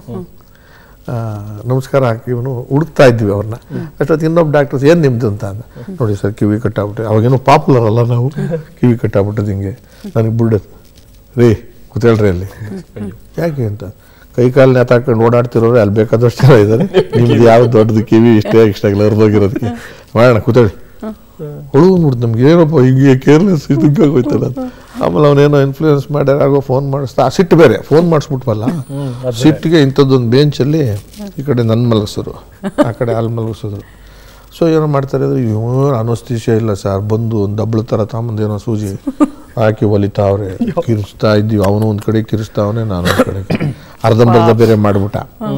ಆ, ನಮಸ್ಕಾರ ಹಾಕಿ ಇವನು ಹುಡುಕ್ತಾ ಇದ್ವಿ ಅವ್ರನ್ನ ಅಷ್ಟೊತ್ತು ಇನ್ನೊಬ್ಬ ಡಾಕ್ಟರ್ಸ್ ಏನು ನಿಮ್ದು ಅಂತ ಅಂದ ನೋಡಿ ಸರ್ ಕಿವಿ ಕಟ್ಟಾಗ್ಬಿಟ್ಟೆ ಅವಾಗೇನೋ ಪಾಪ್ಯುಲರ್ ಅಲ್ಲ ನಾವು ಕಿವಿ ಕಟ್ಟಾಗ್ಬಿಟ್ಟದು ಹಿಂಗೆ ನನಗೆ ಬುಡ್ ರೀ ಕೂತೇಳ್ರಿ ಅಲ್ಲಿ ಯಾಕೆ ಅಂತ ಕೈ ಕಾಲು ನೇತಾಕೊಂಡು ಓಡಾಡ್ತಿರೋರು ಅಲ್ಲಿ ಬೇಕಾದಷ್ಟು ಜನ ಇದ್ದಾರೆ ನಿಮ್ದು ಯಾವ ದೊಡ್ಡದು ಕಿವಿ ಇಷ್ಟೇ ಇಷ್ಟಾಗಲ್ಲ ಹೋಗಿರೋದಕ್ಕೆ ಮಾಡೋಣ ಕೂತೇಳಿ ಹುಡುಗ ನೋಡ್ದು ನಮ್ಗೆ ಏನಪ್ಪ ಹಿಂಗೆ ಕೇರ್ಲೆಸ್ ಇದಕ್ಕಾಗೋಯ್ತಲ್ಲ ಅಂತ. ಆಮೇಲೆ ಅವನೇನೋ ಇನ್ಫ್ಲೂಯೆನ್ಸ್ ಮಾಡ್ಯಾರ ಆಗೋ ಫೋನ್ ಮಾಡಿಸ್ತಾ ಆ ಸಿಟ್ಟು ಬೇರೆ ಫೋನ್ ಮಾಡಿಸ್ಬಿಟ್ವಲ್ಲ ಸಿಟ್ಟಿಗೆ ಇಂಥದ್ದೊಂದು ಬೆಂಚಲ್ಲಿ ಈ ಕಡೆ ನನ್ನ ಮಲಗಿಸೋರು ಆ ಕಡೆ ಅಲ್ಲಿ ಮಲಗಿಸೋದ್ರು ಸೊ ಏನೋ ಮಾಡ್ತಾರೆ ಅಂದ್ರೆ ಇವನು ಅನಸ್ತೀಶ ಇಲ್ಲ ಸರ್ ಬಂದು ಒಂದು ಡಬ್ಳು ಥರ ತಗೊಂಬಂದು ಏನೋ ಸೂಜಿ ಹಾಕಿ ಹೊಲಿತಾವ್ರೆ ಕಿರಿಸ್ತಾ ಇದ್ದೀವಿ ಅವನು ಒಂದು ಕಡೆ ಕಿರಿಸ್ತಾವನೆ ನಾನು ಒಂದು ಕಡೆ ಅರ್ಧಂಬರ್ಧ ಬೇರೆ ಮಾಡ್ಬಿಟ್ಟ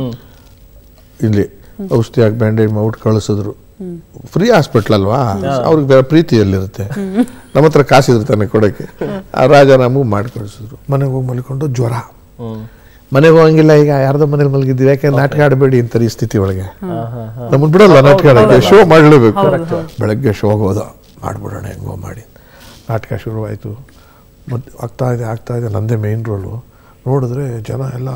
ಇಲ್ಲಿ ಔಷಧಿ ಹಾಕಿ ಬ್ಯಾಂಡೇಜ್ ಮಾಡ್ಬಿಟ್ಟು ಕಳಿಸಿದ್ರು ಫ್ರೀ ಹಾಸ್ಪಿಟ್ಲ್ ಅಲ್ವಾ ಅವ್ರಿಗೆ ಬೇರೆ ಪ್ರೀತಿಯಲ್ಲಿರುತ್ತೆ ನಮ್ಮ ಹತ್ರ ಕಾಸಿದ್ರೆ ತಾನೆ ಕೊಡೋಕ್ಕೆ ಆ ರಾಜ ನಮಗೂ ಮಾಡಿ ಕಳಿಸಿದ್ರು ಮನೆಗೆ ಹೋಗಿ ಮಲ್ಕೊಂಡು ಜ್ವರ ಮನೆಗೆ ಹೋಗಂಗಿಲ್ಲ ಈಗ ಯಾರ್ದೋ ಮನೇಲಿ ಮಲಗಿದ್ದೀವಿ ಯಾಕೆ ನಾಟಕ ಆಡಬೇಡಿ ಅಂತಾರೆ ಈ ಸ್ಥಿತಿ ಒಳಗೆ ನಮ್ಮನ್ನು ಬಿಡಲ್ಲ ನಾಟಕ ಆಡೋಕ್ಕೆ ಶೋ ಮಾಡಲೇಬೇಕು ಬೆಳಗ್ಗೆ ಶೋ ಹೋದ ಮಾಡ್ಬಿಡೋಣ ಹೆಂಗೋ ಮಾಡಿ ನಾಟಕ ಶುರುವಾಯಿತು ಮತ್ತು ಆಗ್ತಾ ಇದೆ ಆಗ್ತಾ ಇದೆ ನಂದೇ ಮೇಯ್ನ್ ರೋಲು ನೋಡಿದ್ರೆ ಜನ ಎಲ್ಲ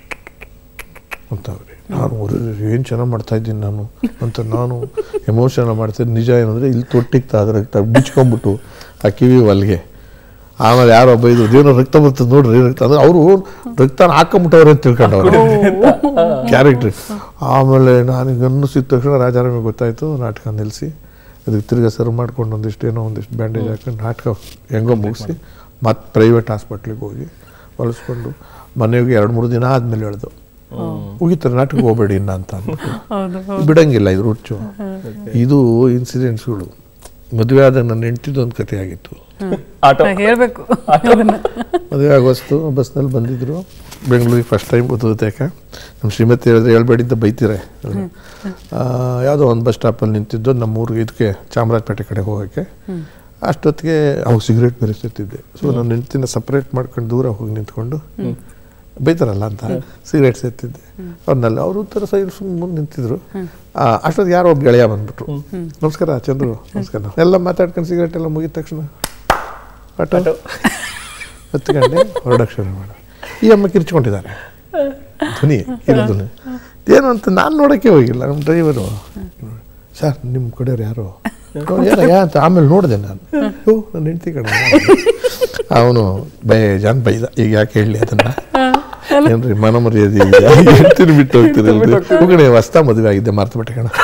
ಅಂತವ್ರಿ ನಾನು ಏನು ಚೆನ್ನಾಗಿ ಮಾಡ್ತಾ ಇದ್ದೀನಿ ನಾನು ಅಂತ ನಾನು ಎಮೋಷನ್ ಮಾಡ್ತಿದ್ದೆ ನಿಜ ಏನಂದರೆ ಇಲ್ಲಿ ತೊಟ್ಟಿಗ್ತಾ ಅದ್ರ ರಕ್ತ ಬಿಚ್ಕೊಂಬಿಟ್ಟು ಆ ಕಿವಿ ಹೊಲ್ಗೆ ಆಮೇಲೆ ಯಾರೋ ಒಬ್ಬ ಇದು ಏನೋ ರಕ್ತ ಬರ್ತದೆ ನೋಡ್ರಿ ರಕ್ತ ಅಂದ್ರೆ ಅವರು ರಕ್ತನ ಹಾಕೊಂಬಿಟ್ಟವ್ರೆ ಅಂತ ತಿಳ್ಕೊಂಡವ್ರು ಕ್ಯಾರೆಕ್ಟ್ರ್ ಆಮೇಲೆ ನನಗೆ ಅನ್ನಿಸಿದ ತಕ್ಷಣ ರಾಜಾರಾಮಿಗೆ ಗೊತ್ತಾಯಿತು ನಾಟಕ ನಿಲ್ಲಿಸಿ ಅದಕ್ಕೆ ತಿರ್ಗಾ ಸರ್ವ್ ಮಾಡ್ಕೊಂಡು ಒಂದಿಷ್ಟು ಏನೋ ಒಂದಿಷ್ಟು ಬ್ಯಾಂಡೇಜ್ ಹಾಕೊಂಡು ನಾಟಕ ಹೆಂಗೋ ಮುಗಿಸಿ ಮತ್ತೆ ಪ್ರೈವೇಟ್ ಹಾಸ್ಪಿಟ್ಲಿಗೆ ಹೋಗಿ ಹೊಲಿಸ್ಕೊಂಡು ಮನೆಗೆ ಎರಡು ಮೂರು ದಿನ ಆದಮೇಲೆ ಹೇಳ್ದು ಮುಗಿತಾರೆ ನಾಟಕ ಹೋಗ್ಬೇಡಿ ಇನ್ನ ಅಂತ ಅಂದ್ಬಿಟ್ಟು ಬಿಡಂಗಿಲ್ಲ ಇದು ಹುಚ್ಚು ಇದು ಇನ್ಸಿಡೆಂಟ್ಸ್ಗಳು ಮದುವೆ ಆದಾಗ ನನ್ನ ಹೆಂಡ್ತಿದ್ದು ಒಂದು ಕಥೆ ಆಗಿತ್ತು ಆಟೋ ಹೇಳ್ಬೇಕು ಅದನ್ನ ಮದುವೆ ಆಗೋಸ್ತು ಬಸ್ನಲ್ಲಿ ಬಂದಿದ್ರು ಬೆಂಗಳೂರಿಗೆ ಫಸ್ಟ್ ಟೈಮ್ ಗೊತ್ತಾಗ ನಮ್ಮ ಶ್ರೀಮತಿ ಹೇಳಿದ್ರೆ ಹೇಳ್ಬೇಡಿದ್ದ ಬೈತಿರೆ ಆ, ಯಾವುದೋ ಒಂದು ಬಸ್ ಸ್ಟಾಪಲ್ಲಿ ನಿಂತಿದ್ದು ನಮ್ಮ ಊರಿಗೆ ಇದಕ್ಕೆ ಚಾಮರಾಜಪೇಟೆ ಕಡೆ ಹೋಗೋಕ್ಕೆ ಅಷ್ಟೊತ್ತಿಗೆ ಅವಾಗ ಸಿಗರೇಟ್ ಬೇರೆ ಸೇರ್ತಿದ್ದೆ ಸೊ ನನ್ನ ಹೆಂಡ್ತಿನ ಸಪ್ರೇಟ್ ಮಾಡ್ಕೊಂಡು ದೂರ ಹೋಗಿ ನಿಂತ್ಕೊಂಡು ಬೈತಾರಲ್ಲ ಅಂತ ಸಿಗರೇಟ್ ಸೇರ್ತಿದ್ದೆ ಅವ್ರನ್ನೆಲ್ಲ ಅವರು ಥರ ಸೈಡ್ ಸುಮ್ಮನೆ ಮುಂದೆ ನಿಂತಿದ್ರು ಆ, ಅಷ್ಟೊತ್ತಿಗೆ ಯಾರೋ ಒಬ್ಬ ಗೆಳೆಯ ಬಂದ್ಬಿಟ್ರು ನಮಸ್ಕಾರ ಚಂದ್ರು ನಮಸ್ಕಾರ ಎಲ್ಲ ಮಾತಾಡ್ಕೊಂಡು ಸಿಗರೇಟ್ ಎಲ್ಲ ಮುಗಿದ ತಕ್ಷಣ ಆಟೋ ಹತ್ಕೊಂಡೆ ಹೊರಡಕ್ಕೆ ಶುರು ಮಾಡ ಈ ಅಮ್ಮ ಕಿರ್ಚ್ಕೊಂಡಿದ್ದಾರೆ ಧ್ವನಿ ಕಿರು ಧ್ವನಿ ಏನು ಅಂತ ನಾನು ನೋಡೋಕ್ಕೆ ಹೋಗಿಲ್ಲ ನಮ್ಮ ಡ್ರೈವರು ಸರ್ ನಿಮ್ಮ ಕಡೆಯವ್ರು ಯಾರು ಯಾರ ಯಾ ಅಂತ ಆಮೇಲೆ ನೋಡಿದೆ ನಾನು ಓ ನನ್ನ ಹೆಂಡತಿ ಕಡೆ ಅವನು ಬೇಜಾನ್ ಬೈದ ಈಗ ಯಾಕೆ ಹೇಳಲಿ ಅದನ್ನ ಏನ್ರಿ ಮನ ಮರ್ಯಾದೆ ಹೇಳ್ತೀನಿ ಬಿಟ್ಟು ಹೋಗ್ತೀರಲ್ರಿ ಹೋಗಣೆ ಹೊಸ್ತಾ ಮದುವೆ ಆಗಿದ್ದೆ ಮಾರ್ತು ಬಿಟ್ಟೆ ಕಣ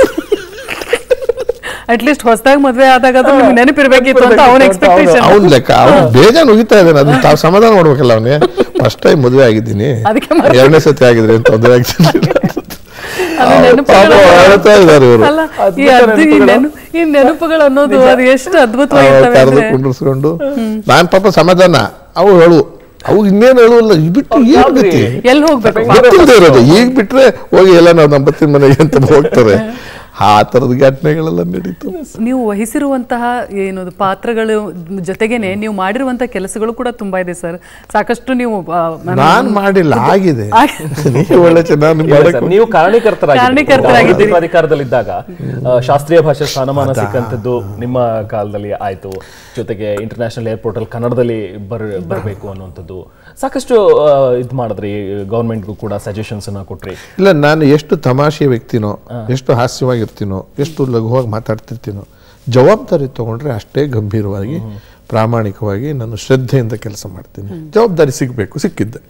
ಅಟ್ಲೀಸ್ಟ್ ಹೊಸದಾಗಿ ಮದ್ವೆ ಆದಾಗ ಅದು ನಿಮ್ಗೆ ನೆನಪಿರ್ಬೇಕಿತ್ತು ಅಂತ ಅವನ ಎಕ್ಸ್ಪೆಕ್ಟೇಷನ್ ಅವ್ನ ಲೆಕ್ಕ ಅವ್ನು ಬೇಜಾನ್ ಹೋಗಿತಾ ಇದ್ದಾನೆ ಅದನ್ನ ತಾವು ಸಮಾಧಾನ ಮಾಡ್ಬೇಕಲ್ಲ ಅವನಿಗೆ ಫಸ್ಟ್ ಟೈಮ್ ಮದುವೆ ಆಗಿದ್ದೀನಿ ಅದಕ್ಕೆ ಮತ್ತೆ- ಎರಡನೇ ಸತಿ ಆಗಿದ್ರೆ ಅಂತ ಮದುವೆ ಆಗಿದ್ದೀನಿ ಅದು ನೆನಪುಗಳು- ಪಾಪ ಅಳ್ತಾ ಇದ್ದಾರೆ ಇವರು ಅಲ್ಲ ಈ ಅದ್- ಈ ನೆನ- ಈ ನೆನಪುಗಳು ಅನ್ನೋದು ಅದು ಎಷ್ಟು ಅದ್ಭುತವಾಗಿರ್ತವೆ ಕರೆದು ಅಂದ್ರೆ ಕುಂಡ್ರಿಸ್ಕೊಂಡು ನಾನ್ ಪಾಪ ಸಮಾಧಾನ ಅವು ಹೇಳು ಅವು ಇನ್ನೇನು ಹೇಳುವಲ್ಲ ಈ ಬಿಟ್ಟು ಏನ್ ಗತಿ ಎಲ್ಲಿ ಹೋಗ್ಬೇಕು ಗೊತ್ತಿಲ್ಲದೆ ಇರೋದು ಈಗ ಬಿಟ್ರೆ ಹೋಗಿ ಎಲ್ಲ ನಾವು ನಮ್ಮ ಬತ್ತಿನ ಮನೆಗೆ ಅಂತ ಹೋಗ್ತಾರೆ ಆ ಥರದ ಘಟನೆಗಳೆಲ್ಲ ನಡೀತು ನೀವು ವಹಿಸಿರುವಂತಹ ಏನದು ಪಾತ್ರಗಳು ಜೊತೆಗೇನೆ ನೀವು ಮಾಡಿರುವಂತಹ ಕೆಲಸಗಳು ಕೂಡ ತುಂಬಾ ಇದೆ ಸರ್ ಸಾಕಷ್ಟು ನೀವು ಆ, ನಾನು- ನಾನ್ ಮಾಡಿಲ್ಲ ಆಗಿದೆ ನೀವು ಒಳ್ಳೆ ಚೆನ್ನಾಗಿ ಇಲ್ಲ ಮಾಡಕ್ ಸರ್, ನೀವು ಕಾರಣೀಕರ್ತರಾಗಿ ಕಾರಣೀಕರ್ತರಾಗಿದ್ದೀರಿ. ಅಧಿಕಾರದಲ್ಲಿದ್ದಾಗ ಆ, ಶಾಸ್ತ್ರೀಯ ಭಾಷೆ ಸ್ಥಾನಮಾನ ಸಿಕ್ಕಂತದ್ದು ನಿಮ್ಮ ಕಾಲದಲ್ಲಿ ಆಯ್ತು ಜೊತೆಗೆ ಇಂಟರ್ನ್ಯಾಷನಲ್ ಏರ್ಪೋರ್ಟ್ ಅಲ್ಲಿ ಕನ್ನಡದಲ್ಲಿ ಬರ್ ಬರಬೇಕು ಅನ್ನುವಂಥದ್ದು ಸಾಕಷ್ಟು ಆ, ಇದ್ ಮಾಡಿದ್ರಿ ಗೌರ್ಮೆಂಟ್ಗೂ ಕೂಡ ಸಜೆಷನ್ಸ್ ಅನ್ನ ಕೊಟ್ರಿ ಇಲ್ಲ ನಾನು ಎಷ್ಟು ತಮಾಷೆ ವ್ಯಕ್ತಿನೋ ಎಷ್ಟು ಹಾಸ್ಯವಾಗಿರ್ತೀನೋ ಎಷ್ಟು ಲಘುವಾಗಿ ಮಾತಾಡ್ತಿರ್ತೀನೋ ಜವಾಬ್ದಾರಿ ತಗೊಂಡ್ರೆ ಅಷ್ಟೇ ಗಂಭೀರವಾಗಿ ಪ್ರಾಮಾಣಿಕವಾಗಿ ನಾನು ಶ್ರದ್ಧೆಯಿಂದ ಕೆಲಸ ಮಾಡ್ತೀನಿ ಜವಾಬ್ದಾರಿ ಸಿಗಬೇಕು ಸಿಕ್ಕಿದ್ದೆ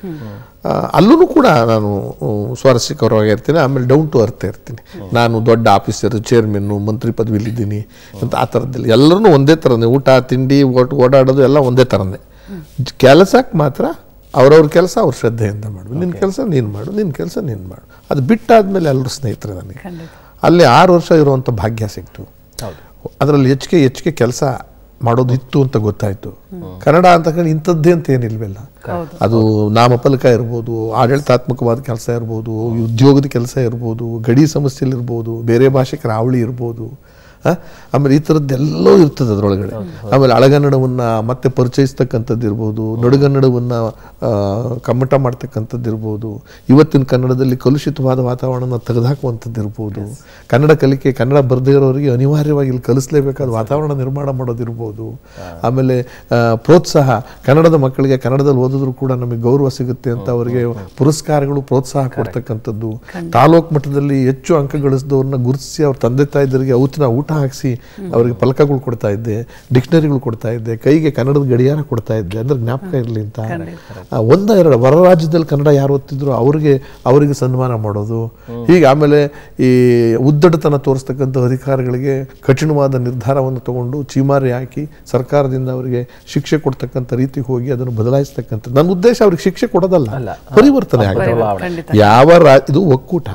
ಅಲ್ಲೂ ಕೂಡ ನಾನು ಸ್ವಾರಸ್ಯಕರವಾಗಿ ಇರ್ತೀನಿ ಆಮೇಲೆ ಡೌನ್ ಟು ಅರ್ಥ ಇರ್ತೀನಿ ನಾನು ದೊಡ್ಡ ಆಫೀಸರ್ ಚೇರ್ಮನ್ನು ಮಂತ್ರಿ ಪದವಿಲಿದ್ದೀನಿ ಅಂತ ಆ ಥರದ್ದಿಲ್ಲ ಎಲ್ಲರೂ ಒಂದೇ ಥರನೇ ಊಟ ತಿಂಡಿ ಓಟ್ ಓಡಾಡೋದು ಎಲ್ಲ ಒಂದೇ ಥರನೇ ಕೆಲಸಕ್ಕೆ ಮಾತ್ರ ಅವ್ರವ್ರ ಕೆಲಸ ಅವ್ರ ಶ್ರದ್ಧೆಯಿಂದ ಮಾಡು ನಿನ್ನ ಕೆಲಸ ನೀನು ಮಾಡು ನಿನ್ನ ಕೆಲಸ ನೀನು ಮಾಡು ಅದು ಬಿಟ್ಟಾದ್ಮೇಲೆ ಎಲ್ಲರೂ ಸ್ನೇಹಿತರೆ ನನಗೆ ಅಲ್ಲಿ ಆರು ವರ್ಷ ಇರುವಂಥ ಭಾಗ್ಯ ಸಿಕ್ತು ಅದರಲ್ಲಿ ಹೆಚ್ಚಿಗೆ ಹೆಚ್ಚಿಗೆ ಕೆಲಸ ಮಾಡೋದು ಇತ್ತು ಅಂತ ಗೊತ್ತಾಯ್ತು ಕನ್ನಡ ಅಂತ ಹೇಳಿ ಇಂಥದ್ದೇ ಅಂತ ಏನಿಲ್ವಲ್ಲ ಅದು ನಾಮಫಲಕ ಇರ್ಬೋದು ಆಡಳಿತಾತ್ಮಕವಾದ ಕೆಲಸ ಇರ್ಬೋದು ಉದ್ಯೋಗದ ಕೆಲಸ ಇರ್ಬೋದು ಗಡಿ ಸಮಸ್ಯೆಲಿರ್ಬೋದು ಬೇರೆ ಭಾಷೆಕರ ಹಾವಳಿ ಇರ್ಬೋದು ಆ? ಆಮೇಲೆ ಈ ಥರದ್ದೆಲ್ಲೋ ಇರ್ತದೆ ಅದರೊಳಗಡೆ ಆಮೇಲೆ ಹಳಗನ್ನಡವನ್ನ ಮತ್ತೆ ಪರಿಚಯಿಸ್ತಕ್ಕಂಥದ್ದು ಇರ್ಬೋದು ನಡುಗನ್ನಡವನ್ನ ಆ, ಕಮ್ಮಟ ಮಾಡ್ತಕ್ಕಂಥದ್ದು ಇರ್ಬೋದು ಇವತ್ತಿನ ಕನ್ನಡದಲ್ಲಿ ಕಲುಷಿತವಾದ ವಾತಾವರಣ ತೆಗೆದುಹಾಕುವಂಥದ್ದು ಇರ್ಬೋದು ಕನ್ನಡ ಕಲಿಕೆ ಕನ್ನಡ ಬರದೇ ಇರೋರಿಗೆ ಅನಿವಾರ್ಯವಾಗಿ ಇಲ್ಲಿ ಕಲಿಸ್ಲೇಬೇಕಾದ ವಾತಾವರಣ ನಿರ್ಮಾಣ ಮಾಡೋದಿರ್ಬೋದು ಆಮೇಲೆ ಆ, ಪ್ರೋತ್ಸಾಹ ಕನ್ನಡದ ಮಕ್ಕಳಿಗೆ ಕನ್ನಡದಲ್ಲಿ ಓದಿದ್ರು ಕೂಡ ನಮಗೆ ಗೌರವ ಸಿಗುತ್ತೆ ಅಂತ ಅವರಿಗೆ ಪುರಸ್ಕಾರಗಳು ಪ್ರೋತ್ಸಾಹ ಕೊಡ್ತಕ್ಕಂಥದ್ದು ತಾಲೂಕು ಮಟ್ಟದಲ್ಲಿ ಹೆಚ್ಚು ಅಂಕ ಗಳಿಸಿದವ್ರನ್ನ ಗುರುತಿಸಿ ಅವ್ರ ತಂದೆ ತಾಯಿದರಿಗೆ ಔತಿನ ಊಟ ಹಾಕಿಸಿ ಅವರಿಗೆ ಫಲಕಗಳು ಕೊಡ್ತಾ ಇದ್ದೆ ಡಿಕ್ಷನರಿಗಳು ಕೊಡ್ತಾ ಇದ್ದೆ ಕೈಗೆ ಕನ್ನಡದ ಗಡಿಯಾರ ಕೊಡ್ತಾ ಇದ್ದೆ ಅಂದ್ರೆ ಜ್ಞಾಪಕ ಇರಲಿ ಅಂತ ಆ, ಒಂದ ಎರಡು ಹೊರ ರಾಜ್ಯದಲ್ಲಿ ಕನ್ನಡ ಯಾರು ಓದ್ತಿದ್ರು ಅವ್ರಿಗೆ ಅವರಿಗೆ ಸನ್ಮಾನ ಮಾಡೋದು ಹೀಗೆ ಆಮೇಲೆ ಈ ಉದ್ದಟತನ ತೋರಿಸ್ತಕ್ಕಂಥ ಅಧಿಕಾರಿಗಳಿಗೆ ಕಠಿಣವಾದ ನಿರ್ಧಾರವನ್ನು ತಗೊಂಡು ಚೀಮಾರಿ ಹಾಕಿ ಸರ್ಕಾರದಿಂದ ಅವರಿಗೆ ಶಿಕ್ಷೆ ಕೊಡ್ತಕ್ಕಂಥ ರೀತಿಗೆ ಹೋಗಿ ಅದನ್ನು ಬದಲಾಯಿಸ್ತಕ್ಕಂಥ ನನ್ನ ಉದ್ದೇಶ ಅವ್ರಿಗೆ ಶಿಕ್ಷೆ ಕೊಡೋದಲ್ಲ ಪರಿವರ್ತನೆ ಆಗುತ್ತೆ ಯಾವ ರಾ ಇದು ಒಕ್ಕೂಟ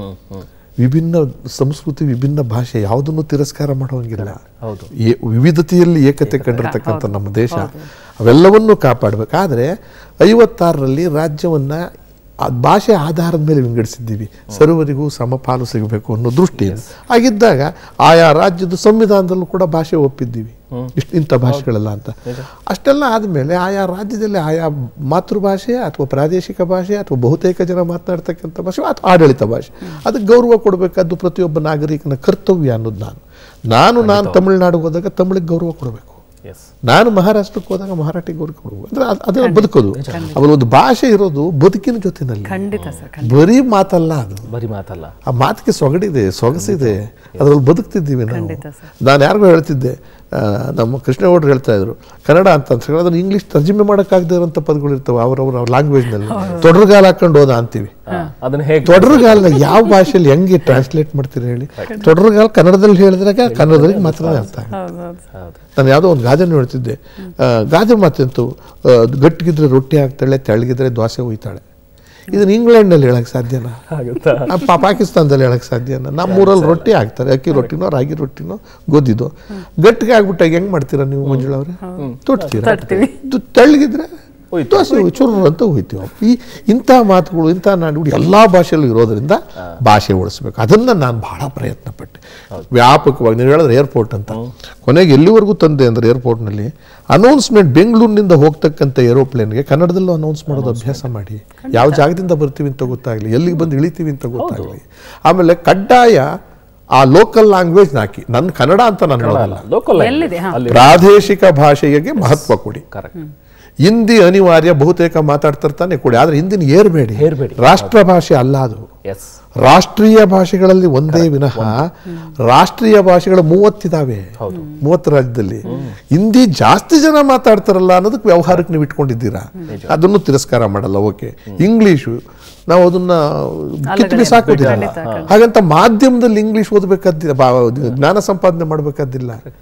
ವಿಭಿನ್ನ ಸಂಸ್ಕೃತಿ ವಿಭಿನ್ನ ಭಾಷೆ ಯಾವುದನ್ನು ತಿರಸ್ಕಾರ ಮಾಡುವಂಗಿಲ್ಲ ಏ- ವಿವಿಧತೆಯಲ್ಲಿ ಏಕತೆ ಕಂಡಿರ್ತಕ್ಕಂಥ ನಮ್ಮ ದೇಶ ಅವೆಲ್ಲವನ್ನೂ ಕಾಪಾಡಬೇಕಾದ್ರೆ ಐವತ್ತಾರರಲ್ಲಿ ರಾಜ್ಯವನ್ನ ಆ ಭಾಷೆ ಆಧಾರದ ಮೇಲೆ ವಿಂಗಡಿಸಿದ್ದೀವಿ ಸರ್ವರಿಗೂ ಸಮಪಾಲು ಸಿಗಬೇಕು ಅನ್ನೋ ದೃಷ್ಟಿಯಿಂದ ಹಾಗಿದ್ದಾಗ ಆಯಾ ರಾಜ್ಯದ ಸಂವಿಧಾನದಲ್ಲೂ ಕೂಡ ಭಾಷೆ ಒಪ್ಪಿದ್ದೀವಿ ಇಷ್ಟು ಇಂಥ ಭಾಷೆಗಳೆಲ್ಲ ಅಂತ ಅಷ್ಟೆಲ್ಲ ಆದಮೇಲೆ ಆಯಾ ರಾಜ್ಯದಲ್ಲಿ ಆಯಾ ಮಾತೃಭಾಷೆ ಅಥವಾ ಪ್ರಾದೇಶಿಕ ಭಾಷೆ ಅಥವಾ ಬಹುತೇಕ ಜನ ಮಾತನಾಡ್ತಕ್ಕಂಥ ಭಾಷೆ ಅಥವಾ ಆಡಳಿತ ಭಾಷೆ ಅದಕ್ಕೆ ಗೌರವ ಕೊಡಬೇಕಾದ್ದು ಪ್ರತಿಯೊಬ್ಬ ನಾಗರಿಕನ ಕರ್ತವ್ಯ ಅನ್ನೋದು ನಾನು ನಾನು ನಾನು ತಮಿಳುನಾಡಿಗೆ ಹೋದಾಗ ತಮಿಳಿಗೆ ಗೌರವ ಕೊಡಬೇಕು ಎಸ್ ನಾನು ಮಹಾರಾಷ್ಟ್ರಕ್ಕೆ ಹೋದಾಗ ಮರಾಠಿಗೆ ಗೌರವ ಕೊಡಬೇಕು ಅಂದ್ರೆ ಅದ್- ಅದು ಬದುಕೋದು ಆಮೇಲೆ ಒಂದು ಭಾಷೆ ಇರೋದು ಬದುಕಿನ ಜೊತೆನಲ್ಲಿ ಖಂಡಿತ ಸರ್ ಖಂಡಿತ ಬರೀ ಮಾತಲ್ಲ ಅದು ಬರೀ ಮಾತಲ್ಲ ಆ ಮಾತಿಗೆ ಸೊಗಡಿದೆ ಸೊಗಸಿದೆ ಅದ್ರಲ್ಲಿ ಬದುಕ್ತಿದ್ದೀವಿ ನಾವು ಖಂಡಿತ ಸರ್. ನಾನು ಯಾರಿಗೂ ಹೇಳ್ತಿದ್ದೆ ಆ, ನಮ್ಮ ಕೃಷ್ಣಗೌಡರು ಹೇಳ್ತಾ ಇದ್ರು ಕನ್ನಡ ಅಂತ ಅಂತ ಹೇಳಿದ್ರೆ ಅದನ್ನ ಇಂಗ್ಲಿಷ್ ತರ್ಜುಮೆ ಮಾಡೋಕ್ಕಾಗದೇ ಇರೋಂಥ ಪದಗಳು ಇರ್ತವೆ ಅವ್ರವ್ರ ಲ್ಯಾಂಗ್ವೇಜ್ನಲ್ಲಿ ತೊಡರುಗಾಲ ಹಾಕೊಂಡು ಹೋದ ಅಂತೀವಿ ಆ, ಅದನ್ನ ಹೇಗೆ ತೊಡರುಗಾಲನ ಯಾವ ಭಾಷೆಯಲ್ಲಿ ಹೆಂಗೆ ಟ್ರಾನ್ಸ್ಲೇಟ್ ಮಾಡ್ತೀರಿ ಹೇಳಿ ತೊಡರುಗಾಲ ಕನ್ನಡದಲ್ಲಿ ಹೇಳಿದ್ರಾಗ ಕನ್ನಡದಲ್ಲಿ ಮಾತ್ರ ಅರ್ಥ ಆಗುತ್ತೆ. ಹೌದು ಹೌದು ಹೌದು ನಾನು ಯಾವುದೋ ಒಂದು ಗಾದೆನ ಹೇಳ್ತಿದ್ದೆ ಆ, ಗಾದೆ ಮಾತಂತೂ ಆ, ಗಟ್ಟಿಗಿದ್ರೆ ರೊಟ್ಟಿ ಹಾಕ್ತಾಳೆ ತೆಳ್ಳಗಿದ್ರೆ ದೋಸೆ ಒಯ್ತಾಳೆ ಇದನ್ನ ಇಂಗ್ಲೆಂಡ್ನಲ್ಲಿ ಹೇಳಕ್ ಸಾಧ್ಯನಾ ಆಗುತ್ತಾ ಆ, ಪಾ- ಪಾಕಿಸ್ತಾನದಲ್ಲಿ ಹೇಳಕ್ ಸಾಧ್ಯನಾ ನಮ್ಮೂರಲ್ಲಿ ರೊಟ್ಟಿ ಹಾಕ್ತಾರೆ ಅಕ್ಕಿ ರೊಟ್ಟಿನೋ ರಾಗಿ ರೊಟ್ಟಿನೋ ಗೋಧಿದೋ ಗಟ್ಟಿಗೆ ಆಗ್ಬಿಟ್ಟಾಗ ಹೆಂಗ್ ಮಾಡ್ತೀರಾ ನೀವು ಮಂಜುಳವ್ರೆ ತೊಟ್ತೀರಾ ತಟ್ತೀವಿ. ತು- ತೆಳ್ಳಗಿದ್ರೆ ದೋಸೆ ಚುರು ಅಂತ ಹೋಯ್ತೀವಿ ಈ ಇಂಥ ಮಾತುಗಳು ಇಂಥ ನಾಡುಗಳು ಎಲ್ಲ ಭಾಷೆಯಲ್ಲೂ ಇರೋದ್ರಿಂದ ಭಾಷೆ ಉಳಿಸ್ಬೇಕು ಅದನ್ನ ನಾನು ಬಹಳ ಪ್ರಯತ್ನ ಪಟ್ಟೆ ವ್ಯಾಪಕವಾಗಿ ನೀವು ಹೇಳಿದ್ರೆ ಏರ್ಪೋರ್ಟ್ ಅಂತ ಕೊನೆಗೆ ಎಲ್ಲಿವರೆಗೂ ತಂದೆ ಅಂದ್ರೆ ಏರ್ಪೋರ್ಟ್ನಲ್ಲಿ ಅನೌನ್ಸ್ಮೆಂಟ್ ಬೆಂಗಳೂರಿನಿಂದ ಹೋಗ್ತಕ್ಕಂಥ ಏರೋಪ್ಲೇನ್ಗೆ ಕನ್ನಡದಲ್ಲೂ ಅನೌನ್ಸ್ ಮಾಡೋದು ಅಭ್ಯಾಸ ಮಾಡಿ ಯಾವ ಜಾಗದಿಂದ ಬರ್ತೀವಿ ಅಂತ ಗೊತ್ತಾಗಲಿ ಎಲ್ಲಿಗೆ ಬಂದು ಇಳಿತೀವಿ ಅಂತ ಗೊತ್ತಾಗಲಿ ಆಮೇಲೆ ಕಡ್ಡಾಯ ಆ ಲೋಕಲ್ ಲ್ಯಾಂಗ್ವೇಜ್ ಹಾಕಿ ನನ್ನ ಕನ್ನಡ ಅಂತ ನಾನು ಹೇಳೋದಲ್ಲ ಲೋಕಲ್ ಎಲ್ಲಿದೆ? ಹಾ. ಅಲ್ಲಿ ಪ್ರಾದೇಶಿಕ ಭಾಷೆಗೆ ಮಹತ್ವ ಕೊಡಿ ಕರೆಕ್ಟ್ ಹಿಂದಿ ಅನಿವಾರ್ಯ ಬಹುತೇಕ ಮಾತಾಡ್ತಿರ್ತಾನೆ ಕೊಡಿ ಆದ್ರೆ ಹಿಂದಿನ ಏರ್ಬೇಡಿ ಹೇರ್ಬೇಡಿ. ರಾಷ್ಟ್ರ ಭಾಷೆ ಅಲ್ಲ ಅದು ಎಸ್ ರಾಷ್ಟ್ರೀಯ ಭಾಷೆಗಳಲ್ಲಿ ಒಂದೇ ವಿನಃ ರಾಷ್ಟ್ರೀಯ ಭಾಷೆಗಳು ಮೂವತ್ತಿದಾವೆ ಮೂವತ್ತು ರಾಜ್ಯದಲ್ಲಿ ಹಿಂದಿ ಜಾಸ್ತಿ ಜನ ಮಾತಾಡ್ತಾರಲ್ಲ ಅನ್ನೋದಕ್ಕೆ ವ್ಯವಹಾರಕ್ಕೆ ನೀವು ಇಟ್ಕೊಂಡಿದ್ದೀರಾ ಅದನ್ನು ತಿರಸ್ಕಾರ ಮಾಡಲ್ಲ ಓಕೆ ಇಂಗ್ಲಿಷು ನಾವು ಅದನ್ನ ಕಿತ್ತು ಬಿಸಾಕೋದಿಲ್ಲ ಹಾಗಂತ ಮಾಧ್ಯಮದಲ್ಲಿ ಇಂಗ್ಲಿಷ್ ಓದಬೇಕಾದಿಲ್ಲ ಬಾ- ಜ್ಞಾನ ಸಂಪಾದನೆ ಮಾಡಬೇಕಾದಿಲ್ಲ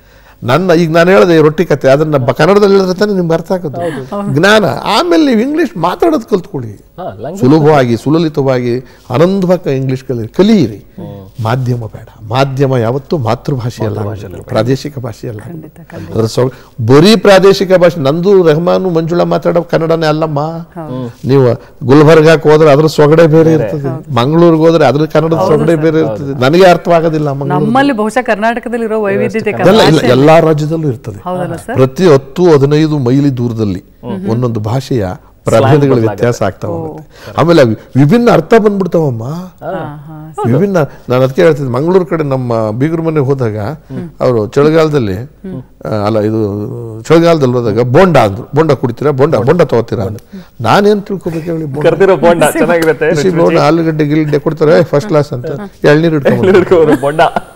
ನನ್ನ ಈಗ ನಾನು ಹೇಳಿದೆ ಈ ರೊಟ್ಟಿ ಕತೆ ಅದನ್ನ ಬ- ಕನ್ನಡದಲ್ಲಿ ಹೇಳಿದ್ರೆ ತಾನೇ ನಿಮ್ಗೆ ಅರ್ಥ ಆಗೋದು ಜ್ಞಾನ ಆಮೇಲೆ ನೀವು ಇಂಗ್ಲಿಷ್ ಮಾತಾಡೋದು ಕಲ್ತ್ಕೊಳ್ಳಿ ಹಾ, language ಸುಲಭವಾಗಿ ಸುಲಲಿತವಾಗಿ ಆನಂದವಾಗಿ ಇಂಗ್ಲಿಷ್ ಕಲಿ ಕಲಿಯಿರಿ ಮಾಧ್ಯಮ ಬೇಡ ಮಾಧ್ಯಮ ಯಾವತ್ತೂ ಮಾತೃಭಾಷೆ ಅಲ್ಲ ಪ್ರಾದೇಶಿಕ ಭಾಷೆ ಅಲ್ಲ ಅದ್ರ ಸೊಗ ಬರೀ ಪ್ರಾದೇಶಿಕ ಭಾಷೆ ನಂದು ರೆಹಮಾನು ಮಂಜುಳಾ ಮಾತಾಡೋ ಕನ್ನಡನೇ ಅಲ್ಲಮ್ಮ ನೀವು ಗುಲ್ಬರ್ಗಾಕ್ ಹೋದ್ರೆ ಅದ್ರ ಸೊಗಡೆ ಬೇರೆ ಇರ್ತದೆ ಮಂಗಳೂರಿಗೆ ಹೋದ್ರೆ ಅದ್ರ ಕನ್ನಡದ ಸೊಗಡೆ ಬೇರೆ ಇರ್ತದೆ ನನಗೆ ಅರ್ಥವಾಗೋದಿಲ್ಲ ಮಂಗಳೂರು ನಮ್ಮಲ್ಲಿ ಬಹುಶಃ ಕರ್ನಾಟಕದಲ್ಲಿರೋ ವೈವಿಧ್ಯತೆ ಎಲ್ಲ ಇಲ್ಲ ಎಲ್ಲಾ ರಾಜ್ಯದಲ್ಲೂ ಇರ್ತದೆ ಹೌದಲ್ಲ ಸರ್ ಪ್ರತಿ ಹತ್ತು ಹದಿನೈದು ಮೈಲಿ ದೂರದಲ್ಲಿ ಒಂದೊಂದು ಭಾಷೆಯ ಪ್ರಭೇದಗಳ ವ್ಯತ್ಯಾಸ ಆಗ್ತಾ ಹೋಗುತ್ತೆ ಆಮೇಲೆ ಅವು ವಿಭಿನ್ನ ಅರ್ಥ ಬಂದ್ಬಿಡ್ತಾವಮ್ಮ ವಿಭಿನ್ನ ನಾನು ಅದಕ್ಕೆ ಹೇಳ್ತಿದ್ದೆ ಮಂಗಳೂರು ಕಡೆ ನಮ್ಮ ಬೀಗರ ಮನೆಗೆ ಹೋದಾಗ ಅವರು ಚಳಿಗಾಲದಲ್ಲಿ ಆ, ಅಲ್ಲ ಇದು ಚಳಿಗಾಲದಲ್ಲಿ ಹೋದಾಗ ಬೋಂಡ ಅಂದ್ರು ಬೋಂಡ ಕುಡಿತೀರಾ ಬೋಂಡ ಬೋಂಡ ತಗೋತೀರಾ ಅಂತ ನಾನೇನ್ ತಿಳ್ಕೊಬೇಕು ಹೇಳಿ ಬೋಂಡ ಕರ್ದಿರೋ ಬೋಂಡ ಚೆನ್ನಾಗಿರುತ್ತೆ ಬಿಸಿ ಬೋಂಡ ಆಲೂಗಡ್ಡೆ ಗಿಲ್ಗಡ್ಡೆ ಕೊಡ್ತಾರೆ ಫಸ್ಟ್ ಕ್ಲಾಸ್ ಅಂತ ಎಳ್ನೀರು ಇಟ್ಕೊಂಡು ಹಿಡ್ಕೋರು ಬೋಂಡ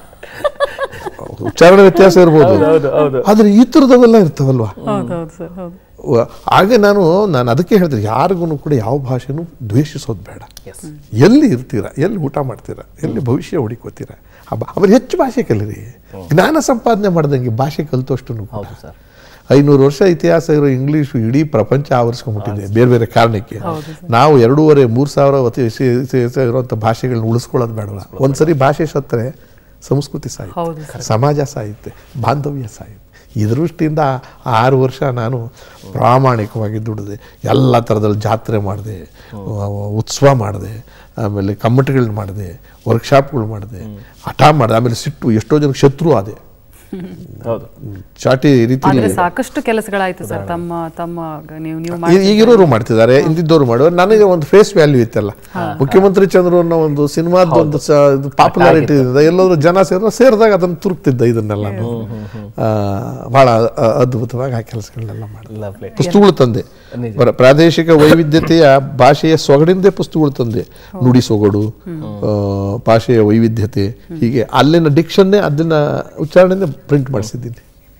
ಉಚ್ಚಾರಣೆ ವ್ಯತ್ಯಾಸ ಇರ್ಬೋದು ಹೌದು ಹೌದು ಆದ್ರೆ ಈ ಥರದವೆಲ್ಲ ಇರ್ತಾವಲ್ವಾ ಹೌದೌದು ಸರ್ ಹೌದು ವ- ಹಾಗೆ ನಾನು ನಾನು ಅದಕ್ಕೆ ಹೇಳ್ತೀನಿ ಯಾರಿಗೂ ಕೂಡ ಯಾವ ಭಾಷೆನೂ ದ್ವೇಷಿಸೋದು ಬೇಡ ಎಲ್ಲಿ ಇರ್ತೀರಾ ಎಲ್ಲಿ ಊಟ ಮಾಡ್ತೀರಾ ಎಲ್ಲಿ ಭವಿಷ್ಯ ಹುಡುಕೋತೀರಾ ಅವ್ರು ಹೆಚ್ಚು ಭಾಷೆ ಕಲೀರಿ ಜ್ಞಾನ ಸಂಪಾದನೆ ಮಾಡ್ದಂಗೆ ಭಾಷೆ ಕಲ್ತೋಷ್ಟು ಕೂಡ ಐನೂರು ವರ್ಷ ಇತಿಹಾಸ ಇರೋ ಇಂಗ್ಲೀಷು ಇಡೀ ಪ್ರಪಂಚ ಆವರಿಸ್ಕೊಂಡ್ಬಿಟ್ಟಿದೆ ಬೇರೆ ಬೇರೆ ಕಾರಣಕ್ಕೆ ನಾವು ಎರಡೂವರೆ ಮೂರು ಸಾವಿರ ವತಿ- ಇಸಿ- ಇಸಿ- ಇಸಿ ಇರುವಂಥ ಭಾಷೆಗಳನ್ನ ಉಳಿಸ್ಕೊಳ್ಳೋದು ಬೇಡಲ್ಲ ಒಂದ್ಸರಿ ಭಾಷೆ ಸತ್ತರೆ ಸಂಸ್ಕೃತಿ ಸಾಯುತ್ತೆ ಹೌದು ಸಮಾಜ ಸಾಯುತ್ತೆ ಬಾಂಧವ್ಯ ಸಾಯುತ್ತೆ ಈ ದೃಷ್ಟಿಯಿಂದ ಆ ಆರು ವರ್ಷ ನಾನು ಪ್ರಾಮಾಣಿಕವಾಗಿ ದುಡಿದೆ ಎಲ್ಲ ಥರದಲ್ಲಿ ಜಾತ್ರೆ ಮಾಡಿದೆ ಉತ್ಸವ ಮಾಡಿದೆ ಆಮೇಲೆ ಕಮ್ಮಟಿಗಳನ್ನ ಮಾಡಿದೆ ವರ್ಕ್ಶಾಪ್ಗಳು ಮಾಡಿದೆ ಹಠ ಮಾಡಿದೆ ಆಮೇಲೆ ಸಿಟ್ಟು ಎಷ್ಟೋ ಜನಕ್ಕೆ ಶತ್ರು ಆದೆ ಹೌದು ಚಾಟಿ ರೀತಿ ಆದ್ರೆ ಸಾಕಷ್ಟು ಕೆಲಸಗಳಾಯ್ತು ಸರ್ ತಮ್ಮ ತಮ್ಮ ನೀವು ನೀವು ಈ- ಈಗಿರೋರು ಮಾಡ್ತಿದ್ದಾರೆ ಹಿಂದಿದ್ದವರು ಮಾಡುವ ನನಗೆ ಒಂದು ಫೇಸ್ ವ್ಯಾಲ್ಯೂ ಇತ್ತಲ್ಲ ಮುಖ್ಯಮಂತ್ರಿ ಚಂದ್ರು ಅನ್ನೋ ಒಂದು ಸಿನಿಮಾದ ಒಂದು ಪಾಪ್ಯುಲಾರಿಟಿ ಇದೆ ಎಲ್ಲಾದ್ರೂ ಜನ ಸೇರೋ ಸೇರಿದಾಗ ಅದನ್ನು ತುರುಕ್ತಿದ್ದ ಇದನ್ನೆಲ್ಲ ನಾನು. ಆ, ಬಹಳ ಅ- ಅದ್ಭುತವಾಗಿ ಆ ಕೆಲಸಗಳನ್ನೆಲ್ಲ ಮಾಡಿದೆ ಲವ್ಲಿ ಪುಸ್ತಕಗಳು ತಂದೆ ಬರ- ಪ್ರಾದೇಶಿಕ ವೈವಿಧ್ಯತೆಯ ಭಾಷೆಯ ಸೊಗಡಿಂದೇ ಪುಸ್ತಕಗಳು ತಂದೆ ನುಡಿ ಸೊಗಡು ಆ, ಭಾಷೆಯ ವೈವಿಧ್ಯತೆ ಹೀಗೆ ಅಲ್ಲಿನ ಡಿಕ್ಷನ್ನೇ ಅದನ್ನ ಉಚ್ಚಾರಣೆಯಿಂದ ಪ್ರಿಂಟ್ ಮಾಡಿಸಿದ್ದೀನಿ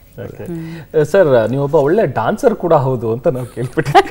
ಸರ್ ನೀವೊಬ್ಬ ಒಳ್ಳೆ ಡಾನ್ಸರ್ ಕೂಡ ಹೌದು ಅಂತ ನಾವು ಕೇಳ್ಬಿಟ್ಟಿದ್ವಿ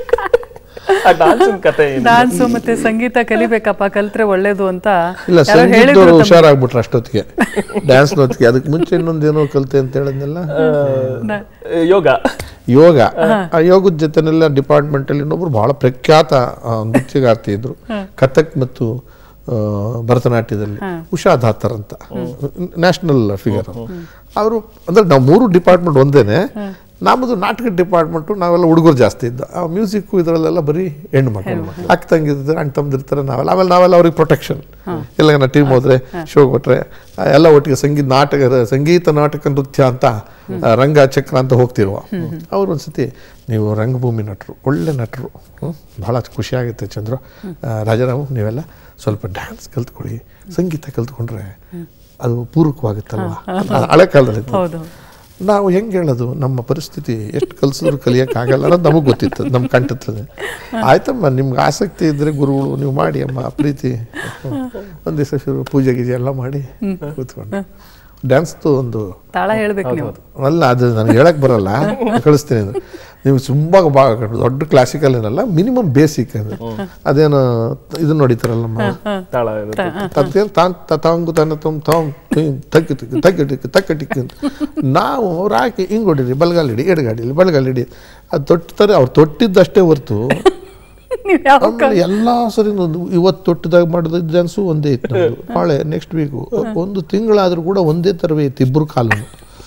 ಆ ಡಾನ್ಸಿನ ಕತೆ ಏನು ಡಾನ್ಸ್ ಮತ್ತೆ ಸಂಗೀತ ಕಲಿಬೇಕಪ್ಪ ಕಲ್ತ್ರೆ ಒಳ್ಳೇದು ಅಂತ ಇಲ್ಲ ಯಾರೋ ಹೇಳಿದ್ರು ಸಂಗೀತದವರು ತಮ್ಮ- ಹುಷಾರಾಗ್ಬಿಟ್ರು ಅಷ್ಟೊತ್ತಿಗೆ ಡ್ಯಾನ್ಸ್ ಹೊತ್ತಿಗೆ ಅದಕ್ಕೆ ಮುಂಚೆ ಇನ್ನೊಂದೇನೋ ಕಲಿತೆ ಅಂತ ಹೇಳಿದ್ನೆಲ್ಲ ನ- ಯೋಗ ಯೋಗ ಆ ಯೋಗದ ಜೊತೆನೆಲ್ಲ ಡಿಪಾರ್ಟ್ಮೆಂಟ್ ಅಲ್ಲಿ ಇನ್ನೊಬ್ರು ಬಹಳ ಪ್ರಖ್ಯಾತ ಆ, ನೃತ್ಯಗಾರ್ತಿ ಇದ್ರು ಕಥಕ್ ಮತ್ತು ಆ, ಭರತನಾಟ್ಯದಲ್ಲಿ ಉಷಾ ಧಾತರ್ ಅಂತ ನ್ಯಾಷನಲ್ ಫಿಗರ್ ಅವರು ಅಂದ್ರೆ ನಾವು ಮೂರು ಡಿಪಾರ್ಟ್ಮೆಂಟ್ ಒಂದೇನೆ ನಮ್ಮದು ನಾಟಕ ಡಿಪಾರ್ಟ್ಮೆಂಟು ನಾವೆಲ್ಲ ಹುಡುಗರು ಜಾಸ್ತಿ ಇದ್ದ ಆ ಮ್ಯೂಸಿಕ್ ಇದರಲ್ಲೆಲ್ಲ ಬರೀ ಹೆಣ್ಣು ಮಕ್ಕಳು ಅಕ್ಕ ತಂಗಿರ್ತಾರೆ ಅಣ್ಣ ತಮ್ಮದಿರ್ತಾರೆ ನಾವೆಲ್ಲ ಆಮೇಲೆ ನಾವೆಲ್ಲ ಅವ್ರಿಗೆ ಪ್ರೊಟೆಕ್ಷನ್ ಎಲ್ಲ ನಾ ಟೀಮ್ ಹೋದ್ರೆ ಶೋ ಕೊಟ್ರೆ ಆ, ಎಲ್ಲ ಒಟ್ಟಿಗೆ ಸಂಗೀತ ನಾಟಕ ಸಂಗೀತ ನಾಟಕ ನೃತ್ಯ ಅಂತ ಆ, ರಂಗ ಚಕ್ರ ಅಂತ ಹೋಗ್ತಿರುವ ಅವ್ರು ಒಂದ್ಸತಿ ನೀವು ರಂಗಭೂಮಿ ನಟರು ಒಳ್ಳೆ ನಟರು ಹ್ಮ್? ಬಹಳ ಖುಷಿ ಆಗುತ್ತೆ ಚಂದ್ರ ಆ, ರಾಜಾರಾಮ್ ನೀವೆಲ್ಲ ಸ್ವಲ್ಪ ಡ್ಯಾನ್ಸ್ ಕಲ್ತ್ಕೊಳ್ಳಿ ಸಂಗೀತ ಕಲ್ತ್ಕೊಂಡ್ರೆ ಅದು ಪೂರಕವಾಗುತ್ತಲ್ವ ಆ, ಹಳೆ ಕಾಲದಲ್ಲಿ ಇತ್ತು. ಹೌದು ನಾವು ಹೆಂಗೆ ಹೇಳೋದು ನಮ್ಮ ಪರಿಸ್ಥಿತಿ ಎಷ್ಟು ಕಲಿಸಿದ್ರು ಕಲಿಯೋಕ್ಕಾಗಲ್ಲ ಅನ್ನೋದು ನಮಗೆ ಗೊತ್ತಿತ್ತು ನಮ್ಮ ಕಂಠತ್ತದೆ ಆಯ್ತಮ್ಮ ನಿಮ್ಗೆ ಆಸಕ್ತಿ ಇದ್ದರೆ ಗುರುಗಳು ನೀವು ಮಾಡಿ ಅಮ್ಮ ಪ್ರೀತಿ ಒಂದು ದಿವಸ ಶುರು ಪೂಜೆ ಗೀಜೆ ಎಲ್ಲ ಮಾಡಿ ಕೂತ್ಕೊಂಡು ಡ್ಯಾನ್ಸ್ದು ಒಂದು ತಾಳ ಹೇಳ್ಬೇಕು ನೀವು ಅಲ್ಲ ಅದು ನನಗೆ ಹೇಳಕ್ ಬರಲ್ಲ ಕಳಿಸ್ತೀನಿ ಅದು ನೀವು ತುಂಬ ಬಾ ದೊಡ್ಡ ಕ್ಲಾಸಿಕಲ್ ಏನಲ್ಲ ಮಿನಿಮಮ್ ಬೇಸಿಕ್ ಅದು ಅದೇನು ಇದನ್ನ ನೋಡಿತಾರಲ್ಲಮ್ಮ ತಾಳ ಇರುತ್ತೆ ತತ್ತೇನು ತಾನ್ ತತಾಂಗು ತನ್ನ ತಮ್ ತಾಮ್ ತಗ್ಗಿ ತಿಕ್ಕಿ ತಗ್ಗಿ ಟಿಕ್ಕಿ ತಕ್ಕ ಟಿಕ್ಕಿ ಅಂತ ನಾವು ಅವ್ರು ಹಾಕಿ ಹಿಂಗೆ ಹೊಡೀರಿ ಬಲಗಾಲ್ ಹಿಡಿ ಎಡಗಾಡಿ ಹಿಡಿ ಬಲಗಾಲ್ ಹಿಡಿ ಅದು ತೊಟ್ತಾರೆ ಅವ್ರು ತೊಟ್ಟಿದ್ದಷ್ಟೇ ಹೊರ್ತು ನೀವು ಯಾವ ಆಮೇಲೆ ಎಲ್ಲ ಸರಿ ಒಂದು ಇವತ್ತು ತೊಟ್ಟಿದಾಗ ಮಾಡಿದ ಡ್ಯಾನ್ಸು ಒಂದೇ ಇತ್ತು ನಮ್ದು. ನಾಳೆ ನೆಕ್ಸ್ಟ್ ವೀಕು ಒಂದು ತಿಂಗಳಾದ್ರೂ ಕೂಡ ಒಂದೇ ಥರವೇ ಇತ್ತು ಇಬ್ಬರು ಕಾಲು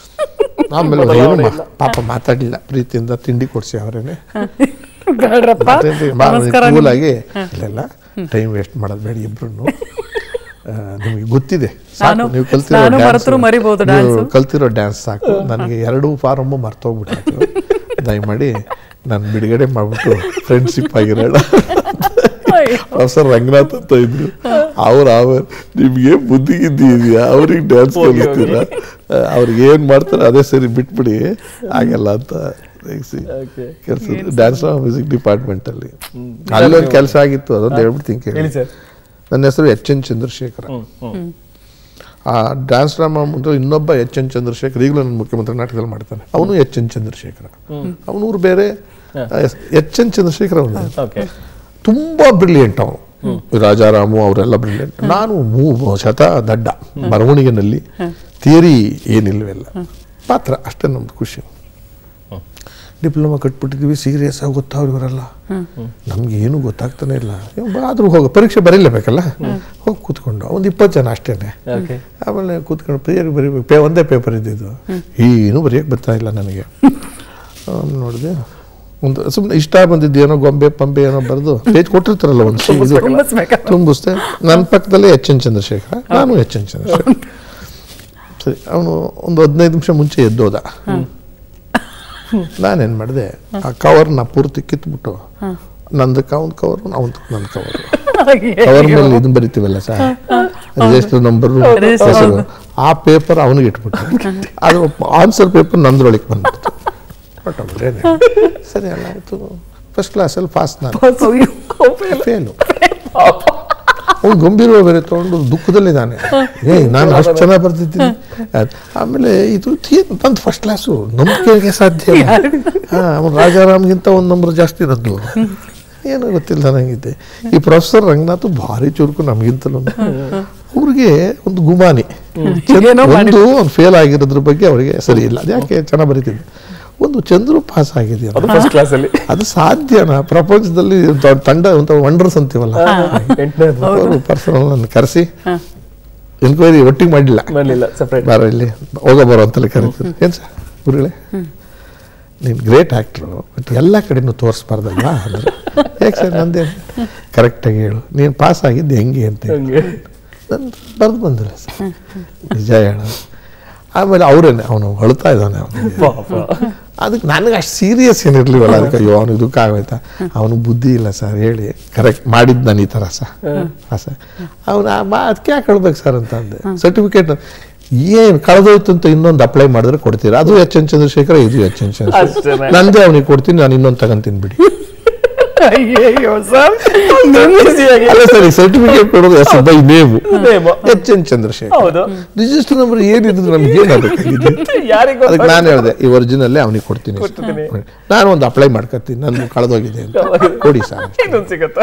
ಆಮೇಲೆ ಅವ್ರು ಏನು ಮಾ- ಪಾಪ ಮಾತಾಡಲಿಲ್ಲ ಪ್ರೀತಿಯಿಂದ ತಿಂಡಿ ಕೊಡ್ಸಿ ಅವರೇನೆ ಬೇಡ್ರಪ್ಪ ನಮಸ್ಕಾರ ಕೂಲಾಗಿ ಇಲ್ಲೆಲ್ಲ ಟೈಮ್ ವೇಸ್ಟ್ ಮಾಡೋದು ಬೇಡ ಇಬ್ರು ನಿಮಗೆ ಗೊತ್ತಿದೆ ಸಾಕು ನಾನು- ನೀವು ಕಲ್ತಿರೋ ನಾನು dance- ಮರೆತರೂ ಮರಿಬೋದು ನೀವು dance. ಕಲ್ತಿರೋ ಡ್ಯಾನ್ಸ್ ಸಾಕು ನನಗೆ ಎರಡು ಫಾರಮ್ಮು ಮರ್ತೋಗ್ಬಿಟ್ಟು ದಯಮಾಡಿ ನಾನು ಬಿಡುಗಡೆ ಮಾಡ್ಬಿಟ್ಟು ಫ್ರೆಂಡ್ಶಿಪ್ ಆಗಿರೋಣ ಪ್ರೊಫೆಸರ್ ರಂಗನಾಥ್ ಅಂತ ಇದ್ರು ಅವ್ರ ಅವ್ರ ನಿಮ್ಗೆ ಬುದ್ಧಿ ಗಿದ್ದಿ ಇದೆಯಾ ಅವ್ರಿಗೆ ಡ್ಯಾನ್ಸ್ ಕಲಿಸ್ತೀರಾ ಅವ್ರಿಗೆ ಏನ್ ಮಾಡ್ತಾರೆ ಅದೇ ಸರಿ ಬಿಟ್ಬಿಡಿ ಆಗಲ್ಲ ಅಂತ ಕೆಲಸ ಡ್ಯಾನ್ಸ್ ಮ್ಯೂಸಿಕ್ ಡಿಪಾರ್ಟ್ಮೆಂಟ್ ಅಲ್ಲಿ ಅಲ್ಲೊಂದು ಕೆಲಸ ಆಗಿತ್ತು ಅದೊಂದು ಹೇಳ್ಬಿಡ್ತೀನಿ ಕೇಳಿ ಹೇಳಿ ಸರ್ ನನ್ನ ಹೆಸರು ಎಚ್ ಎನ್ ಚಂದ್ರಶೇಖರ ಆ ಡ್ಯಾನ್ಸ್ ಡ್ರಾಮಾ ಮುಂದೆ ಇನ್ನೊಬ್ಬ ಎಚ್ ಎನ್ ಚಂದ್ರಶೇಖರ್ ಈಗಲೂ ನನ್ನ ಮುಖ್ಯಮಂತ್ರಿ ನಾಟಕದಲ್ಲಿ ಮಾಡ್ತಾನೆ ಅವನು ಎಚ್ ಎನ್ ಚಂದ್ರಶೇಖರ ಅವನು ಊರು ಬೇರೆ ಎಚ್ ಎನ್ ಚಂದ್ರಶೇಖರ್ ಅವನು ಓಕೆ ತುಂಬಾ ಬ್ರಿಲಿಯಂಟ್ ಅವನು ರಾಜಾರಾಮು ಅವರೆಲ್ಲ ಬ್ರಿಲಿಯಂಟ್ ನಾನು ಮೂ ಶತ ದಡ್ಡ ಬರವಣಿಗೆನಲ್ಲಿ ಥಿಯರಿ ಏನಿಲ್ವೆಲ್ಲ ಪಾತ್ರ ಅಷ್ಟೇ ನಮ್ದು ಖುಷಿ ಡಿಪ್ಲೊಮಾ ಕಟ್ಬಿಟ್ಟಿದ್ವಿ ಸೀರಿಯಸ್ ಆಗಿ ಗೊತ್ತಾವ್ರು ಇವರೆಲ್ಲ ನಮ್ಗೆ ಏನು ಗೊತ್ತಾಗ್ತಾನೆ ಇಲ್ಲ ಆದರೂ ಹೋಗಿ ಪರೀಕ್ಷೆ ಬರೀಲೇಬೇಕಲ್ಲ ಹೋಗಿ ಕೂತ್ಕೊಂಡು ಒಂದು ಇಪ್ಪತ್ತು ಜನ ಅಷ್ಟೇನೆ ಓಕೆ ಆಮೇಲೆ ಕೂತ್ಕೊಂಡು ಪ್ರಿಯರಿಗೆ ಬರೀಬೇಕು ಪೇ ಒಂದೇ ಪೇಪರ್ ಇದ್ದಿದ್ದು ಏನು ಬರೆಯೋಕೆ ಬರ್ತಾ ಇಲ್ಲ ನನಗೆ ನೋಡಿದೆ ಒಂದು ಸುಮ್ಮನೆ ಇಷ್ಟ ಬಂದಿದ್ದು ಏನೋ ಗೊಂಬೆ ಪಂಬೆ ಏನೋ ಬರೆದು ಪೇಜ್ ಕೊಟ್ಟಿರ್ತಾರಲ್ಲ ಒಂದು sheet ಇದು. ತುಂಬಿಸ್ಬೇಕಾ? ತುಂಬಿಸ್ದೆ ನನ್ನ ಪಕ್ಕದಲ್ಲೇ ಎಚ್ ಎನ್ ಚಂದ್ರಶೇಖರ ನಾನು ಎಚ್ ಎನ್ ಚಂದ್ರಶೇಖರ್ ಸರಿ ಅವನು ಒಂದು ಹದಿನೈದು ನಿಮಿಷ ಮುಂಚೆ ಎದ್ದೋದ ನಾನೇನು ಮಾಡಿದೆ ಆ ಕವರ್ನ ಪೂರ್ತಿ ಕಿತ್ಬಿಟ್ಟು ನಂದಕ್ಕೆ ಅವನ ಕವರು ಅವನ ನನ್ನ ಕವರು ಕವರ್ ಮೇಲೆ ಇದನ್ನ ಬರಿತೀವಲ್ಲ ಸರ್ ರಿಜಿಸ್ಟರ್ ನಂಬರ್ ಹೆಸರು ಆ ಪೇಪರ್ ಅವನಿಗೆ ಇಟ್ಬಿಟ್ಟು ಅದು ಆನ್ಸರ್ ಪೇಪರ್ ನಂದ್ರೊಳಗೆ ಬಂದ್ಬಿಡ್ತು ಹೊರ್ಟೋಗ್ಬಿಟ್ಟೆ. ಸರಿ ಅಲ್ಲ ಆಯಿತು ಫಸ್ಟ್ ಕ್ಲಾಸಲ್ಲಿ ಪಾಸ್ ನಾನು ಫೇಲು ಅವ್ನು ಗಂಭೀರ ಬೇರೆ ತಗೊಂಡು ದುಃಖದಲ್ಲಿದ್ದಾನೆ ಏ ನಾನು ಅಷ್ಟು ಚೆನ್ನಾಗಿ ಬರ್ತಿದ್ದೀನಿ ಆಯ್ತು. ಆಮೇಲೆ ಇದು ನಂದು ಫಸ್ಟ್ ಕ್ಲಾಸು ನಂಬಿಕೆಗೆ ಸಾಧ್ಯ ಇಲ್ಲ ಹಾಂ ಅವನು ರಾಜಾರಾಮ್ಗಿಂತ ಒಂದು ನಂಬರ್ ಜಾಸ್ತಿ ಇರೋದು ಏನೋ ಗೊತ್ತಿಲ್ಲ ನನಗಿದ್ದೆ ಈ ಪ್ರೊಫೆಸರ್ ರಂಗನಾಥ್ ಭಾರಿ ಚುರುಕು ನಮಗಿಂತಲೂ ಅವ್ರಿಗೆ ಒಂದು ಗುಮಾನಿ ಏನೋ ಒಂದು ಅವ್ನು ಫೇಲ್ ಆಗಿರೋದ್ರ ಬಗ್ಗೆ ಅವರಿಗೆ ಸರಿ ಇಲ್ಲ ಅದ್ಯಾಕೆ ಚೆನ್ನಾಗಿ ಬರೀತಿದ್ದೆ ಒಂದು ಚಂದ್ರು ಪಾಸ್ ಆಗಿದೆಯಲ್ಲ ಅದು ಫಸ್ಟ್ ಕ್ಲಾಸಲ್ಲಿ ಅದು ಸಾಧ್ಯನಾ ಪ್ರಪಂಚದಲ್ಲಿ ದೊಡ್ಡ ತಂಡ ಅಂತ ವಂಡರ್ಸ್ ಅಂತೀವಲ್ಲ ಎಂಟನೇದು ಅವರು ಪರ್ಸನಲ್ ನನ್ನ ಕರೆಸಿ ಎನ್ಕ್ವೈರಿ ಒಟ್ಟಿಗೆ ಮಾಡಿಲ್ಲ ಬರಲಿಲ್ಲ ಸಪ್ರೇಟ್ ಬಾರ ಇಲ್ಲಿ ಹೋಗ ಬರೋ ಅಂತಲೇ ಕರೀತಾರೆ ಏನು ಸರ್ ಗುರುಗಳೇ ನೀನು ಗ್ರೇಟ್ ಆ್ಯಕ್ಟ್ರು ಬಟ್ ಎಲ್ಲ ಕಡೆನೂ ತೋರಿಸ್ಬಾರ್ದಲ್ವ ಅಂದ್ರೆ ಯಾಕೆ ಸರ್ ನಂದೇ ಕರೆಕ್ಟಾಗಿ ಹೇಳು ನೀನು ಪಾಸ್ ಆಗಿದ್ದು ಹೆಂಗೆ ಅಂತ ಹೇಳಿ. ಹಂಗೆ ನಾನು ಬರೆದು ಬಂದಿಲ್ಲ ಸರ್ ನಿಜ ಹೇಳ ಆಮೇಲೆ ಅವರೇನೆ ಅವನು ಅಳ್ತಾ ಇದ್ದಾನೆ ಅವನಿಗೆ ಪಾಪ ಅದಕ್ಕೆ ನನಗೆ ಅಷ್ಟು ಸೀರಿಯಸ್ ಏನಿರ್ಲಿವಲ್ಲ ಅದಕ್ಕೆ ಅಯ್ಯೋ ಅವನಿಗೆ ದುಃಖ ಆಗೋಯ್ತಾ ಅವನು ಬುದ್ಧಿ ಇಲ್ಲ ಸರ್ ಹೇಳಿ ಕರೆಕ್ಟ್ ಮಾಡಿದ್ದು ನಾನು ಈ ಥರ ಸರ್ ಹಾಂ ಸರ್ ಅವನು ಅದಕ್ಕೆ ಯಾಕೆ ಹೇಳ್ಬೇಕು ಸರ್ ಅಂತ ಅಂದೆ ಸರ್ಟಿಫಿಕೇಟ್ ಏನು ಕಳೆದೋಯ್ತು ಅಂತ ಇನ್ನೊಂದು ಅಪ್ಲೈ ಮಾಡಿದ್ರೆ ಕೊಡ್ತೀರಾ ಅದು ಎಚ್ ಎನ್ ಚಂದ್ರಶೇಖರ ಇದು ಎಚ್ ಎನ್ ಚಂದ್ರಶೇಖರ ಅಷ್ಟೇನೆ. ನಂದೇ ಅವನಿಗೆ ಕೊಡ್ತೀನಿ ನಾನು ಇನ್ನೊಂದು ತಗೊಂತೀನಿ ಬಿಡಿ ಅಯ್ಯಯ್ಯೋ ಸರ್ ಅಲ್ಲ ಸರಿ ಸರ್ಟಿಫಿಕೇಟ್ ಕೊಡೋದು S by name Name. H N Chandrashekhar ಹೌದು ರಿಜಿಸ್ಟರ್ ನಂಬರ್ ಏನಿದ್ರು ನಮ್ಗೆ ಏನಾಗಬೇಕಾಗಿದೆ ಯಾರಿಗೂ ಅದಕ್ಕೆ ನಾನು ಹೇಳಿದೆ ಈ ಒರಿಜಿನಲ್ಲೇ ಅವನಿಗೆ ಕೊಡ್ತೀನಿ ಕೊಡ್ತೀನಿ. ನಾನು ಒಂದು ಅಪ್ಲೈ ಮಾಡ್ಕೊತೀನಿ ನನ್ನ ಕಳೆದೋಗಿದೆ ಅಂತ ಕೊಡಿ ಸರ್ ಇನ್ನೊಂದು ಸಿಗತ್ತಾ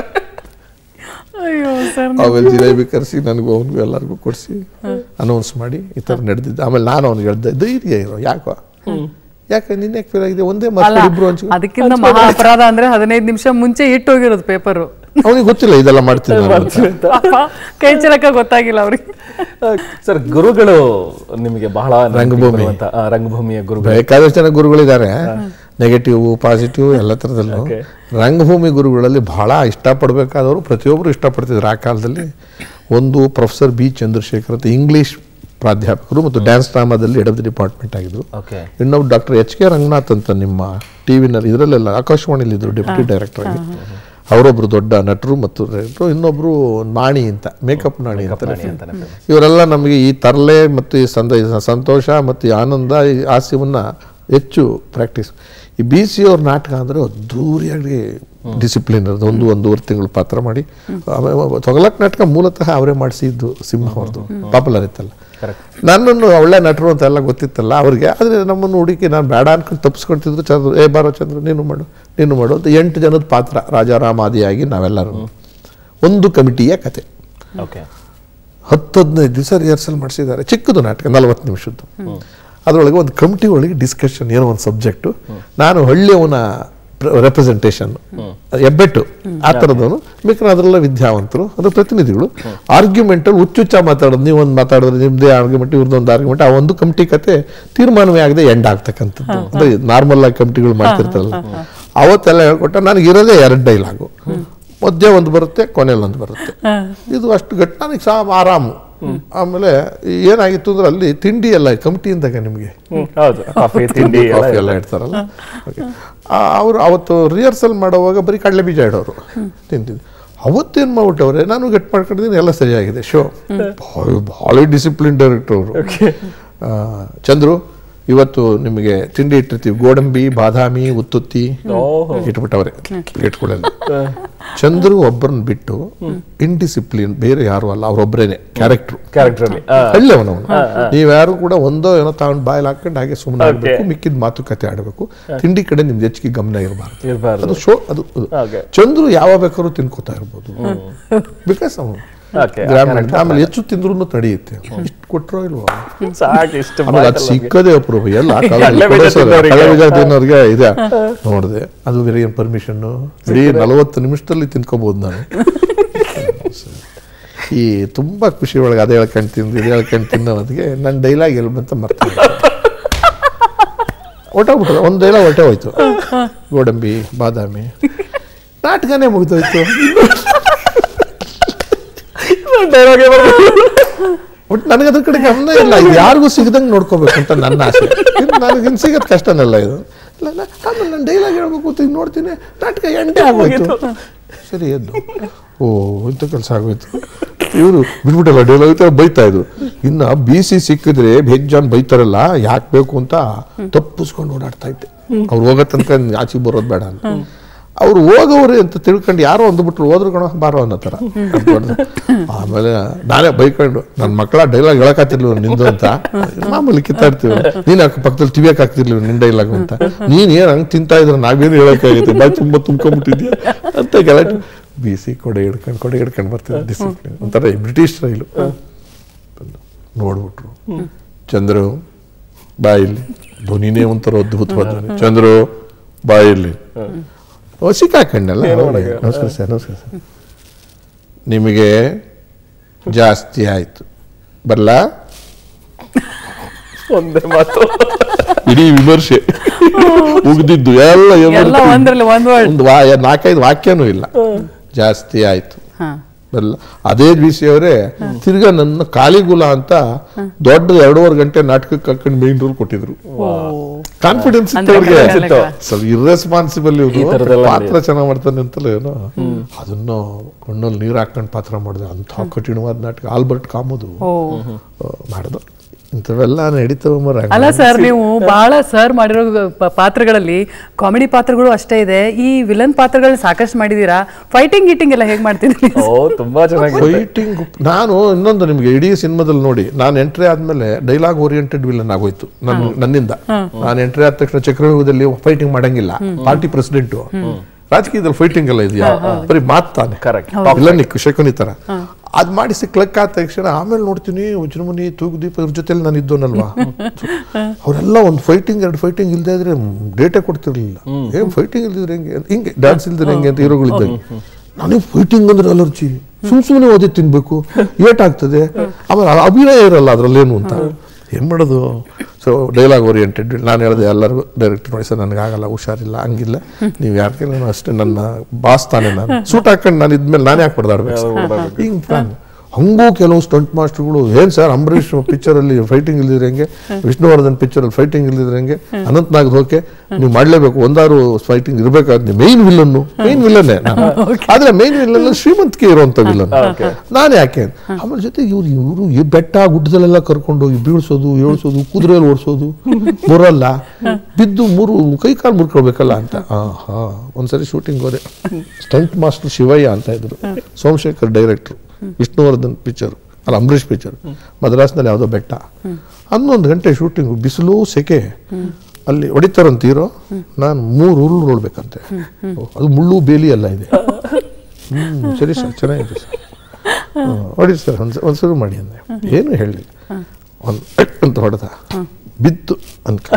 ಅಯ್ಯೋ ಸರ್ ಆಮೇಲೆ ಜಿಲೇಬಿ ಕರೆಸಿ ನನಗೂ ಅವನಿಗೂ ಎಲ್ಲರಿಗೂ ಕೊಡಿಸಿ ಅನೌನ್ಸ್ ಮಾಡಿ ಈ ಥರ ನಡೆದಿದ್ದು ಆಮೇಲೆ ನಾನು ಅವ್ನಿಗೆ ಹೇಳ್ದೆ ಧೈರ್ಯ ಇರೋ ಯಾಕೋ ಯಾಕೆ ನಿನ್ನೆ ಫೇಲ್ ಆಗಿದೆ ಒಂದೇ ಅಲ್ಲ ಮಾರ್ಕ್ಸ್ ಇಬ್ರು ಹಂಚು ಅದಕ್ಕಿಂತ ಮಹಾ ಅಪರಾಧ ಅಂದ್ರೆ ಹದಿನೈದು ನಿಮಿಷ ಮುಂಚೆ ಇಟ್ಟೋಗಿರೋದು ಪೇಪರು ಅವನಿಗೆ ಗೊತ್ತಿಲ್ಲ ಇದೆಲ್ಲ ಮಾಡ್ತೀನಿ ನಾನು ಅಂತ. ಕೈ ಚಳಕ ಗೊತ್ತಾಗಿಲ್ಲ ಅವ್ರಿಗೆ ಸರ್ ಗುರುಗಳು ನಿಮಗೆ ಬಹಳ ನೆನಪಿಗೆ ರಂಗಭೂಮಿ. ಬರುವಂತ, ಆ, ರಂಗಭೂಮಿಯ ಗುರುಗಳು ಬೇಕಾದಷ್ಟು ಜನ ಗುರುಗಳಿದ್ದಾರೆ ನೆಗೆಟಿವ್ ಪಾಸಿಟಿವ್ ಎಲ್ಲ ಥರದಲ್ಲೂ Okay. ರಂಗಭೂಮಿ ಗುರುಗಳಲ್ಲಿ ಬಹಳ ಇಷ್ಟಪಡಬೇಕಾದವರು ಪ್ರತಿಯೊಬ್ಬರು ಇಷ್ಟಪಡ್ತಿದ್ರು ಆ ಕಾಲದಲ್ಲಿ ಒಂದು ಪ್ರೊಫೆಸರ್ ಬಿ ಚಂದ್ರಶೇಖರ್ ಅಂತ ಇಂಗ್ಲಿಷ್ ಪ್ರಾಧ್ಯಾಪಕರು ಮತ್ತು ಡ್ಯಾನ್ಸ್ ಡ್ರಾಮಾದಲ್ಲಿ ಹೆಡ್ ಆಫ್ ದಿ ಡಿಪಾರ್ಟ್ಮೆಂಟ್ ಆಗಿದ್ರು ಓಕೆ ಇನ್ನೊಬ್ಬ ಡಾಕ್ಟರ್ ಎಚ್ ಕೆ ರಂಗನಾಥ್ ಅಂತ ನಿಮ್ಮ ಟಿ ವಿನಲ್ಲಿ ಇದರಲ್ಲೆಲ್ಲ ಆಕಾಶವಾಣಿಲಿ ಇದ್ರು ಡೆಪ್ಯೂಟಿ ಡೈರೆಕ್ಟರ್ ಆಗಿ ಅವರೊಬ್ರು ದೊಡ್ಡ ನಟರು ಮತ್ತು ಡೈರೆಕ್ಟ್ರು ಇನ್ನೊಬ್ರು ನಾಣಿ ಅಂತ ಮೇಕಪ್ ನಾಣಿ ಅಂತ ಅಂತಾನೆ ಇವರೆಲ್ಲ ನಮಗೆ ಈ ತರಲೆ ಮತ್ತು ಈ ಸಂದ ಈ ಸಂತೋಷ ಮತ್ತು ಈ ಆನಂದ ಈ ಹಾಸ್ಯವನ್ನು ಹೆಚ್ಚು ಪ್ರಾಕ್ಟೀಸ್ ಈ ಬಿ ಸಿ ಅವ್ರ ನಾಟಕ ಅಂದರೆ ಅದ್ದೂರಿಯಾಗಿ ಡಿಸಿಪ್ಲಿನ್ ಇರೋದು ಒಂದು ಒಂದೂವರೆ ತಿಂಗಳು ಪಾತ್ರ ಮಾಡಿ ಆಮೇಲೆ ತೊಗಲಕ್ ನಾಟಕ ಮೂಲತಃ ಅವರೇ ಮಾಡಿಸಿದ್ದು ಸಿಂಹ ಅವ್ರದ್ದು ಪಾಪ್ಯುಲರ್ ಇತ್ತಲ್ಲ ನನ್ನನ್ನು ಒಳ್ಳೆ ನಟರು ಅಂತ ಎಲ್ಲ ಗೊತ್ತಿತ್ತಲ್ಲ ಅವ್ರಿಗೆ ಆದರೆ ನಮ್ಮನ್ನು ಹುಡುಕಿ ನಾನು ಬೇಡ ಅನ್ಕೊಂಡು ತಪ್ಪಿಸ್ಕೊಳ್ತಿದ್ರು ಚಂದ್ರು ಏ ಬಾರೋ ಚಂದ್ರು ನೀನು ಮಾಡು ನೀನು ಮಾಡು ಅಂತ ಎಂಟು ಜನದ ಪಾತ್ರ ರಾಜಾರಾಮಾದಿಯಾಗಿ ನಾವೆಲ್ಲರೂ ಒಂದು ಕಮಿಟಿಯ ಕತೆ ಓಕೆ ಹತ್ತು ಹದಿನೈದು ದಿವಸ ರಿಹರ್ಸಲ್ ಮಾಡಿಸಿದ್ದಾರೆ ಚಿಕ್ಕದು ನಾಟಕ ನಲವತ್ತು ನಿಮಿಷದ್ದು ಅದರೊಳಗೆ ಒಂದು ಕಮಿಟಿ ಒಳಗೆ ಡಿಸ್ಕಷನ್ ಏನೋ ಒಂದು ಸಬ್ಜೆಕ್ಟು ನಾನು ಹಳ್ಳಿಯವನ ರೆಪ್ರೆಸೆಂಟೇಷನ್ ಹೆಬ್ಬೆಟ್ಟು ಆ ಥರದವನು ಬೇಕಾದ್ರೆ ಅದರೆಲ್ಲ ವಿದ್ಯಾವಂತರು ಅದು ಪ್ರತಿನಿಧಿಗಳು ಆರ್ಗ್ಯುಮೆಂಟಲ್ಲಿ ಹುಚ್ಚುಚ್ಚ ಮಾತಾಡೋದು ನೀವು ಒಂದು ಮಾತಾಡಿದ್ರೆ ನಿಮ್ಮದೇ ಆರ್ಗ್ಯುಮೆಂಟ್ ಇವ್ರದ್ದೊಂದು ಆರ್ಗ್ಯುಮೆಂಟ್ ಆ ಒಂದು ಕಮಿಟಿ ಕತೆ ತೀರ್ಮಾನವೇ ಆಗದೆ ಎಂಡ್ ಆಗ್ತಕ್ಕಂಥದ್ದು ಅಂದರೆ ನಾರ್ಮಲ್ ಆಗಿ ಕಮಿಟಿಗಳು ಮಾಡ್ತಿರ್ತಾರಲ್ಲ ಅವತ್ತೆಲ್ಲ ಹೇಳ್ಕೊಟ್ಟ ನನಗೆ ಇರೋದೇ ಎರಡು ಡೈಲಾಗು ಮಧ್ಯೆ ಒಂದು ಬರುತ್ತೆ ಕೊನೆಯಲ್ಲಿ ಒಂದು ಬರುತ್ತೆ ಇದು ಅಷ್ಟು ಗಟ್ಟಿ ನನಗೆ ಸಾ ಆರಾಮು ಆಮೇಲೆ ಏನಾಗಿತ್ತು ಅಂದ್ರೆ ಅಲ್ಲಿ ತಿಂಡಿ ಎಲ್ಲ ಕಮಿಟಿಯಿಂದಾಗ ನಿಮಗೆ ಹೌದು ಕಾಫಿ ತಿಂಡಿ ಎಲ್ಲ ಕಾಫಿ ಎಲ್ಲ ಇಡ್ತಾರಲ್ಲ ಅವರು ಅವತ್ತು ರಿಹರ್ಸಲ್ ಮಾಡುವಾಗ ಬರೀ ಕಡಲೆ ಬೀಜ ಇಡೋರು ತಿಂತಿದ್ದು ಅವತ್ತೇನು ಮಾಡ್ಬಿಟ್ಟವ್ರೆ ನಾನು ಗಟ್ಟಿ ಮಾಡ್ಕೊಂಡಿದ್ದೀನಿ ಎಲ್ಲ ಸರಿಯಾಗಿದೆ ಶೋ ಭಾಳ ಭಾಳ ಡಿಸಿಪ್ಲಿನ್ ಡೈರೆಕ್ಟರ್ ಅವರು ಚಂದ್ರು ಇವತ್ತು ನಿಮಗೆ ತಿಂಡಿ ಇಟ್ಟಿರ್ತೀವಿ ಗೋಡಂಬಿ ಬಾದಾಮಿ ಉತ್ತುತ್ತಿ ಓಹೋ. ಇಟ್ಬಿಟ್ಟವ್ರೆ ಪ್ಲೇಟ್ಗಳಲ್ಲಿ ಚಂದ್ರು ಒಬ್ಬರನ್ನ ಬಿಟ್ಟು ಇನ್ಡಿಸಿಪ್ಲಿನ್ ಬೇರೆ ಯಾರು ಅಲ್ಲ ಅವ್ರೊಬ್ಬರೇನೆ ಕ್ಯಾರೆಕ್ಟ್ರು ಕ್ಯಾರೆಕ್ಟರ್ ಅಲ್ಲಿ ಆ, ಹಳ್ಳಿಯವನವನು ನೀವ್ಯಾರು ಕೂಡ ಒಂದೋ ಏನೋ ತಗೊಂಡು ಬಾಯಲ್ಲಿ ಹಾಕೊಂಡು ಹಾಗೆ ಸುಮ್ಮನೆ ಆಗಬೇಕು ಮಿಕ್ಕಿದ ಮಾತುಕತೆ ಆಡಬೇಕು ತಿಂಡಿ ಕಡೆ ನಿಮ್ದು ಹೆಚ್ಚಿಗೆ ಗಮನ ಇರಬಾರ್ದು ಇರ್ಬಾರ್ದು ಅದು ಶೋ ಅದು ಅದು. Okay. ಚಂದ್ರು ಯಾವ ಬೇಕಾದ್ರೂ ತಿನ್ಕೋತಾ ಇರ್ಬೋದು ಬಿಕಾಸ್ ಅವನು Okay, ಆ ಗ್ರಾಮೀಣ character ಆಮೇಲೆ ಹೆಚ್ಚು ತಿಂದ್ರು ತಡೆಯುತ್ತೆ ಇಷ್ಟು ಕೊಟ್ಟರೋ ಇಲ್ವೋ ಸಾಕು ಇಷ್ಟು ಆಮೇಲೆ ಅದು ಸಿಕ್ಕದೇ ಅಪರೂಪ ಎಲ್ಲ ಕಡ್ಲೆ ಬೀಜ ತಿನ್ನೋರಿಗೆ. ಕಳೆ ಬೀಜ ತಿನ್ನೋರಿಗೆ ಇದೆ ನೋಡಿದೆ ಅದು ಬೇರೆ ಏನು ಪರ್ಮಿಷನ್ ಇಡೀ ನಲವತ್ತು ನಿಮಿಷದಲ್ಲಿ ತಿನ್ಕೋಬಹುದು ನಾನು ಈ ತುಂಬಾ ಖುಷಿ ಒಳಗೆ ಅದೇ ಹೇಳ್ಕೊಂಡು ತಿಂದು ಇದು ಹೇಳ್ಕೊಂಡು ತಿನ್ನೋದಕ್ಕೆ ನನ್ನ ಡೈಲಾಗ್ ಹೇಳ್ಬಂತ ಮರ್ತ ಹೊಟ್ಟೋಗ್ಬಿಟ್ರೆ ಒಂದು ಡೈಲಾಗ್ ಹೊಟ್ಟೆ ಹೋಯ್ತು ಗೋಡಂಬಿ ಬಾದಾಮಿ ನಾಟಕನೇ ಮುಗಿದೋಯ್ತು ಬಟ್ ನನಗೆ ಅದ್ರ ಕಡೆ ಗಮನ ಇಲ್ಲ ಇದು ಯಾರಿಗೂ ಸಿಗದಂಗೆ ನೋಡ್ಕೋಬೇಕು ಅಂತ ನನ್ನ ಆಸೆ ನನಗೆ ಇನ್ನು ಸಿಗೋದು ಕಷ್ಟನಲ್ಲ ಇದು ಇಲ್ಲ ಇಲ್ಲ ಆಮೇಲೆ ನಾನು ಡೈಲಾಗ್ ಹೇಳ್ಬೇಕು ಅಂತ ಈಗ ನೋಡ್ತೀನಿ ನಾಟಕ ಎಂಟೇ ಆಗೋಯ್ತು ಸರಿ ಎದ್ದು ಓ ಇಂಥ ಕೆಲಸ ಆಗೋಯ್ತು ಇವರು ಬಿಟ್ಬಿಟ್ಟಲ್ಲ ಡೈಲಾಗ್ ಬೈತಾ ಇದ್ರು ಇನ್ನು ಬಿ ಸಿ ಸಿಕ್ಕಿದ್ರೆ ಬೇಜಾನ್ ಬೈತಾರಲ್ಲ ಯಾಕೆ ಬೇಕು ಅಂತ ತಪ್ಪಿಸ್ಕೊಂಡು ಓಡಾಡ್ತಾ ಇದ್ದೆ ಅವ್ರು ಹೋಗೋ ತನಕ ಆಚೆಗೆ ಬರೋದು ಬೇಡ ಅಂತ ಅವ್ರು ಹೋಗೋವ್ರೆ ಅಂತ ತಿಳ್ಕೊಂಡು ಯಾರೋ ಒಂದು ಬಿಟ್ರು ಹೋದ್ರು ಕಣ ಬಾರೋ ಅನ್ನೋ ಥರ ಅನ್ಕೊಂಡು. ಆಮೇಲೆ ನಾನೇ ಬೈಕೊಂಡು ನನ್ನ ಮಕ್ಕಳ ಡೈಲಾಗ್ ಹೇಳಕ್ಕಾತಿರ್ಲಿವ ನಿಂದು ಅಂತ ಮಾಮೂಲಿ ಕಿತ್ತಾಡ್ತೀವಿ ನೀನ್ ಯಾಕೆ ಪಕ್ಕದಲ್ಲಿ ಟಿವಿಯಕ್ಕೆ ಹಾಕ್ತಿರ್ಲಿವ ನಿನ್ ಡೈಲಾಗ್ ಅಂತ ನೀನ್ ಏನ್ ಹಂಗ್ ತಿಂತಾ ಇದ್ರೆ ನಾವೇನು ಹೇಳಕ್ಕಾಗೈತೆ ಬಾಯ್ ತುಂಬಾ ತುಂಬ್ಕೊಂಡ್ಬಿಟ್ಟಿದ್ಯಾ ಅಂತ ಗಲಾಟೆ ಬಿಸಿ ಕೊಡೆ ಹಿಡ್ಕೊಂಡು ಕೊಡೆ ಹಿಡ್ಕೊಂಡು ಬರ್ತಿದ್ದೆ ಡಿಸಿಪ್ಲಿನ್ ಒಂಥರ ಬ್ರಿಟಿಷ್ ಸ್ಟೈಲು ನೋಡ್ಬಿಟ್ರು ಚಂದ್ರು ಬಾಯಿಲಿ ಧ್ವನಿನೇ ಒಂಥರ ಅದ್ಭುತವಾದ ಧ್ವನಿ ಚಂದ್ರು ಬಾಯಿಲಿ ಓ ಸಿಕ್ಕಾಕಂಡಲ್ಲ ನಮಸ್ಕಾರ ಸರ್ ನಮಸ್ಕಾರ ಸರ್ ನಿಮಗೆ ಜಾಸ್ತಿ ಆಯ್ತು ಬರಲ್ಲ ಒಂದೇ ಮಾತು ಇಡೀ ವಿಮರ್ಶೆ ಉಗ್ದಿದ್ದು ಎಲ್ಲ ಏನು ಎಲ್ಲ ಒಂದ್ರಲ್ಲಿ ಒಂದ್ ವರ್ಡ್ ಒಂದು ವಾ ನಾಲ್ಕೈದು ವಾಕ್ಯನೂ ಇಲ್ಲ ಜಾಸ್ತಿ ಆಯ್ತು ಹಾ ಬರಲ್ಲ ಅದೇ ಬಿ ಸಿ ಅವರೇ ತಿರ್ಗಾ ನನ್ನ ಕಾಲಿಗುಲ ಅಂತ ದೊಡ್ಡ ಎರಡೂವರೆ ಗಂಟೆ ನಾಟಕಕ್ಕೆ ಹಾಕೊಂಡು ಮೇನ್ ರೋಲ್ ಕೊಟ್ಟಿದ್ರು ಕಾನ್ಫಿಡೆನ್ಸ್ ಇತ್ತು ಅಂದ್ರೆ ಅವ್ರಿಗೆ ಕನ್ನಡ ಸ್ವಲ್ಪ ಇರ್ರೆಸ್ಪಾನ್ಸಿಬಲ್ ಈ ಥರದ್ದೆಲ್ಲ ಪಾತ್ರ ಚೆನ್ನಾಗಿ ಮಾಡ್ತಾನೆ ಅಂತಲೇ ಏನೋ ಅದನ್ನು ಕಣ್ಣಲ್ಲಿ ನೀರು ಹಾಕೊಂಡು ಪಾತ್ರ ಮಾಡಿದೆ ಅಂಥ ಕಠಿಣವಾದ ನಾಟಕ ಆಲ್ಬರ್ಟ್ ಕಾಮೋದು ಓ ಮಾಡ್ದು ಇಂಥವೆಲ್ಲ ನಡೀತವೆ ಮರ ಅಲ್ಲ ಸರ್ ನೀವು ಬಹಳ ಸರ್ ಮಾಡಿರೋ ಪ- ಪಾತ್ರಗಳಲ್ಲಿ ಕಾಮಿಡಿ ಪಾತ್ರಗಳು ಅಷ್ಟೇ ಇದೆ ಈ ವಿಲನ್ ಪಾತ್ರಗಳನ್ನ ಸಾಕಷ್ಟು ಮಾಡಿದೀರಾ ಫೈಟಿಂಗ್ ಗೀಟಿಂಗ್ ಎಲ್ಲ ಹೇಗ್ ಮಾಡ್ತಿದ್ರಿ ಓ ತುಂಬಾ ಚೆನ್ನಾಗಿದೆ ಫೈಟಿಂಗ್ ನಾನು ಇನ್ನೊಂದು ನಿಮ್ಗೆ ಇಡೀ ಸಿನಿಮಾದಲ್ಲಿ ನೋಡಿ ನಾನು ಎಂಟ್ರಿ ಆದ್ಮೇಲೆ ಡೈಲಾಗ್ ಓರಿಯೆಂಟೆಡ್ ವಿಲನ್ ಆಗೋಯ್ತು ನನ್ನ ನನ್ನಿಂದ ನಾನು ಎಂಟ್ರಿ ಆದ ತಕ್ಷಣ ಚಕ್ರವ್ಯೂಹದಲ್ಲಿ ಫೈಟಿಂಗ್ ಮಾಡಂಗಿಲ್ಲ ಪಾರ್ಟಿ ಪ್ರೆಸಿಡೆಂಟ್ ರಾಜಕೀಯದಲ್ಲಿ ಫೈಟಿಂಗ್ ಎಲ್ಲ ಇದೆಯಾ ಬರೀ ಮಾತಾನೆ Correct. ವಿಲನಿಕ್ ಶಕುನಿ ತರ ಅದ್ ಮಾಡಿಸಿ ಕ್ಲಕ್ ಆದ ತಕ್ಷಣ ಆಮೇಲೆ ನೋಡ್ತೀನಿ ವಜ್ರಮುನಿ ತೂಗುದೀಪ ಇವ್ರ ಜೊತೆಲಿ ನಾನು ಇದ್ದೋನಲ್ವಾ ಅವರೆಲ್ಲ ಒಂದು ಫೈಟಿಂಗ್ ಎರಡು ಫೈಟಿಂಗ್ ಇಲ್ದೇ ಇದ್ರೆ ಡೇಟೇ ಕೊಡ್ತಿರ್ಲಿಲ್ಲ ಏನ್ ಫೈಟಿಂಗ್ ಇಲ್ದಿದ್ರೆ ಹೆಂಗೆ ಹಿಂಗೆ ಡ್ಯಾನ್ಸ್ ಇಲ್ದಿದ್ರೆ ಹೆಂಗೆ ಅಂತ ಹೀರೋಗಳಿದ್ದಾಗ ನನಗೆ ಫೈಟಿಂಗ್ ಅಂದ್ರೆ ಅಲರ್ಜಿ ಸುಮ್ ಸುಮ್ಮನೆ ಓದಿ ತಿನ್ಬೇಕು ಏಟ್ ಆಗ್ತದೆ ಆಮೇಲೆ ಆ ಅಭಿನಯ ಇರಲ್ಲ ಅದ್ರಲ್ಲೇನು ಅಂತ ಏನ್ ಮಾಡೋದು ಸೊ ಡೈಲಾಗ್ ಓರಿಯೆಂಟೆಡ್ ನಾನು ಹೇಳಿದೆ ಎಲ್ಲರಿಗೂ ಡೈರೆಕ್ಟ್ ನೋಡಿ ಸರ್ ನನಗೆ ಆಗಲ್ಲ ಹುಷಾರಿಲ್ಲ ಹಂಗಿಲ್ಲ ನೀವು ಯಾಕೆ ನಾನು ಅಷ್ಟೇ ನನ್ನ ಬಾಸ್ ತಾನೆ ನಾನು ಸೂಟ್ ಹಾಕೊಂಡು ನಾನು ಇದ್ಮೇಲೆ ನಾನೇ ಯಾಕೆ ಹೊಡೆದಾಡ್ಬೇಕು ಹಿಂಗೆ ಪ್ಲಾನ್ ಹಂಗೂ ಕೆಲವು ಸ್ಟಂಟ್ ಮಾಸ್ಟರ್ಗಳು ಏನ್ ಸರ್ ಅಂಬರೀಷ್ ಪಿಕ್ಚರ್ ಅಲ್ಲಿ ಫೈಟಿಂಗ್ ಇಲ್ದಿದ್ರೆ ಹೆಂಗೆ ವಿಷ್ಣುವರ್ಧನ್ ಪಿಕ್ಚರ್ ಅಲ್ಲಿ ಫೈಟಿಂಗ್ ಇಲ್ದಿದ್ರೆ ಹೆಂಗೆ ಅನಂತ್ ನಾಗ್ ಹೋಕೆ ನೀವು ಮಾಡ್ಲೇಬೇಕು ಒಂದಾರು ಫೈಟಿಂಗ್ ಇರ್ಬೇಕಾದ್ರೆ ಮೇನ್ ವಿಲನ್ನು ಮೇನ್ ವಿಲನ್ನೇ ಆದ್ರೆ ಮೇನ್ ವಿಲನ್ ಶ್ರೀಮಂತಿಕೆ ಇರುವಂತ ವಿಲನ್ ನಾನು ಯಾಕೆ ಆಮೇಲೆ ಜೊತೆ ಇವ್ರು ಇವರು ಈ ಬೆಟ್ಟ ಗುಡ್ಡದಲ್ಲೆಲ್ಲ ಕರ್ಕೊಂಡು ಹೋಗಿ ಬೀಳ್ಸೋದು ಏಳ್ಸೋದು ಕುದುರೆಯಲ್ಲಿ ಓಡಿಸೋದು ಬರಲ್ಲ ಬಿದ್ದು ಮೂರು ಕೈ ಕಾಲು ಮುರ್ಕೊಳ್ಬೇಕಲ್ಲ ಅಂತ ಆ ಹಾ ಒಂದ್ಸರಿ ಶೂಟಿಂಗ್ ಹೋದೆ ಸ್ಟಂಟ್ ಮಾಸ್ಟರ್ ಶಿವಯ್ಯ ಅಂತ ಇದ್ರು ಸೋಮಶೇಖರ್ ಡೈರೆಕ್ಟ್ರು ವಿಷ್ಣುವರ್ಧನ್ ಪಿಕ್ಚರ್ ಅಲ್ಲ ಅಂಬರೀಷ್ ಪಿಕ್ಚರ್ ಮದ್ರಾಸ್ನಲ್ಲಿ ಯಾವುದೋ ಬೆಟ್ಟ ಹನ್ನೊಂದು ಗಂಟೆ ಶೂಟಿಂಗ್ ಬಿಸಿಲು ಸೆಕೆ ಅಲ್ಲಿ ಹೊಡಿತಾರಂತ ಹೀರೋ ನಾನು ಮೂರು ಉರುಳು ನೋಡ್ಬೇಕಂತೆ ಓ, ಅದು ಮುಳ್ಳು ಬೇಲಿ ಎಲ್ಲ ಇದೆ ಹ್ಮ್ ಸರಿ ಸರ್ ಚೆನ್ನಾಗಿದೆ ಸರ್ ಹ್ಮ್, ಹೊಡಿ ಸರ್ ಒಂದು ಒಂದ್ಸರಿ ಮಾಡಿ ಅಂದೆ ಏನು ಹೇಳಿಲ್ಲ ಒಂದು ಅಂತ ಹೊಡೆದ ಬಿದ್ದು ಅನ್ಕ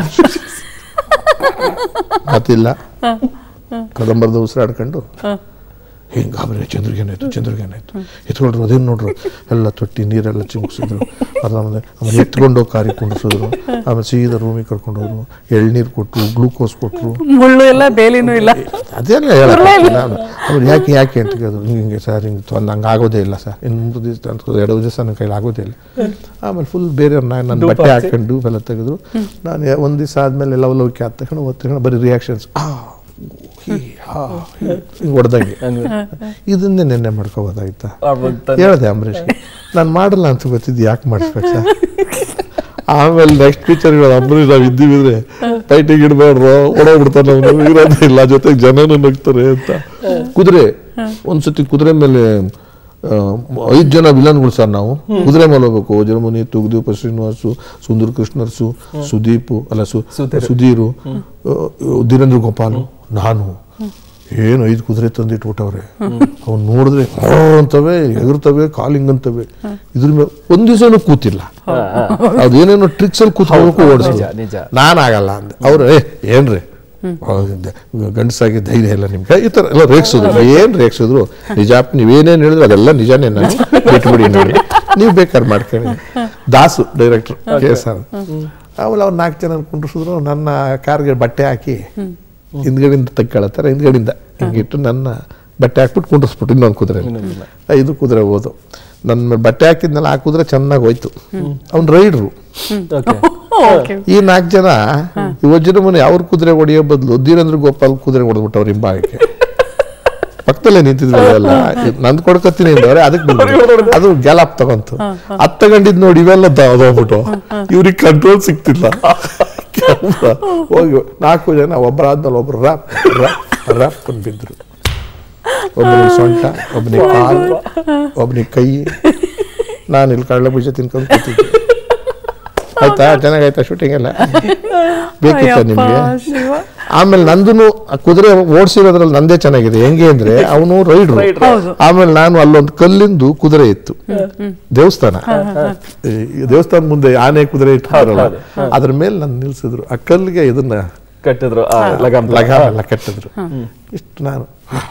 ಮಾತಿಲ್ಲ ಕದಂಬರ್ದ ಉಸಿರಾಡ್ಕೊಂಡು ಹಿಂಗೆ ಗಾಬರಿ ಚಂದ್ರಿಗೇನಾಯ್ತು ಚಂದ್ರಿಗೇನಾಯ್ತು ಎತ್ಕೊಂಡ್ರು ಅದೇನು ನೋಡ್ರು ಎಲ್ಲ ತೊಟ್ಟಿ ನೀರೆಲ್ಲ ಚಿಮುಕ್ಸಿದ್ರು ಅದಾದ್ಮೇಲೆ ಆಮೇಲೆ ಎತ್ಕೊಂಡು ಕಾರಿಗೆ ಕುಂಡಿಸಿದ್ರು ಆಮೇಲೆ ಸೀದಾ ರೂಮಿಗೆ ಕರ್ಕೊಂಡು ಹೋದ್ರು ಎಳ್ನೀರು ಕೊಟ್ಟರು ಗ್ಲೂಕೋಸ್ ಕೊಟ್ಟರು ಮುಳ್ಳು ಇಲ್ಲ ಬೇಲಿನೂ ಇಲ್ಲ ಅದೇನ ಹೇಳಕ್ಕೆ ನಾನು ಆಮೇಲೆ ಯಾಕೆ ಯಾಕೆ ಅಂತ ಕೇಳಿದ್ರು ಹಿಂಗೆ ಹಿಂಗೆ ಸರ್ ಹಿಂಗೆ ತೊಂದು ಹಂಗೆ ಆಗೋದೇ ಇಲ್ಲ ಸರ್ ಇನ್ನು ಮೂರು ದಿವಸ ಅಂತ ಎರಡು ದಿವಸ ನನ್ನ ಕೈಲಿ ಆಗೋದೇ ಇಲ್ಲ ಆಮೇಲೆ ಫುಲ್ ಬೇರೆ ನನ್ನ ಬಟ್ಟೆ ಹಾಕೊಂಡು ಎಲ್ಲ ತೆಗೆದ್ರು ನಾನು ಒಂದು ದಿವಸ ಆದಮೇಲೆ ಲವಲವಿಕೆ ಆದ ತಕ್ಷಣ ಓದ್ ತಕ್ಷಣ ಬರೀ ರಿಯಾಕ್ಷನ್ಸ್ ಆ ಹೀ, ಹಾ, ಹೀ, ಹಿಂಗೆ ಹೊಡೆದಂಗೆ ಇದನ್ನೇ ನೆನ್ನೆ ಮಾಡ್ಕೋಬೋದಾಗಿತ್ತಾ ಹೇಳ್ದೆ ಅಂಬರೀಷ್ಗೆ ನಾನು ಮಾಡಲ್ಲ ಅಂತ ಗೊತ್ತಿದ್ದು ಯಾಕೆ ಮಾಡಿಸ್ಬೇಕು ಸರ್ ಆಮೇಲೆ ನೆಕ್ಸ್ಟ್ ಪಿಕ್ಚರ್ ಅಂಬರೀಷ್ ನಾವು ಇದ್ದೀವಿದ್ರೆ ಫೈಟಿಂಗ್ ಇಡಬೇಡ್ರೋ ಓಡೋಗ್ಬಿಡ್ತಾರೆ ನಾವು ಇರೋದೇ ಇಲ್ಲ ಜೊತೆಗೆ ಜನನೂ ನಗ್ತಾರೆ ಅಂತ ಕುದುರೆ ಒಂದ್ಸತಿ ಕುದುರೆ ಮೇಲೆ ಆ, ಐದ್ ಜನ ವಿಲನ್ಗಳು ಸರ್ ನಾವು ಕುದುರೆ ಮೇಲೆ ಹೋಗ್ಬೇಕು ವಜ್ರಮುನಿ ತುಗ್ದೀಪ ಶ್ರೀನಿವಾಸು ಸುಂದರ್ ಕೃಷ್ಣರ್ಸು ಸುದೀಪು ಅಲ್ಲ ಸು ಸುಧೀರು ಆ, ಧೀರೇಂದ್ರ ಗೋಪಾಲು ನಾನು ಏನು ಐದು ಕುದುರೆ ತಂದಿಟ್ಬಿಟ್ಟವ್ರೆ ಅವ್ನು ನೋಡಿದ್ರೆ ಹೋ ಅಂತವೆ ಎಗರ್ತವೆ ಕಾಲಿಂಗ್ ಅಂತವೆ ಇದ್ರ ಮೇಲೆ ಒಂದ್ ದಿವಸನೂ ಕೂತಿಲ್ಲ ಅದೇನೇನೋ ಟ್ರಿಕ್ಸ್ ಅಲ್ಲಿ ಕೂತ್ಕೋಬೇಕು ಓಡಿಸಿ ನಿಜ, ನಿಜ. ನಾನಾಗಲ್ಲ ಅಂದೆ ಅವ್ರು ಏ ಏನ್ರಿ ಗಂಡಸಾಗಿ ಧೈರ್ಯ ಇಲ್ಲ ನಿಮ್ಗೆ ಈ ಥರ ಎಲ್ಲ ರೇಗ್ಸಿದ್ರು ಏನ್ ರೇಗ್ಸಿದ್ರು ನಿಜಾಪ್ ನೀವೇನೇನು ಹೇಳಿದ್ರು ಅದೆಲ್ಲ ನಿಜಾನೇ ನಾನು ಬಿಟ್ಬಿಡಿ ನೋಡಿ ನೀವು ಬೇಕಾದ್ರೆ ಮಾಡ್ಕೊಳ್ಳಿ ದಾಸು ಡೈರೆಕ್ಟರ್ ಕೆ ಎಸ್ ಆರ್ ಆಮೇಲೆ ಅವ್ರು ನಾಲ್ಕು ಜನ ಕುಂಡ್ರಿಸಿದ್ರು ನನ್ನ ಕಾರ್ಗೆ ಬಟ್ಟೆ ಹಾಕಿ ಹಿಂದ್ಗಡೆಯಿಂದ ತೆಗ್ಕೊಳತ್ತಾರೆ ಹಿಂದ್ಗಡೆಯಿಂದ ಹಿಂಗಿಟ್ಟು ನನ್ನ ಬಟ್ಟೆ ಹಾಕ್ಬಿಟ್ಟು ಕುಂಡ್ರಿಸ್ಬಿಟ್ಟು ಇನ್ನೊಂದು ಕುದುರೆ ಐದು ಕುದುರೆ ಹೋದು ನನ್ನ ಮೇಲೆ ಬಟ್ಟೆ ಹಾಕಿದ್ನಲ್ಲ ಆ ಕುದುರೆ ಚೆನ್ನಾಗಿ ಹೋಯ್ತು ಅವ್ನು ರೈಡ್ರು ಓಕೆ ಓಕೆ ಈ ನಾಲ್ಕು ಜನ ಈ ವಜ್ರ ಮನೆ ಅವ್ರ ಕುದುರೆ ಹೊಡೆಯೋ ಬದಲು ಧೀರೇಂದ್ರ ಗೋಪಾಲ್ ಕುದುರೆ ಹೊಡೆದ್ಬಿಟ್ಟವ್ರು ಹಿಂಭಾಗಕ್ಕೆ ಪಕ್ಕದಲ್ಲೇ ನಿಂತಿದ್ವಿ ಎಲ್ಲ ನಂದು ಕೊಡ್ಕೊತೀನಿ ಅಂದವ್ರೆ ಅದಕ್ಕೆ ಬಂದ್ರು ಅದು ಗ್ಯಾಲಾಪ್ ತಗೊಂತು ಅದ್ ತಗೊಂಡಿದ್ ನೋಡಿ ಇವೆಲ್ಲ ಹೋಗ್ಬಿಟ್ಟು ಇವ್ರಿಗೆ ಕಂಟ್ರೋಲ್ ಸಿಗ್ತಿಲ್ಲ ಹೋಗಿ ನಾಲ್ಕು ಜನ ಒಬ್ಬರಾದ್ಮೇಲೆ ಒಬ್ರು ರಾಪ್ ರಾಪ್ ರಾಪ್ ಅಂತ ಬಿದ್ರು ಒಬ್ಬನಿಗೆ ಸೊಂಟ ಒಬ್ಬನಿಗೆ ಕಾಲು ಒಬ್ಬನಿಗೆ ಕೈ ನಾನು ಇಲ್ಲಿ ಕಳ್ಳ ಬೀಜ ತಿನ್ಕೊಂಡು ಕೂತಿದ್ದೆ ಆಯ್ತಾ ಚೆನ್ನಾಗಾಯ್ತಾ ಶೂಟಿಂಗ್ ಎಲ್ಲ ಬೇಕಿತ್ತ ನಿಮ್ಗೆ ಶಿವ ಆಮೇಲೆ ನಂದು ಕುದುರೆ ಓಡಿಸಿರೋದ್ರಲ್ಲಿ ನಂದೇ ಚೆನ್ನಾಗಿದೆ ಹೆಂಗೆ ಅಂದ್ರೆ ಅವನು ರೈಡ್ರು ಹೌದು. ಆಮೇಲೆ ನಾನು ಅಲ್ಲೊಂದು ಕಲ್ಲಿಂದು ಕುದುರೆ ಇತ್ತು ದೇವಸ್ಥಾನ ಈ ದೇವಸ್ಥಾನ ಮುಂದೆ ಆನೆ ಕುದುರೆ ಇಟ್ಟಿರಲ್ಲ ಅದ್ರ ಮೇಲೆ ನಾನು ನಿಲ್ಸಿದ್ರು ಆ ಕಲ್ಲಿಗೆ ಇದನ್ನ ಕಟ್ಟಿದ್ರು ಆ, ಲಗಾಮ್ ತರ. ಲಗಾಮ ಎಲ್ಲ ಕಟ್ಟಿದ್ರು ಇಷ್ಟು ನಾನು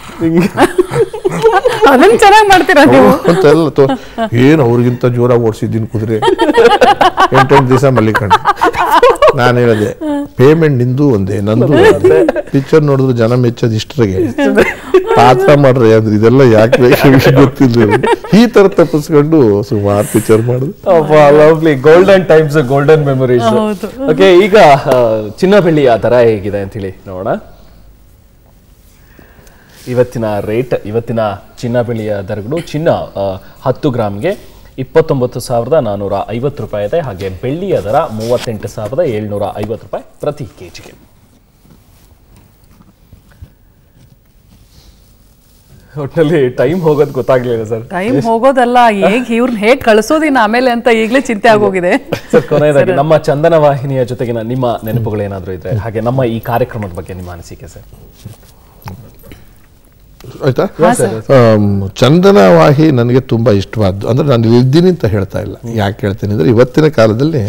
ಅದನ್ನ ಚೆನ್ನಾಗಿ ಮಾಡ್ತೀರಾ ನೀವು ಅಂತ ಎಲ್ಲ ತೋ ಏನು ಅವ್ರಿಗಿಂತ ಜೋರಾಗಿ ಓಡಿಸಿದ್ದೀನಿ ಕುದುರೆ ಎಂಟೆಂಟು ದಿವಸ ಮಲ್ಲಿಕಂಡು ನಾನು ಹೇಳಿದೆ ಪೇಮೆಂಟ್ ನಿಂದು ಒಂದೇ ನಂದು ಒಂದೇ ಪಿಕ್ಚರ್ ನೋಡಿದ್ರು ಜನ ಮೆಚ್ಚೋದು ಇಷ್ಟರಿಗೆ ಪಾತ್ರ ಮಾಡ್ರಿ ಅಂದ್ರೆ ಇದೆಲ್ಲ ಯಾಕೆ ಬೇಕು ಗೊತ್ತಿಲ್ಲ ಈ ತರ ತಪ್ಪಿಸ್ಕೊಂಡು ಸುಮಾರು ಪಿಕ್ಚರ್ ಮಾಡುದು lovely golden times golden memories ಹೌದು. ಓಕೆ ಈಗ ಆ, ಚಿನ್ನ ಬೆಳ್ಳಿ ಆ ತರ ಹೇಗಿದೆ ಅಂತ ಹೇಳಿ ನೋಡೋಣ ಇವತ್ತಿನ ರೇಟ್ ಇವತ್ತಿನ ಚಿನ್ನ ಬೆಳ್ಳಿಯ ದರಗಳು ಚಿನ್ನ ಆ, ಹತ್ತು ಗ್ರಾಮ್ಗೆ ಇಪ್ಪತ್ತೊಂಬತ್ತು ಸಾವಿರದ ನಾನ್ನೂರ ಐವತ್ತು ರೂಪಾಯಿ ಇದೆ ಹಾಗೆ ಬೆಳ್ಳಿಯ ದರ ಮೂವತ್ತೆಂಟು ಸಾವಿರದ ಏಳ್ನೂರ ಐವತ್ತು ರೂಪಾಯಿ ಪ್ರತಿ ಕೆಜಿಗೆ ಒಟ್ಟಿನಲ್ಲಿ ಟೈಮ್ ಹೋಗೋದು ಗೊತ್ತಾಗ್ಲಿಲ್ಲ ಸರ್ ಟೈಮ್ ಹೋಗೋದಲ್ಲ ಹೇಗ್ ಇವ್ರನ್ನ ಹೇಗ್ ಕಳ್ಸೋದಿನ ಆಮೇಲೆ ಅಂತ ಈಗಲೇ ಚಿಂತೆ ಆಗೋಗಿದೆ ಸರ್ ಕೊನೆಯದಾಗಿ ನಮ್ಮ ಚಂದನ ವಾಹಿನಿಯ ಜೊತೆಗಿನ ನಿಮ್ಮ ನೆನಪುಗಳು ಏನಾದರೂ ಇದ್ರೆ ಹಾಗೆ ನಮ್ಮ ಈ ಕಾರ್ಯಕ್ರಮದ ಬಗ್ಗೆ ನಿಮ್ಮ ಅನಿಸಿಕೆ ಸರ್ ಆಯ್ತಾ ಹಾ, ಸರ್. ಆಮ್, ಚಂದನ ವಾಹಿ ನನಗೆ ತುಂಬಾ ಇಷ್ಟವಾದ್ದು ಅಂದ್ರೆ ನಾನು ಇಲ್ಲಿ ಇದ್ದೀನಿ ಅಂತ ಹೇಳ್ತಾ ಇಲ್ಲ ಯಾಕೆ ಹೇಳ್ತೀನಿ ಅಂದ್ರೆ ಇವತ್ತಿನ ಕಾಲದಲ್ಲಿ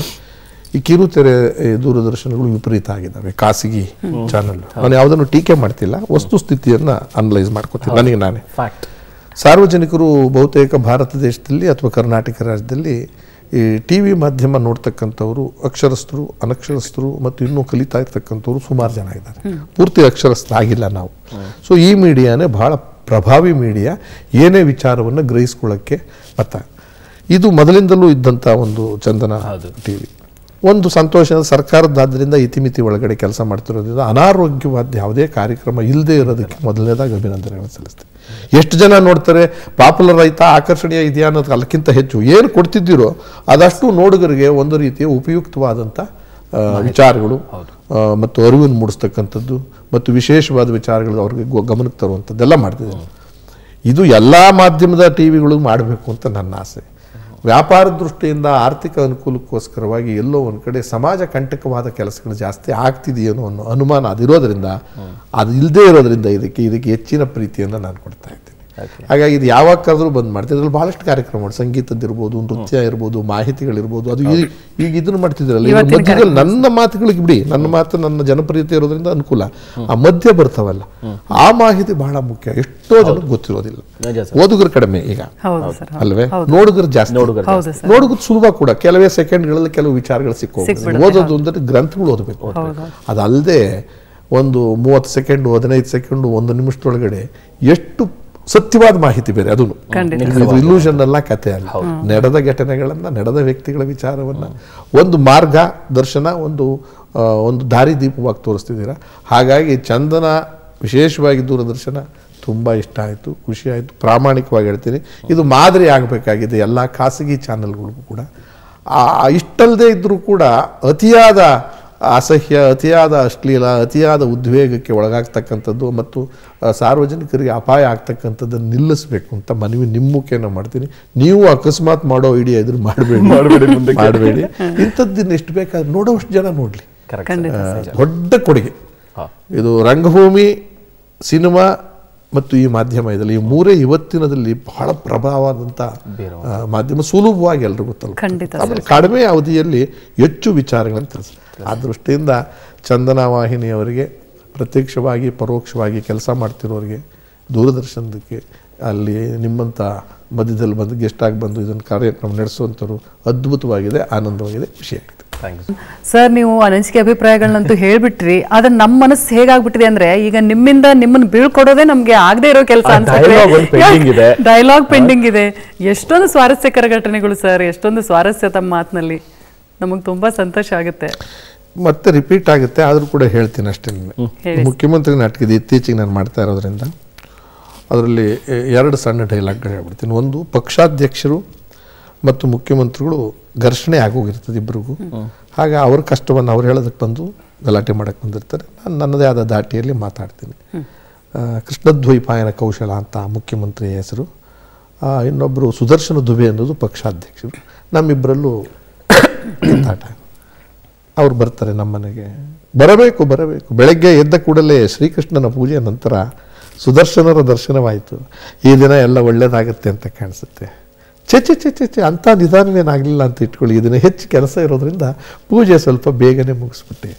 ಈ ಕಿರುತೆರೆ ಈ ದೂರದರ್ಶನಗಳು ವಿಪರೀತ ಆಗಿದ್ದಾವೆ ಖಾಸಗಿ ಚಾನಲ್ ನಾನು ಯಾವುದನ್ನು ಟೀಕೆ ಮಾಡ್ತಿಲ್ಲ ವಸ್ತುಸ್ಥಿತಿಯನ್ನ ಅನಲೈಸ್ ಮಾಡ್ಕೋತೀನಿ ನನಗೆ ನಾನೇ ಫ್ಯಾಕ್ಟ್ ಸಾರ್ವಜನಿಕರು ಬಹುತೇಕ ಭಾರತ ದೇಶದಲ್ಲಿ ಅಥವಾ ಕರ್ನಾಟಕ ರಾಜ್ಯದಲ್ಲಿ ಈ ಟಿ ವಿ ಮಾಧ್ಯಮ ನೋಡ್ತಕ್ಕಂಥವ್ರು ಅಕ್ಷರಸ್ಥರು ಅನಕ್ಷರಸ್ಥರು ಮತ್ತು ಇನ್ನೂ ಕಲಿತಾ ಇರ್ತಕ್ಕಂಥವ್ರು ಸುಮಾರು ಜನ ಇದ್ದಾರೆ ಪೂರ್ತಿ ಅಕ್ಷರಸ್ಥ ಆಗಿಲ್ಲ ನಾವು ಸೊ ಈ ಮೀಡಿಯಾನೇ ಬಹಳ ಪ್ರಭಾವಿ ಮೀಡಿಯಾ ಏನೇ ವಿಚಾರವನ್ನು ಗ್ರಹಿಸ್ಕೊಳ್ಳೋಕ್ಕೆ ಬರ್ತಾ ಇದು ಮೊದಲಿಂದಲೂ ಇದ್ದಂಥ ಒಂದು ಚಂದನ ಟಿ ವಿ ಒಂದು ಸಂತೋಷ ಸರ್ಕಾರದಾದ್ರಿಂದ ಇತಿಮಿತಿ ಒಳಗಡೆ ಕೆಲಸ ಮಾಡ್ತಿರೋದ್ರಿಂದ ಅನಾರೋಗ್ಯವಾದ ಯಾವುದೇ ಕಾರ್ಯಕ್ರಮ ಇಲ್ಲದೆ ಇರೋದಕ್ಕೆ ಮೊದಲನೇದಾಗಿ ಅಭಿನಂದನೆಗಳನ್ನು ಸಲ್ಲಿಸ್ತೀನಿ ಎಷ್ಟು ಜನ ನೋಡ್ತಾರೆ ಪಾಪ್ಯುಲರ್ ಆಯ್ತಾ ಆಕರ್ಷಣೀಯ ಇದೆಯಾ ಅನ್ನೋದು ಅದಕ್ಕಿಂತ ಹೆಚ್ಚು ಏನು ಕೊಡ್ತಿದ್ದೀರೋ ಅದಷ್ಟು ನೋಡುಗರಿಗೆ ಒಂದು ರೀತಿಯ ಉಪಯುಕ್ತವಾದಂಥ ಆ, ವಿಚಾರಗಳು ಆ, ಮತ್ತು ಅರಿವನ್ನು ಮೂಡಿಸ್ತಕ್ಕಂಥದ್ದು ಮತ್ತು ವಿಶೇಷವಾದ ವಿಚಾರಗಳು ಅವ್ರಿಗೆ ಗೊ- ಗಮನಕ್ಕೆ ತರುವಂಥದ್ದೆಲ್ಲ ಮಾಡ್ತಿದ್ದಾರೆ ಇದು ಎಲ್ಲ ಮಾಧ್ಯಮದ ಟಿ ವಿಗಳು ಮಾಡಬೇಕು ಅಂತ ನನ್ನ ಆಸೆ ವ್ಯಾಪಾರ ದೃಷ್ಟಿಯಿಂದ ಆರ್ಥಿಕ ಅನುಕೂಲಕ್ಕೋಸ್ಕರವಾಗಿ ಎಲ್ಲೋ ಒಂದು ಕಡೆ ಸಮಾಜ ಕಂಟಕವಾದ ಕೆಲಸಗಳು ಜಾಸ್ತಿ ಆಗ್ತಿದೆಯೇನೋ ಅನ್ನೋ ಅನುಮಾನ ಅದಿರೋದ್ರಿಂದ ಅದು ಇಲ್ಲದೆ ಇರೋದ್ರಿಂದ ಇದಕ್ಕೆ ಇದಕ್ಕೆ ಹೆಚ್ಚಿನ ಪ್ರೀತಿಯನ್ನು ನಾನು ಕೊಡ್ತಾ ಇದ್ದೀನಿ ಹಾಗಾಗಿ ಇದು ಯಾವಾಗ ಕರೆದ್ರೂ ಬಂದ್ ಮಾಡ್ತೀನಿ ಇದ್ರಲ್ಲಿ ಬಹಳಷ್ಟು ಕಾರ್ಯಕ್ರಮಗಳು ಸಂಗೀತದ್ದಿರ್ಬೋದು ನೃತ್ಯ ಇರ್ಬೋದು ಮಾಹಿತಿಗಳಿರ್ಬೋದು ಅದು ಈ- ಈಗ ಇದನ್ನ ಮಾಡ್ತಿದ್ದೀರಲ್ಲ ಇದ್ರ ಇವತ್ತಿನ ಮಧ್ಯದಲ್ಲಿ ನನ್ನ ಮಾತುಗಳಿಗೆ ಬಿಡಿ ನನ್ನ ಮಾತು ನನ್ನ ಜನಪ್ರಿಯತೆ ಇರೋದ್ರಿಂದ ಅನುಕೂಲ ಆ ಮಧ್ಯ ಬರ್ತಾವಲ್ಲ ಆ ಮಾಹಿತಿ ಬಹಳ ಮುಖ್ಯ ಎಷ್ಟೋ ಜನಕ್ಕೆ ಗೊತ್ತಿರೋದಿಲ್ಲ ನಿಜ ಓದುಗರು ಕಡಿಮೆ ಈಗ ಹೌದು ಸರ್ ಅಲ್ವೇ ನೋಡುಗರು ಜಾಸ್ತಿ ನೋಡುಗರು ಹೌದು ಸರ್ ನೋಡುವುದು ಸುಲಭ ಕೂಡ ಕೆಲವೇ ಸೆಕೆಂಡ್ಗಳಲ್ಲಿ ಕೆಲವು ವಿಚಾರಗಳು ಸಿಕ್ಕೋಗ್ತದೆ ಸಿಕ್ಬಿಡುತ್ತೆ, ಓದೋದು ಅಂದ್ರೆ ಗ್ರಂಥಗಳು ಓದಬೇಕು ಅದಲ್ಲದೆ ಒಂದು ಮೂವತ್ತು ಸೆಕೆಂಡ್ ಹದಿನೈದು ಸೆಕೆಂಡ್ ಒಂದು ನಿಮಿಷದೊಳಗಡೆ ಎಷ್ಟು ಸತ್ಯವಾದ ಮಾಹಿತಿ ಬೇರೆ ಅದನ್ನು ಖಂಡಿತ. ಇದು ಇಲ್ಯೂಷನ್ ಅಲ್ಲ ಕತೆ ಅಲ್ಲ ನಡೆದ ಘಟನೆಗಳನ್ನ ನಡೆದ ವ್ಯಕ್ತಿಗಳ ವಿಚಾರವನ್ನ ಒಂದು ಮಾರ್ಗ ದರ್ಶನ ಒಂದು ಆ, ಒಂದು ದಾರಿದೀಪವಾಗಿ ತೋರಿಸ್ತಿದ್ದೀರಾ ಹಾಗಾಗಿ ಚಂದನ ವಿಶೇಷವಾಗಿ ದೂರದರ್ಶನ ತುಂಬ ಇಷ್ಟ ಆಯಿತು ಖುಷಿ ಆಯಿತು ಪ್ರಾಮಾಣಿಕವಾಗಿ ಹೇಳ್ತೀನಿ ಇದು ಮಾದರಿ ಆಗಬೇಕಾಗಿದೆ ಎಲ್ಲ ಖಾಸಗಿ ಚಾನೆಲ್ಗಳಿಗೂ ಕೂಡ ಆ ಇಷ್ಟಲ್ಲದೆ ಇದ್ದರೂ ಕೂಡ ಅತಿಯಾದ ಅಸಹ್ಯ ಅತಿಯಾದ ಅಶ್ಲೀಲ ಅತಿಯಾದ ಉದ್ವೇಗಕ್ಕೆ ಒಳಗಾಗ್ತಕ್ಕಂಥದ್ದು ಮತ್ತು ಆ, ಸಾರ್ವಜನಿಕರಿಗೆ ಅಪಾಯ ಆಗ್ತಕ್ಕಂಥದ್ದನ್ನು ನಿಲ್ಲಿಸಬೇಕು ಅಂತ ಮನವಿ ನಿಮ್ಮ ಮುಖೇನ ಮಾಡ್ತೀನಿ ನೀವು ಅಕಸ್ಮಾತ್ ಮಾಡೋ ಐಡಿಯಾ ಇದ್ರೆ ಮಾಡಬೇಡಿ ಮಾಡ್ಬೇಡಿ ಮುಂದಕ್ಕೆ. ಮಾಡಬೇಡಿ ಇಂಥದ್ದನ್ನ ಎಷ್ಟು ಬೇಕಾದ್ರೆ ನೋಡೋಷ್ಟು ಜನ ನೋಡಲಿ ಕರೆಕ್ಟ್ ಖಂಡಿತ ದೊಡ್ಡ ಕೊಡುಗೆ ಹಾ. ಇದು ರಂಗಭೂಮಿ ಸಿನಿಮಾ ಮತ್ತು ಈ ಮಾಧ್ಯಮ ಇದೆಯಲ್ಲ ಈ ಮೂರೇ ಇವತ್ತಿನದಲ್ಲಿ ಬಹಳ ಪ್ರಭಾವವಾದಂಥ ಆ, ಮಾಧ್ಯಮ ಸುಲಭವಾಗಿ ಎಲ್ರಿಗೂ ತಲುಪ ಖಂಡಿತ ಆಮೇಲೆ ಕಡಿಮೆ ಅವಧಿಯಲ್ಲಿ ಹೆಚ್ಚು ವಿಚಾರಗಳನ್ನು ತಿಳಿಸ್ ಆ ದೃಷ್ಟಿಯಿಂದ ಚಂದನ ವಾಹಿನಿಯವರಿಗೆ ಪ್ರತ್ಯಕ್ಷವಾಗಿ ಪರೋಕ್ಷವಾಗಿ ಕೆಲಸ ಮಾಡ್ತಿರೋರಿಗೆ ದೂರದರ್ಶನದಕ್ಕೆ ಅಲ್ಲಿ ನಿಮ್ಮಂಥ ಮಧ್ಯದಲ್ಲಿ ಬಂದು ಗೆಸ್ಟ್ ಆಗಿ ಬಂದು ಇದನ್ನು ಕಾರ್ಯಕ್ರಮ ನಡೆಸುವಂಥವ್ರು ಅದ್ಭುತವಾಗಿದೆ ಆನಂದವಾಗಿದೆ ವಿಷಯ ಆಗಿದೆ ಥ್ಯಾಂಕ್ ಯು ಸರ್ ನೀವು ಅನಿಸಿಕೆ ಅಭಿಪ್ರಾಯಗಳನ್ನಂತೂ ಹೇಳ್ಬಿಟ್ರಿ ಆದ್ರೆ ನಮ್ಮ ಮನಸ್ಸು ಹೇಗಾಗ್ಬಿಟ್ಟಿದೆ ಅಂದ್ರೆ ಈಗ ನಿಮ್ಮಿಂದ ನಿಮ್ಮನ್ನ ಬೀಳ್ಕೊಡೋದೇ ನಮ್ಗೆ ಆಗದೆ ಇರೋ ಕೆಲಸ ಆ dialogue ಒಂದು pending ಇದೆ. ಡೈಲಾಗ್ ಪೆಂಡಿಂಗ್ ಇದೆ ಎಷ್ಟೊಂದು ಸ್ವಾರಸ್ಯಕರ ಘಟನೆಗಳು ಸರ್ ಎಷ್ಟೊಂದು ಸ್ವಾರಸ್ಯ ತಮ್ಮ ಮಾತಿನಲ್ಲಿ ನಮಗೆ ತುಂಬಾ ಸಂತೋಷ ಆಗುತ್ತೆ ಮತ್ತೆ ರಿಪೀಟ್ ಆಗುತ್ತೆ ಆದರೂ ಕೂಡ ಹೇಳ್ತೀನಿ ಅಷ್ಟೇ ಹೇಳಿ. ಮುಖ್ಯಮಂತ್ರಿ ನಾಟಕ ಇದು ಇತ್ತೀಚೆಗೆ ನಾನು ಮಾಡ್ತಾ ಇರೋದ್ರಿಂದ ಅದರಲ್ಲಿ ಎರಡು ಸಣ್ಣ ಡೈಲಾಗ್ಗಳು ಹೇಳ್ಬಿಡ್ತೀನಿ ಒಂದು ಪಕ್ಷಾಧ್ಯಕ್ಷರು ಮತ್ತು ಮುಖ್ಯಮಂತ್ರಿಗಳು ಘರ್ಷಣೆ ಆಗೋಗಿರ್ತದೆ ಇಬ್ಬರಿಗೂ ಹಾಗೆ ಅವ್ರ ಕಷ್ಟವನ್ನು ಅವ್ರು ಹೇಳೋದಕ್ಕೆ ಬಂದು ಗಲಾಟೆ ಮಾಡಕ್ಕೆ ಬಂದಿರ್ತಾರೆ ನಾನು ನನ್ನದೇ ಆದ ದಾಟಿಯಲ್ಲಿ ಮಾತಾಡ್ತೀನಿ ಆ, ಕೃಷ್ಣದ್ವೈಪಾಯನ ಕೌಶಲ ಅಂತ ಮುಖ್ಯಮಂತ್ರಿಯ ಹೆಸರು ಆ, ಇನ್ನೊಬ್ಬರು ಸುದರ್ಶನ ದುಬೆ ಅನ್ನೋದು ಪಕ್ಷಾಧ್ಯಕ್ಷರು ನಮ್ಮಿಬ್ಬರಲ್ಲೂ ಕಿತ್ತಾಟ ಅವ್ರು ಬರ್ತಾರೆ ನಮ್ಮ ಮನೆಗೆ ಬರಬೇಕು ಬರಬೇಕು ಬೆಳಗ್ಗೆ ಎದ್ದ ಕೂಡಲೇ ಶ್ರೀಕೃಷ್ಣನ ಪೂಜೆಯ ನಂತರ ಸುದರ್ಶನರ ದರ್ಶನವಾಯಿತು ಈ ದಿನ ಎಲ್ಲ ಒಳ್ಳೇದಾಗತ್ತೆ ಅಂತ ಕಾಣಿಸುತ್ತೆ ಚೆ ಚೆ ಚೆ ಚೆ ಚೆ ಅಂಥ ನಿಧಾನವೇನಾಗಲಿಲ್ಲ ಅಂತ ಇಟ್ಕೊಳ್ಳಿ ಈ ದಿನ ಹೆಚ್ಚು ಕೆಲಸ ಇರೋದ್ರಿಂದ ಪೂಜೆ ಸ್ವಲ್ಪ ಬೇಗನೆ ಮುಗಿಸ್ಬಿಟ್ಟೆ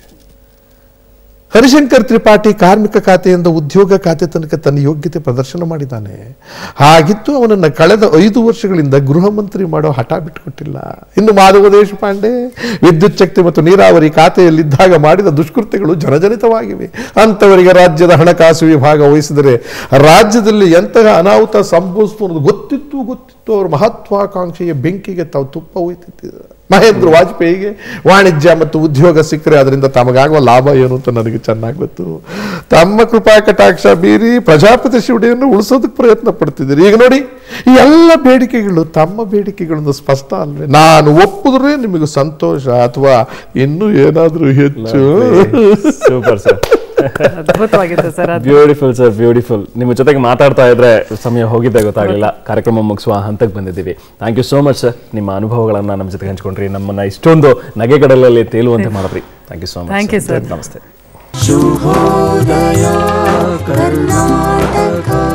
ಹರಿಶಂಕರ್ ತ್ರಿಪಾಠಿ ಕಾರ್ಮಿಕ ಖಾತೆಯಿಂದ ಉದ್ಯೋಗ ಖಾತೆ ತನಕ ತನ್ನ ಯೋಗ್ಯತೆ ಪ್ರದರ್ಶನ ಮಾಡಿದ್ದಾನೆ ಹಾಗಿತ್ತು ಅವನನ್ನು ಕಳೆದ ಐದು ವರ್ಷಗಳಿಂದ ಗೃಹ ಮಂತ್ರಿ ಮಾಡೋ ಹಠ ಬಿಟ್ಟುಕೊಟ್ಟಿಲ್ಲ ಇನ್ನು ಮಾಧವ ದೇಶಪಾಂಡೆ ವಿದ್ಯುತ್ ಶಕ್ತಿ ಮತ್ತು ನೀರಾವರಿ ಖಾತೆಯಲ್ಲಿದ್ದಾಗ ಮಾಡಿದ ದುಷ್ಕೃತ್ಯಗಳು ಜನಜನಿತವಾಗಿವೆ ಅಂಥವರಿಗೆ ರಾಜ್ಯದ ಹಣಕಾಸು ವಿಭಾಗ ವಹಿಸಿದರೆ ರಾಜ್ಯದಲ್ಲಿ ಎಂತಹ ಅನಾಹುತ ಸಂಭವಿಸ್ತು ಅನ್ನೋದು ಗೊತ್ತಿತ್ತು ಗೊತ್ತಿತ್ತು ಅವ್ರ ಮಹತ್ವಾಕಾಂಕ್ಷೆಯ ಬೆಂಕಿಗೆ ತಾವು ತುಪ್ಪ ಹೋಯ್ತಿದ್ದಾರೆ ಮಹೇಂದ್ರ ವಾಜಪೇಯಿಗೆ ವಾಣಿಜ್ಯ ಮತ್ತು ಉದ್ಯೋಗ ಸಿಕ್ಕರೆ ಅದರಿಂದ ತಮಗಾಗುವ ಲಾಭ ಏನು ಅಂತ ನನಗೆ ಚೆನ್ನಾಗಿ ಗೊತ್ತು ತಮ್ಮ ಕೃಪಾ ಕಟಾಕ್ಷ ಬೀರಿ ಪ್ರಜಾಪತಿ ಶಿವಡಿಯನ್ನು ಉಳಿಸೋದಕ್ಕೆ ಪ್ರಯತ್ನ ಪಡ್ತಿದ್ದೀರಿ ಈಗ ನೋಡಿ ಈ ಎಲ್ಲ ಬೇಡಿಕೆಗಳು ತಮ್ಮ ಬೇಡಿಕೆಗಳನ್ನು ಸ್ಪಷ್ಟ ಅಲ್ವೇ ನಾನು ಒಪ್ಪಿದ್ರೆ ನಿಮಗೆ ಸಂತೋಷ ಅಥವಾ ಇನ್ನೂ ಏನಾದರೂ ಹೆಚ್ಚು ಸೂಪರ್ ಸರ್ ಅದ್ಭುತವಾಗಿತ್ತು ಸರ್ ಅದು ಬ್ಯೂಟಿಫುಲ್ ಸರ್ ಬ್ಯೂಟಿಫುಲ್ ನಿಮ್ಮ ಜೊತೆಗೆ ಮಾತಾಡ್ತಾ ಇದ್ರೆ ಸಮಯ ಹೋಗಿದ್ದೆ ಗೊತ್ತಾಗಲಿಲ್ಲ ಕಾರ್ಯಕ್ರಮ ಮುಗಿಸುವ ಹಂತಕ್ಕೆ ಬಂದಿದ್ದೀವಿ thank you so much sir ನಿಮ್ಮ ಅನುಭವಗಳನ್ನ ನಮ್ಮ ಜೊತೆ ಹಂಚ್ಕೊಂಡ್ರಿ ನಮ್ಮನ್ನ ಇಷ್ಟೊಂದು ನಗೆಗಡಲಲ್ಲಿ ತೇಲುವಂತೆ ಮಾಡಿದ್ರಿ thank you so much Thank you, sir. ನಮಸ್ತೆ ಶುಭೋದಯ ಕರ್ನಾಟಕ